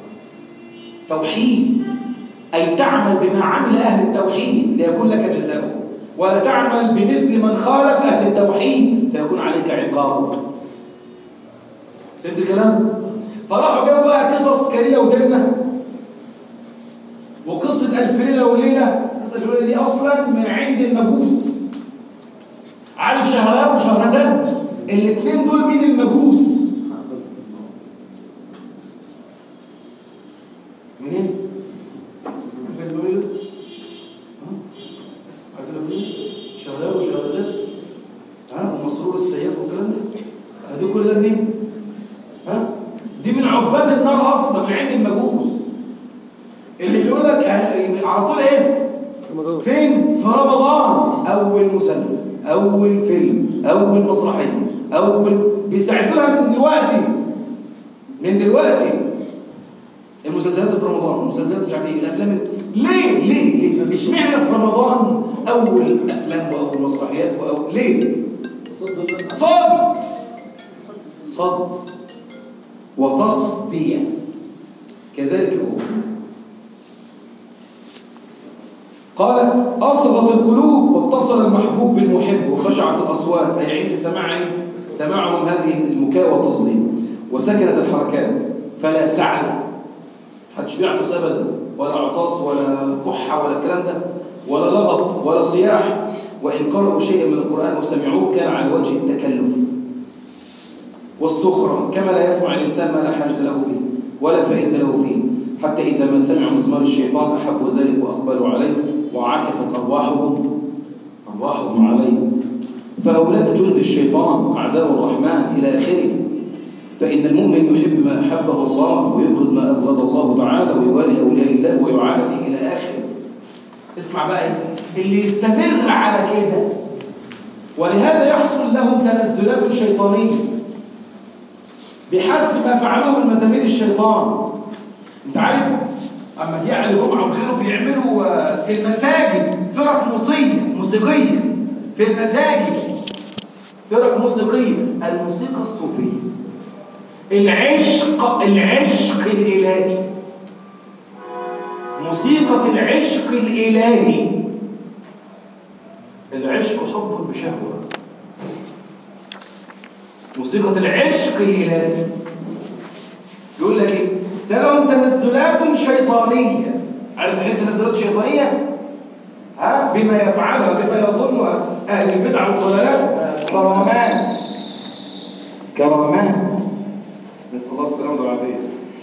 توحيد أي تعمل بما عمل أهل التوحيد ليكون لك جزاؤه ولا تعمل بمثل من خالف أهل التوحيد فيكون عليك عقابه فهمت الكلام؟ فراحوا جابوا بقى قصص كريمة ودرنا وقصة ألف ليلة وليلة قصة ألف ليلة دي أصلا من عند المجوس عارف شهريار وشهرزاد الاثنين دول مين المجوس منين؟ عارف اللي بيقول إيه؟ ها؟ عارف اللي بيقول إيه؟ شهريار وشهرزاد ها ومسرور السياف والكلام ده هدول كل ده منين؟ ها؟ دي من عباد النار اصلا من عند المجوس اللي بيقول لك آه، على طول ايه؟ فين؟ في رمضان اول مسلسل اول فيلم اول مسرحيه اول بيستعدوا لها من دلوقتي من دلوقتي المسلسلات في رمضان المسلسلات مش عارف ايه الافلام ليه ليه ليه اشمعنى في رمضان اول افلام واول مسرحيات واول ليه صد الناس صد صد وتصدية كذلك هو قال أصغت القلوب واتصل المحبوب بالمحب وخشعت الأصوات أي عند سماع إيه؟ سماعهم هذه البكاء والتصديق وسكنت الحركات فلا سعل محدش بيعطس أبدا ولا عطاس ولا كحة ولا الكلام ده ولا لغط ولا صياح وإن قرأوا شيئا من القرآن وسمعوه كان على وجه التكلف والسخرة كما لا يسمع الإنسان ما لا حاجة له به ولا فائدة له فيه حتى إذا ما سمعوا مزمار الشيطان أحبوا ذلك وأقبلوا عليه وعكفت أرواحهم أرواحهم عليه فهؤلاء جند الشيطان أعداء الرحمن إلى آخره فإن المؤمن يحب ما أحبه الله ويبغض ما أبغض الله تعالى ويوالي أولياء الله ويعادي إلى آخره اسمع بقى إيه؟ اللي يستمر على كده ولهذا يحصل لهم تنزلات شيطانية بحسب ما فعلوه من مزامير الشيطان انت عارف اما جه على الجمعه وغيره بيعملوا آه، في المساجد فرق موسيقيه موسيقيه في المساجد فرق موسيقيه الموسيقى الصوفيه العشق العشق الالهي موسيقى العشق الالهي العشق حب بشهوه موسيقى العشق الإلهي يقول لك ايه ده لهم تنزلات شيطانية عارف يعني إيه تنزلات شيطانية ها بما يفعلها بما يظن أهل البدع والضلالات كرامات كرامات نسأل الله السلامة والعافية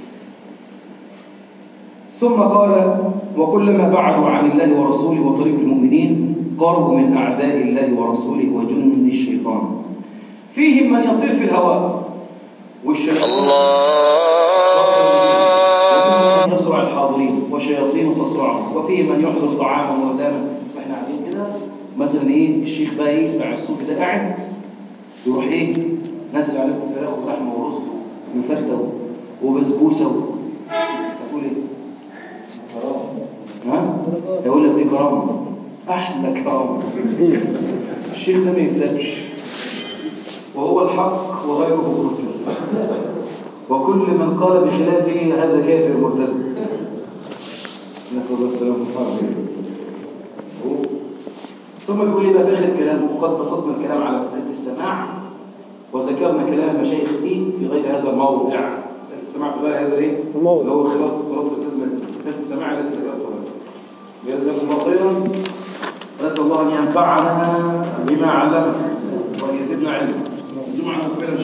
ثم قال وكلما بعدوا عن الله ورسوله وطريق المؤمنين قربوا من أعداء الله ورسوله وجند الشيطان فيهم من يطير في الهواء والشيطان وفيهم من يصرع الحاضرين وشياطين تصرعهم وفيهم من يحضر طعاما وداما فاحنا قاعدين كده مثلا ايه الشيخ بقى ايه بتاع السوق ده قاعد يروح ايه نازل عليكم فراخ ولحمه ورز وفتة وبسبوسه هتقول ايه؟ ها؟ يقول لك دي كرامه احلى كرامه الشيخ ده ما يتسابش وهو الحق وغيره باطل وكل من قال بخلافه هذا كافر مرتد نسأل الله السلامة والعافية ثم يقول لي بقى في آخر كلامه وقد بسطنا الكلام على مسألة السماع وذكرنا كلام المشايخ فيه في غير هذا الموضع مسألة السماع في غير هذا الايه؟ الموضع. اللي هو خلاص خلاص مسألة السماع التي ذكرتها جزاكم الله خيرا نسأل الله أن ينفعنا بما علمنا وأن يزيدنا علما جمعنا كبيرا